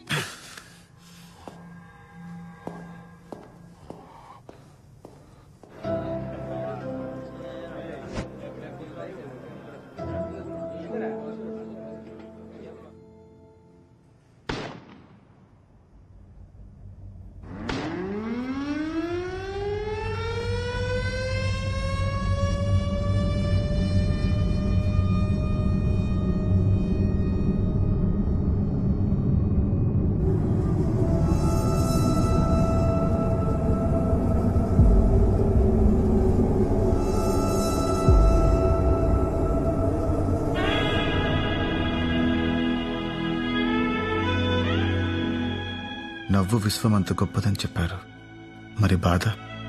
నవ్వు విశ్వం అంత గొప్పదని చెప్పారు మరి బాధ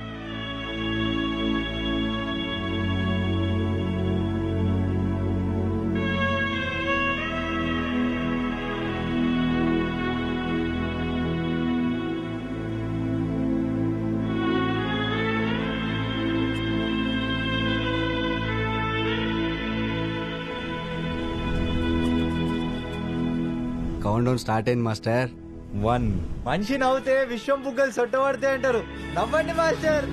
కౌంట్ డౌన్ స్టార్ట్ అయింది మాస్టర్ వన్ మనిషి నవ్వుతే విశ్వం బుగ్గలు సొట్టబడితే అంటారు నవ్వండి మాస్టర్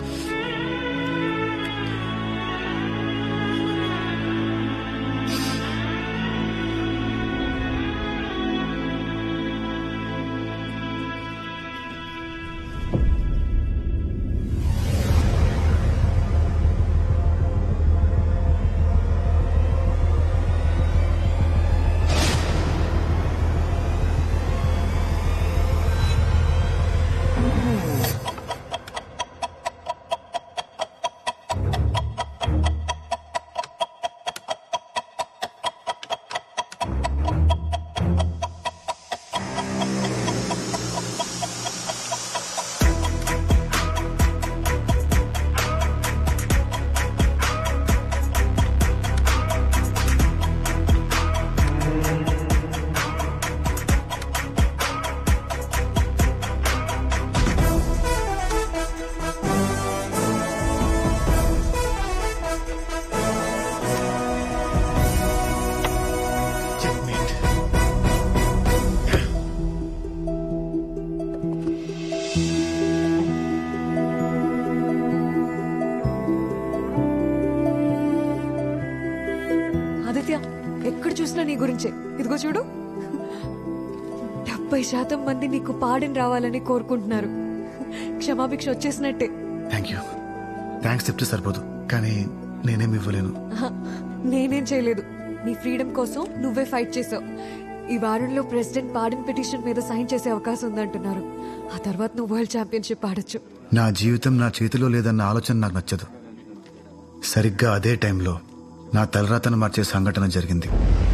ఆదిత్య ఎక్కడ చూసినా నీ గురించే ఇదిగో చూడు డెబ్బై శాతం మంది నీకు పాడిని రావాలని కోరుకుంటున్నారు క్షమాభిక్ష వచ్చేసినట్టే థ్యాంక్ యూ థ్యాంక్స్ చెప్తే సరిపోదు కానీ నేనేం ఇవ్వలేను ఆహా, నేనేం చేయలేదు నీ ఫ్రీడమ్ కోసం నువ్వే ఫైట్ చేసావు ఈ వారంలో ప్రెసిడెంట్ పాడిన్ పిటిషన్ మీద సైన్ చేసే అవకాశం ఉందంటున్నారు ఆ తర్వాత నువ్వు వరల్డ్ ఛాంపియన్షిప్ ఆడొచ్చు నా జీవితం నా చేతిలో లేదన్న ఆలోచన నాకు నచ్చదు సరిగ్గా అదే టైంలో నా తలరాతను మార్చే సంఘటన జరిగింది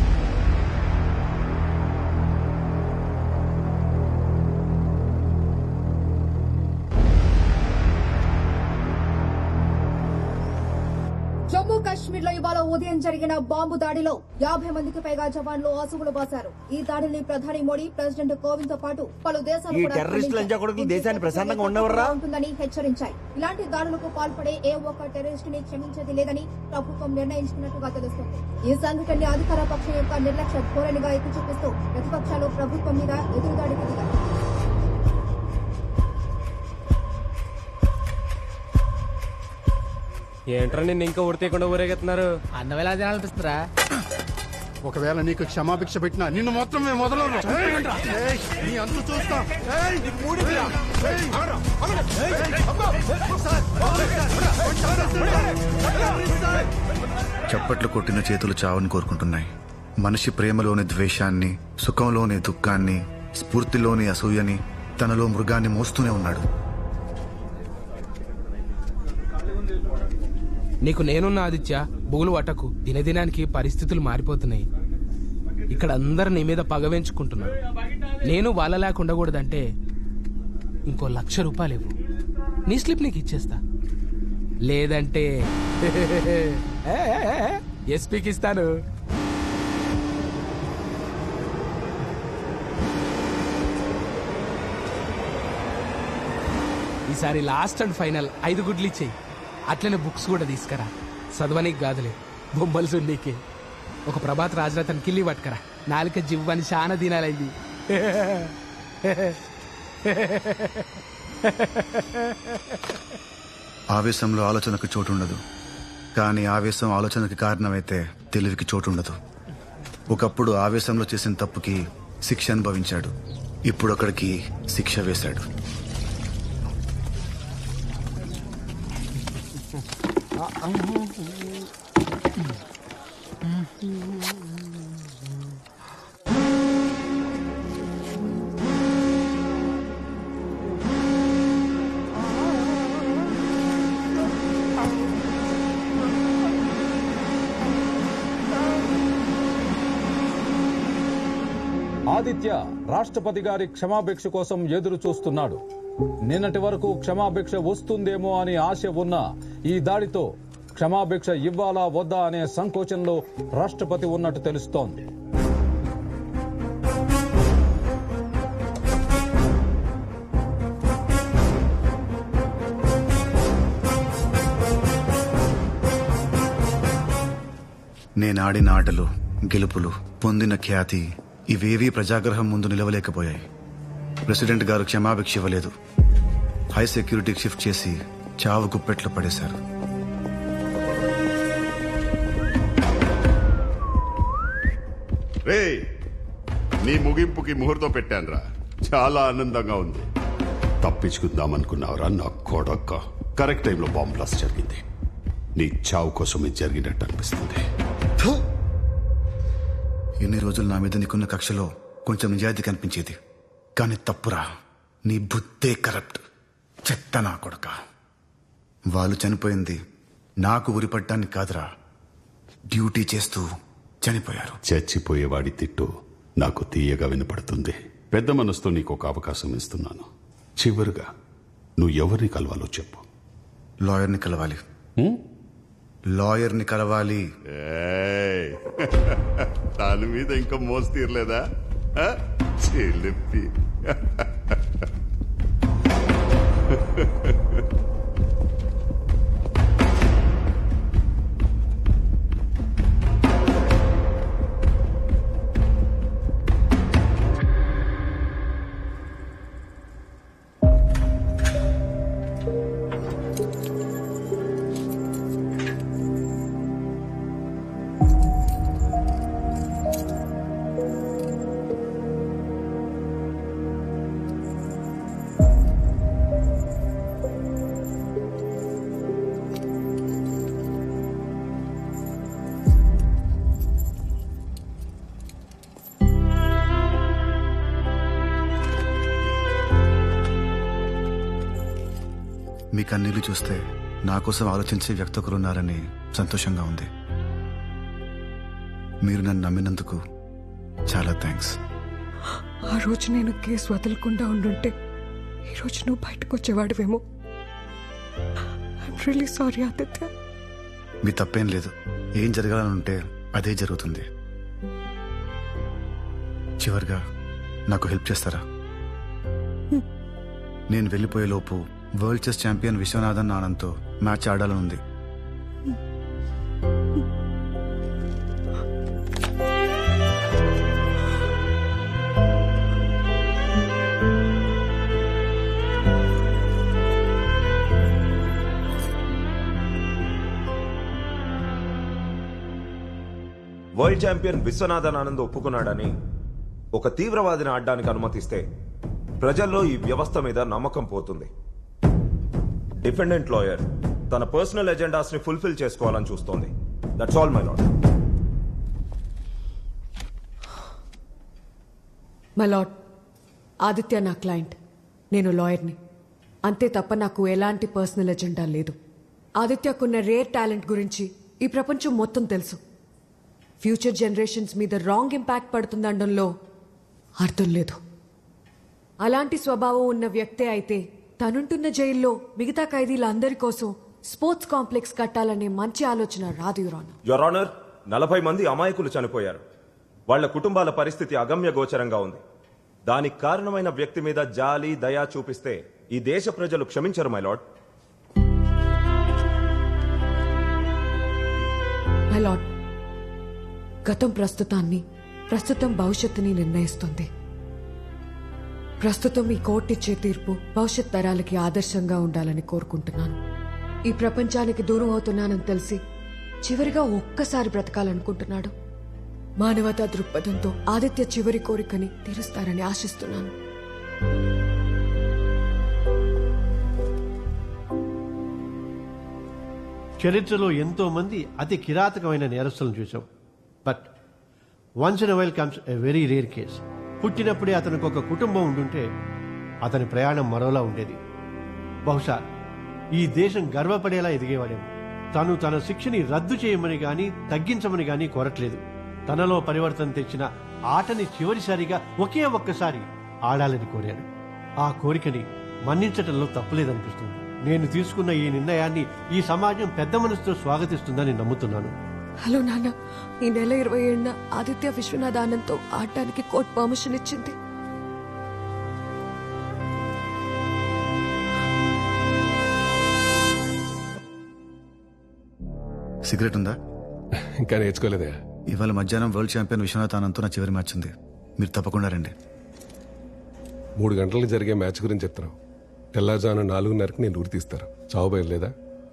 జమ్మూ కాశ్మీర్ లో ఇవాళ ఉదయం జరిగిన బాంబు దాడిలో యాభై మందికి పైగా జవాన్లు ఆసువులు బాశారు ఈ దాడిని ప్రధాని మోడీ ప్రెసిడెంట్ కోవింద్ తో పాటు పలు దేశాలు ఈ కూడా టెర్రరిస్టుల ఖండించాయి. లంచా కొడుకులు ఇందుకు దేశాన్ని ప్రశాంతంగా ప్రత్యేక ఉండవర్రా? చర్య ఉంటుందని హెచ్చరించాయి ఇలాంటి దాడులకు పాల్పడే ఏ ఒక్క టెర్రరిస్ట్ ని క్షమించేది లేదని ప్రభుత్వం నిర్ణయించుకున్నట్టుగా తెలుస్తోంది ఈ సంఘటనని అధికార పక్షం యొక్క నిర్లక్ష్య ధోరణిగా ఎత్తి చూపిస్తూ ప్రతిపక్షాలు ప్రభుత్వం మీద ఎదురుదాడికి దిగాయి ఏంట్రా నిన్ను ఇంకా ఉడితేయకుండా ఊరేగెత్తున్నారు అన్నవేలా తినాలనిపిస్తుందిరా ఒకవేళ నీకు క్షమాభిక్ష పెట్టినా నిన్ను మొత్తం మేము వదలను ఏయ్, నీ అంతు చూస్తాం ఏయ్, ఏయ్, చప్పట్లు కొట్టిన చేతులు చావని కోరుకుంటున్నాయి మనిషి ప్రేమలోని ద్వేషాన్ని సుఖంలోని దుఃఖాన్ని స్ఫూర్తిలోని అసూయని తనలో మృగాన్ని మోస్తూనే ఉన్నాడు నీకు నేనున్న ఆదిత్య బుగులు వటకు దినదినానికి పరిస్థితులు మారిపోతున్నాయి ఇక్కడ అందరు నీ మీద పగవెంచుకుంటున్నారు నేను వాళ్ళ లేక ఉండకూడదంటే ఇంకో లక్ష రూపాయలు ఇవ్వు నీ స్లిప్ నీకు ఇచ్చేస్తా లేదంటే ఎస్పీకి ఇస్తాను ఈసారి లాస్ట్ అండ్ ఫైనల్ ఐదు గుడ్లు ఇచ్చేయి అట్లనే బుక్స్ కూడా తీసుకురా చదవనీకి కాదులే బొమ్మలు సున్నీకి ఒక ప్రభాత్ రాజరథన్ కిల్లి పట్టుకరా నాలుక జివ్వని చాలా దినాలైంది ఆవేశంలో ఆలోచనకు చోటు ఉండదు కానీ ఆవేశం ఆలోచనకి కారణమైతే తెలివికి చోటు ఉండదు ఒకప్పుడు ఆవేశంలో చేసిన తప్పుకి శిక్ష అనుభవించాడు ఇప్పుడు అక్కడికి శిక్ష వేశాడు ఆదిత్య రాష్ట్రపతి గారి క్షమాభిక్ష కోసం ఎదురు చూస్తున్నాడు నిన్నటి వరకు క్షమాభిక్ష వస్తుందేమో అని ఆశ ఉన్న ఈ దాడితో క్షమాభిక్ష ఇవ్వాలా వద్దా అనే సంకోచంలో రాష్ట్రపతి ఉన్నట్టు తెలుస్తోంది నేను ఆడిన ఆటలు గెలుపులు పొందిన ఖ్యాతి ఇవేవీ ప్రజాగ్రహం ముందు నిలవలేకపోయాయి ప్రెసిడెంట్ గారు క్షమాభిక్ష ఇవ్వలేదు హై సెక్యూరిటీకి షిఫ్ట్ చేసి చావు గుప్పెట్లో పడేశారు రే నీ ముగింపుకి ముహూర్తం పెట్టానురా చాలా ఆనందంగా ఉంది తప్పించుకుందామనుకున్నావురా నా కొడక్క కరెక్ట్ టైంలో బాంబ్ బ్లాస్ట్ జరిగింది నీ చావు కోసం ఇది జరిగినట్టు అనిపిస్తుంది ఎన్ని రోజులు నా మీద నీకున్న కక్షలో కొంచెం నిజాయితీ కనిపించేది కానీ తప్పురా నీ బుద్ధే కరప్ట్ చెత్త నా కొడక వాళ్ళు చనిపోయింది నాకు ఉరిపడ్డానికి కాదురా డ్యూటీ చేస్తూ చనిపోయారు చచ్చిపోయేవాడి తిట్టు నాకు తీయగా వినపడుతుంది పెద్ద మనసుతో నీకు ఒక అవకాశం ఇస్తున్నాను చివరిగా నువ్వు ఎవరిని కలవాలో చెప్పు లాయర్ని కలవాలి లాయర్ని కలవాలి ఏయ్, దాని మీద ఇంకా మోసు తీరలేదా ఆ? చిలిపి మీ కన్నీళ్లు చూస్తే నా కోసం ఆలోచించే వ్యక్తి ఒకరున్నారని సంతోషంగా ఉంది మీరు నన్ను నమ్మినందుకు చాలా థ్యాంక్స్ ఆ రోజు నేను కేసు వదలకుండా ఉండుంటే ఈ రోజు నువ్వు బయటకు వచ్చేవాడివేమో ఐఎమ్ రియలీ సారీ ఆదిత్య మీ తప్పేం లేదు ఏం జరగాలని ఉంటే అదే జరుగుతుంది చివరిగా నాకు హెల్ప్ చేస్తారా నేను వెళ్ళిపోయే లోపు వరల్డ్ చెస్ ఛాంపియన్ విశ్వనాథన్ ఆనంద్తో మ్యాచ్ ఆడాలనుంది వరల్డ్ ఛాంపియన్ విశ్వనాథన్ ఆనంద్ ఒప్పుకున్నాడని ఒక తీవ్రవాదిని ఆడడానికి అనుమతిస్తే ప్రజల్లో ఈ వ్యవస్థ మీద నమ్మకం పోతుంది డిఫెండెంట్ లాయర్ తన పర్సనల్ ఎజెండాస్ ని ఫుల్ఫిల్ చేసుకోవాలని చూస్తోంది that's all my lord my lord Aditya నా క్లయింట్ నేను లాయర్ని అంతే తప్ప నాకు ఎలాంటి పర్సనల్ ఎజెండా లేదు ఆదిత్యకున్న రేర్ టాలెంట్ గురించి ఈ ప్రపంచం మొత్తం తెలుసు ఫ్యూచర్ జనరేషన్స్ మీద రాంగ్ ఇంపాక్ట్ పడుతుందనడంలో అర్థం లేదు అలాంటి స్వభావం ఉన్న వ్యక్తే అయితే తనుంటున్న జైల్లో మిగతా ఖైదీలందరి కోసం స్పోర్ట్స్ కాంప్లెక్స్ కట్టాలనే మంచి ఆలోచన రాదు యురాన్ యువర్ ఆనర్ నలభై మంది అమాయకులు చనిపోయారు వాళ్ళ కుటుంబాల పరిస్థితి అగమ్య గోచరంగా ఉంది దానికి కారణమైన వ్యక్తి మీద జాలి దయా చూపిస్తే ఈ దేశ ప్రజలు క్షమించరు మై లార్డ్ మై లార్డ్ గతం ప్రస్తుతాన్ని ప్రస్తుతం భవిష్యత్తుని నిర్ణయిస్తుంది ప్రస్తుతం ఈ కోర్టు ఇచ్చే తీర్పు భవిష్యత్ తరాలకి ఆదర్శంగా ఉండాలని కోరుకుంటున్నాను ఈ ప్రపంచానికి దూరం అవుతున్నానని తెలిసి చివరిగా ఒక్కసారి బ్రతకాలనుకుంటున్నాడు మానవతా దృక్పథంతో ఆదిత్య చివరి కోరికని తీరుస్తారని ఆశిస్తున్నాను చరిత్రలో ఎంతో మంది అతి కిరాతకమైన నేరస్తులను చూసాం but once in while comes a very rare case పుట్టినప్పుడే అతనికి ఒక కుటుంబం ఉండుంటే అతని ప్రయాణం మరోలా ఉండేది బహుశా ఈ దేశం గర్వపడేలా ఎదిగేవాడేమో తను తన శిక్షని రద్దు చేయమని గాని తగ్గించమని గాని కోరట్లేదు తనలో పరివర్తన తెచ్చిన ఆటని చివరిసారిగా ఒకే ఒక్కసారి ఆడాలని కోరాడు ఆ కోరికని మన్నించటంలో తప్పులేదనిపిస్తుంది నేను తీసుకున్న ఈ నిర్ణయాన్ని ఈ సమాజం పెద్ద మనసుతో స్వాగతిస్తుందని నమ్ముతున్నాను హలో నాన్న ఈ నెల ఇరవై ఏడున ఆదిత్య విశ్వనాథ్ ఆనంద్తో ఆడటానికి కోర్టు పర్మిషన్ ఇచ్చింది సిగరెట్ ఉందా ఇంకా నేర్చుకోలేదే ఇవాళ మధ్యాహ్నం వరల్డ్ ఛాంపియన్ విశ్వనాథ్ ఆనంద్తో నా చివరి మ్యాచ్ ఉంది మీరు తప్పకుండా రండి మూడు గంటలకు జరిగే మ్యాచ్ గురించి చెప్తున్నావు తెల్లారుజామున నాలుగున్నరకు నేను ఊరి తీస్తారు చావు బయలుదేదా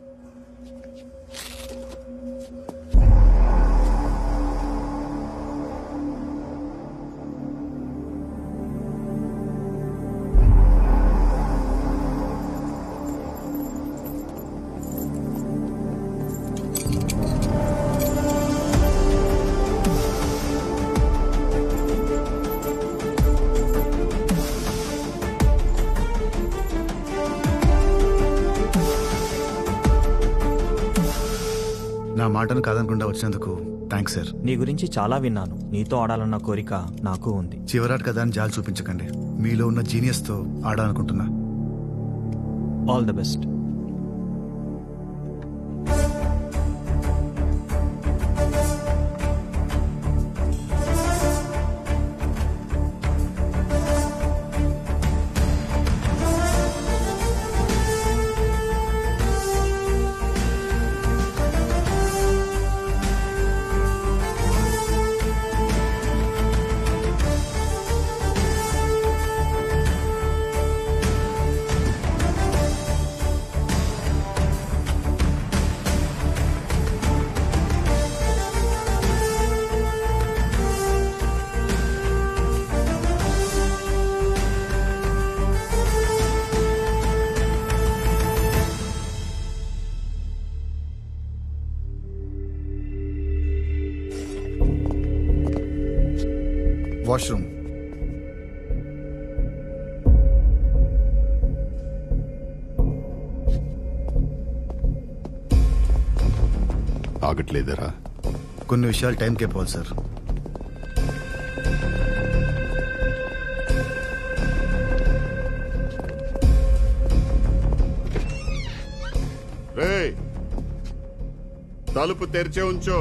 నా మాటను కాదనకుండా వచ్చినందుకు థ్యాంక్స్ సార్ నీ గురించి చాలా విన్నాను నీతో ఆడాలన్న కోరిక నాకు ఉంది చివరాట్ కదా అని జాలి చూపించకండి మీలో ఉన్న జీనియస్ తో ఆడాలనుకుంటున్నా ఆల్ ద బెస్ట్ వాష్రూమ్ ఆగట్లేదరా కొన్ని విషయాలు టైంకే పోవాలి సార్ రే తలుపు తెరిచే ఉంచు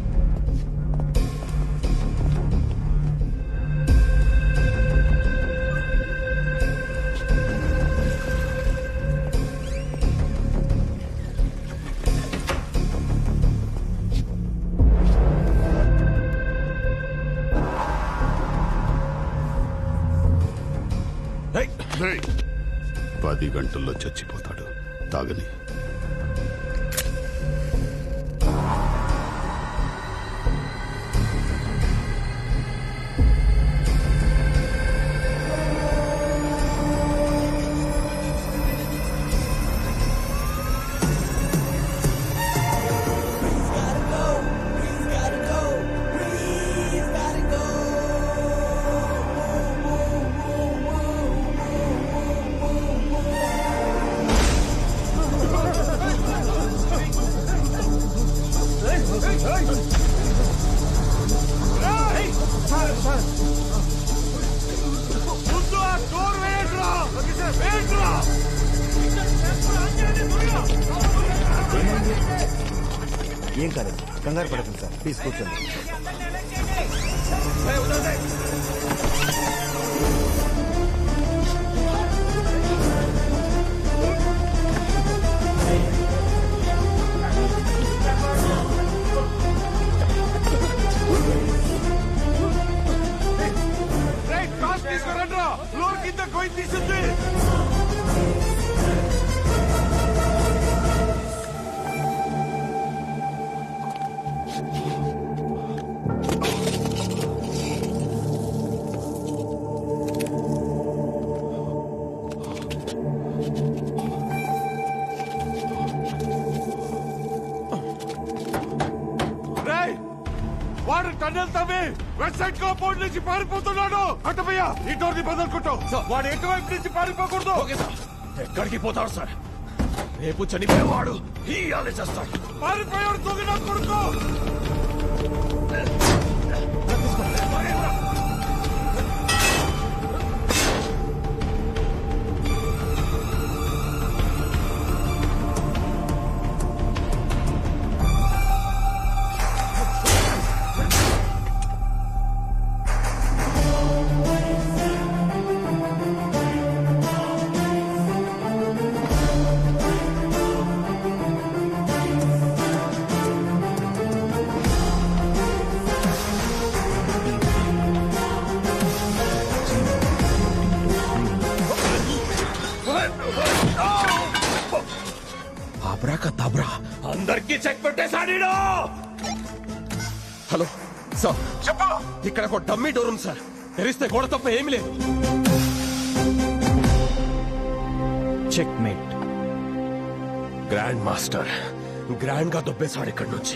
రేయ్, పది గంటల్లో చచ్చిపోతాడు తాగని ఏం కాలేదు కంగారు పడకండి సార్ ప్లీజ్ కూర్చోండి రేయ్ వాడు టన్నెల్ తవ్వి వెస్ట్ సైడ్ కాంపౌండ్ నుంచి పారిపోతున్నాడు అటమయ్యా ఈ డోర్ ని బదులుకుంటావు వాడు ఎటువైపు నుంచి పారిపోకూడదు ఎక్కడికి పోతాడు సార్ రేపు చనిపోయేవాడు ఇయ్యాలి చేస్తాడు పారిపోయాడు తొగిన కొడుకు అబ్రాక తబ్రా అందరికీ చెక్ పెట్టేశాడు ఈడు! హలో సార్ చెప్పు ఇక్కడ ఒక డమ్మీ డోర్ ఉంది సార్ తెరిస్తే గోడ తప్ప ఏమీ లేదు checkmate grand master grand గా దొబ్బేశాడు ఇక్కడి నుంచి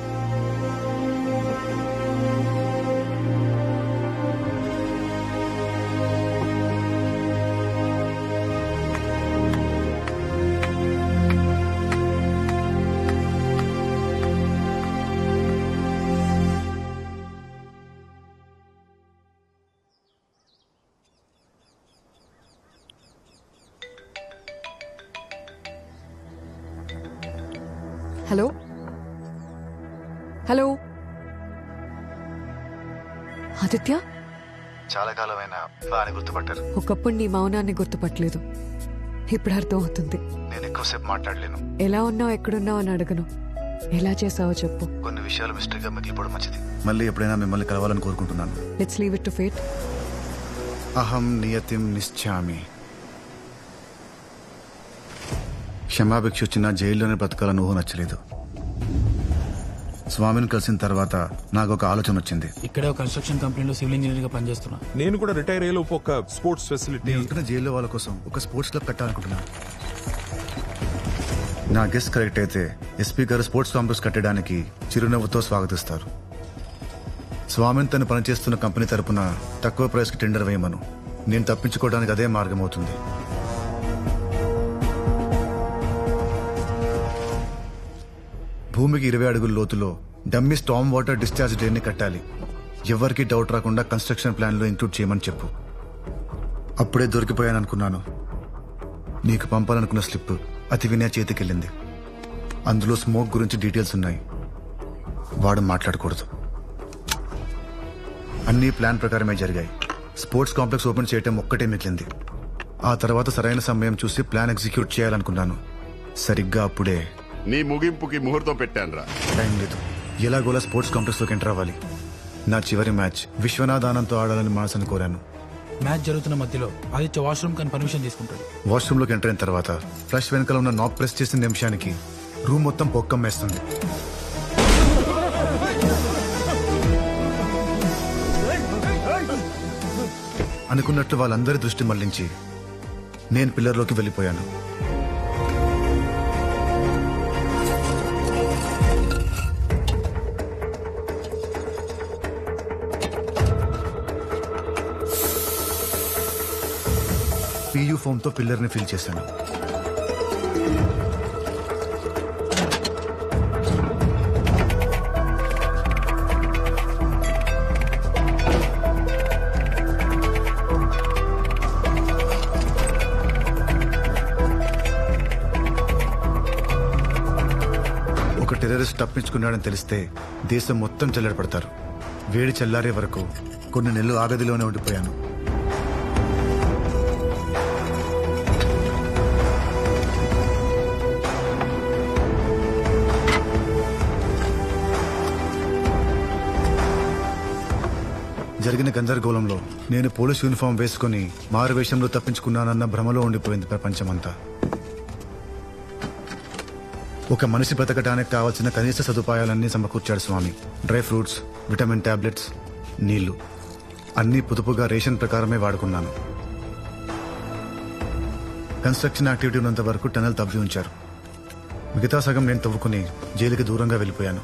హలో హలో ఆదిత్య చాలా కాలమైన బాగా గుర్తుపట్టారు ఒకప్పుడు నీ మౌనాన్ని గుర్తుపట్టలేదు ఇప్పుడు అర్థం అవుతుంది నేను ఎక్కువసేపు మాట్లాడలేను ఎలా ఉన్నావు ఎక్కడున్నావు అని అడగను ఎలా చేసావో చెప్పు కొన్ని విషయాలు మిస్టరీగా మిగిలిపోవడం మంచిది మళ్ళీ ఎప్పుడైనా మిమ్మల్ని కలవాలని కోరుకుంటున్నాను let's leave it to fate అహం నియతిం నిశ్చామి క్షమాభిక్ష వచ్చిన జైల్లోనే బ్రతకాలని ఊహ నచ్చలేదు స్వామిని కలిసిన తర్వాత నాకు ఒక ఆలోచన వచ్చింది ఇక్కడే ఒక కన్స్ట్రక్షన్ కంపెనీలో సివిల్ ఇంజనీర్ గా పనిచేస్తున్నా నేను కూడా రిటైర్ అయ్యేలోపు ఒక స్పోర్ట్స్ ఫెసిలిటీ నేను వెళ్తున్న జైల్లో వాళ్ళ కోసం ఒక స్పోర్ట్స్ క్లబ్ కట్టాలనుకుంటున్నాను నా గెస్ట్ కరెక్ట్ అయితే ఎస్పీ గారు స్పోర్ట్స్ కాంప్లెక్స్ కట్టడానికి చిరునవ్వుతో స్వాగతిస్తారు స్వామిని తను పనిచేస్తున్న కంపెనీ తరపున తక్కువ ప్రైస్కి టెండర్ వేయమను నేను తప్పించుకోవడానికి అదే మార్గం అవుతుంది భూమికి ఇరవై అడుగుల లోతులో dummy storm water discharge drain కట్టాలి ఎవరికి డౌట్ రాకుండా కన్స్ట్రక్షన్ ప్లాన్ లో ఇంక్లూడ్ చేయమని చెప్పు అప్పుడే దొరికిపోయాను అనుకున్నాను నీకు పంపాలనుకున్న స్లిప్ అతి వినయ చేతికెళ్ళింది అందులో స్మోక్ గురించి డీటెయిల్స్ ఉన్నాయి వాడు మాట్లాడకూడదు అన్ని ప్లాన్ ప్రకారమే జరిగాయి స్పోర్ట్స్ కాంప్లెక్స్ ఓపెన్ చేయటం ఒక్కటే మిగిలింది ఆ తర్వాత సరైన సమయం చూసి ప్లాన్ ఎగ్జిక్యూట్ చేయాలనుకున్నాను సరిగ్గా అప్పుడే నీ ముగింపుకి ముహూర్తం పెట్టానురా టైం లేదు ఎలాగోలా స్పోర్ట్స్ కాంప్లెక్స్ లోకి ఎంటర్ అవ్వాలి నా చివరి మ్యాచ్ విశ్వనాథ్ ఆనంద్తో ఆడాలని మనసుని కోరాను మ్యాచ్ జరుగుతున్న మధ్యలో ఆదిత్య వాష్రూమ్ కానీ పర్మిషన్ తీసుకుంటాడు వాష్రూమ్ లోకి ఎంటర్ అయిన తర్వాత ఫ్లష్ వెనకాల ఉన్న నాక్ ప్రెస్ చేసిన నిమిషానికి రూమ్ మొత్తం పొక్కం వేస్తుంది అనుకున్నట్లు వాళ్ళందరి దృష్టి మళ్లించి నేను పిల్లర్లోకి వెళ్ళిపోయాను పియూ ఫోమ్ తో పిల్లర్ ని ఫిల్ చేశాను ఒక టెర్రరిస్ట్ తప్పించుకున్నాడని తెలిస్తే దేశం మొత్తం చల్లడపడతారు వేడి చల్లారే వరకు కొన్ని నెలలు ఆగదిలోనే ఉండిపోయాను జరిగిన గందరగోళంలో నేను పోలీస్ యూనిఫామ్ వేసుకుని మారువేషంలో తప్పించుకున్నానన్న భ్రమలో ఉండిపోయింది ప్రపంచమంతా ఒక మనిషి బ్రతకడానికి కావాల్సిన కనీస సదుపాయాలన్నీ సమకూర్చాడు Swami dry fruits vitamin tablets నీళ్లు అన్నీ పొదుపుగా రేషన్ ప్రకారమే వాడుకున్నాను కన్స్ట్రక్షన్ యాక్టివిటీ ఉన్నంత వరకు టనల్ తవ్వి ఉంచారు మిగతా సగం నేను తవ్వుకుని జైలుకి దూరంగా వెళ్ళిపోయాను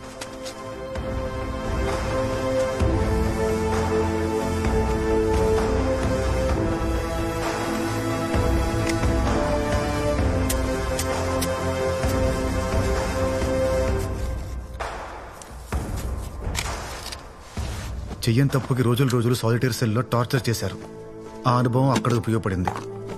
చెయ్యని తప్పుకి రోజులు రోజులు సాలిటరీ సెల్లో టార్చర్ చేశారు ఆ అనుభవం అక్కడ ఉపయోగపడింది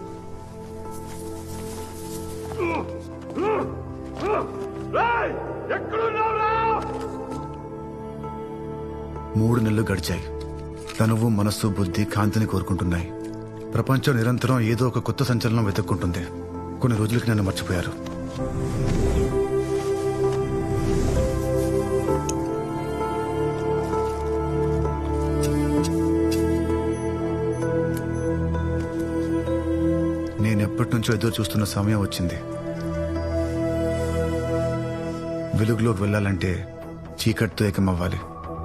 మూడు నెలలు గడిచాయి తనువు మనస్సు బుద్ధి కాంతిని కోరుకుంటున్నాయి ప్రపంచం నిరంతరం ఏదో ఒక కొత్త సంచలనం వెతుక్కుంటుంది కొన్ని రోజులకి నన్ను మర్చిపోయారు నేను ఎప్పటి నుంచో ఎదురు చూస్తున్న సమయం వచ్చింది వెలుగులోకి వెళ్ళాలంటే చీకటితో ఏకమవ్వాలి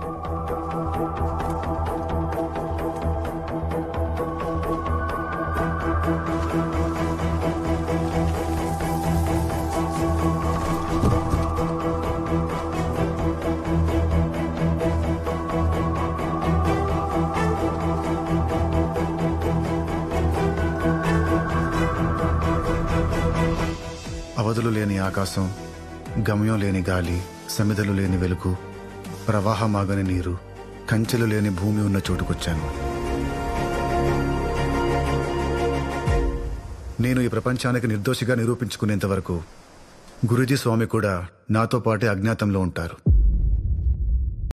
అవధులు లేని ఆకాశం గమ్యం లేని గాలి సమిదలు లేని వెలుగు ప్రవాహమాగని నీరు కంచెలు లేని భూమి ఉన్న చోటుకొచ్చాను నేను ఈ ప్రపంచానికి నిర్దోషిగా నిరూపించుకునేంత వరకు గురుజీ స్వామి కూడా నాతో పాటే అజ్ఞాతంలో ఉంటారు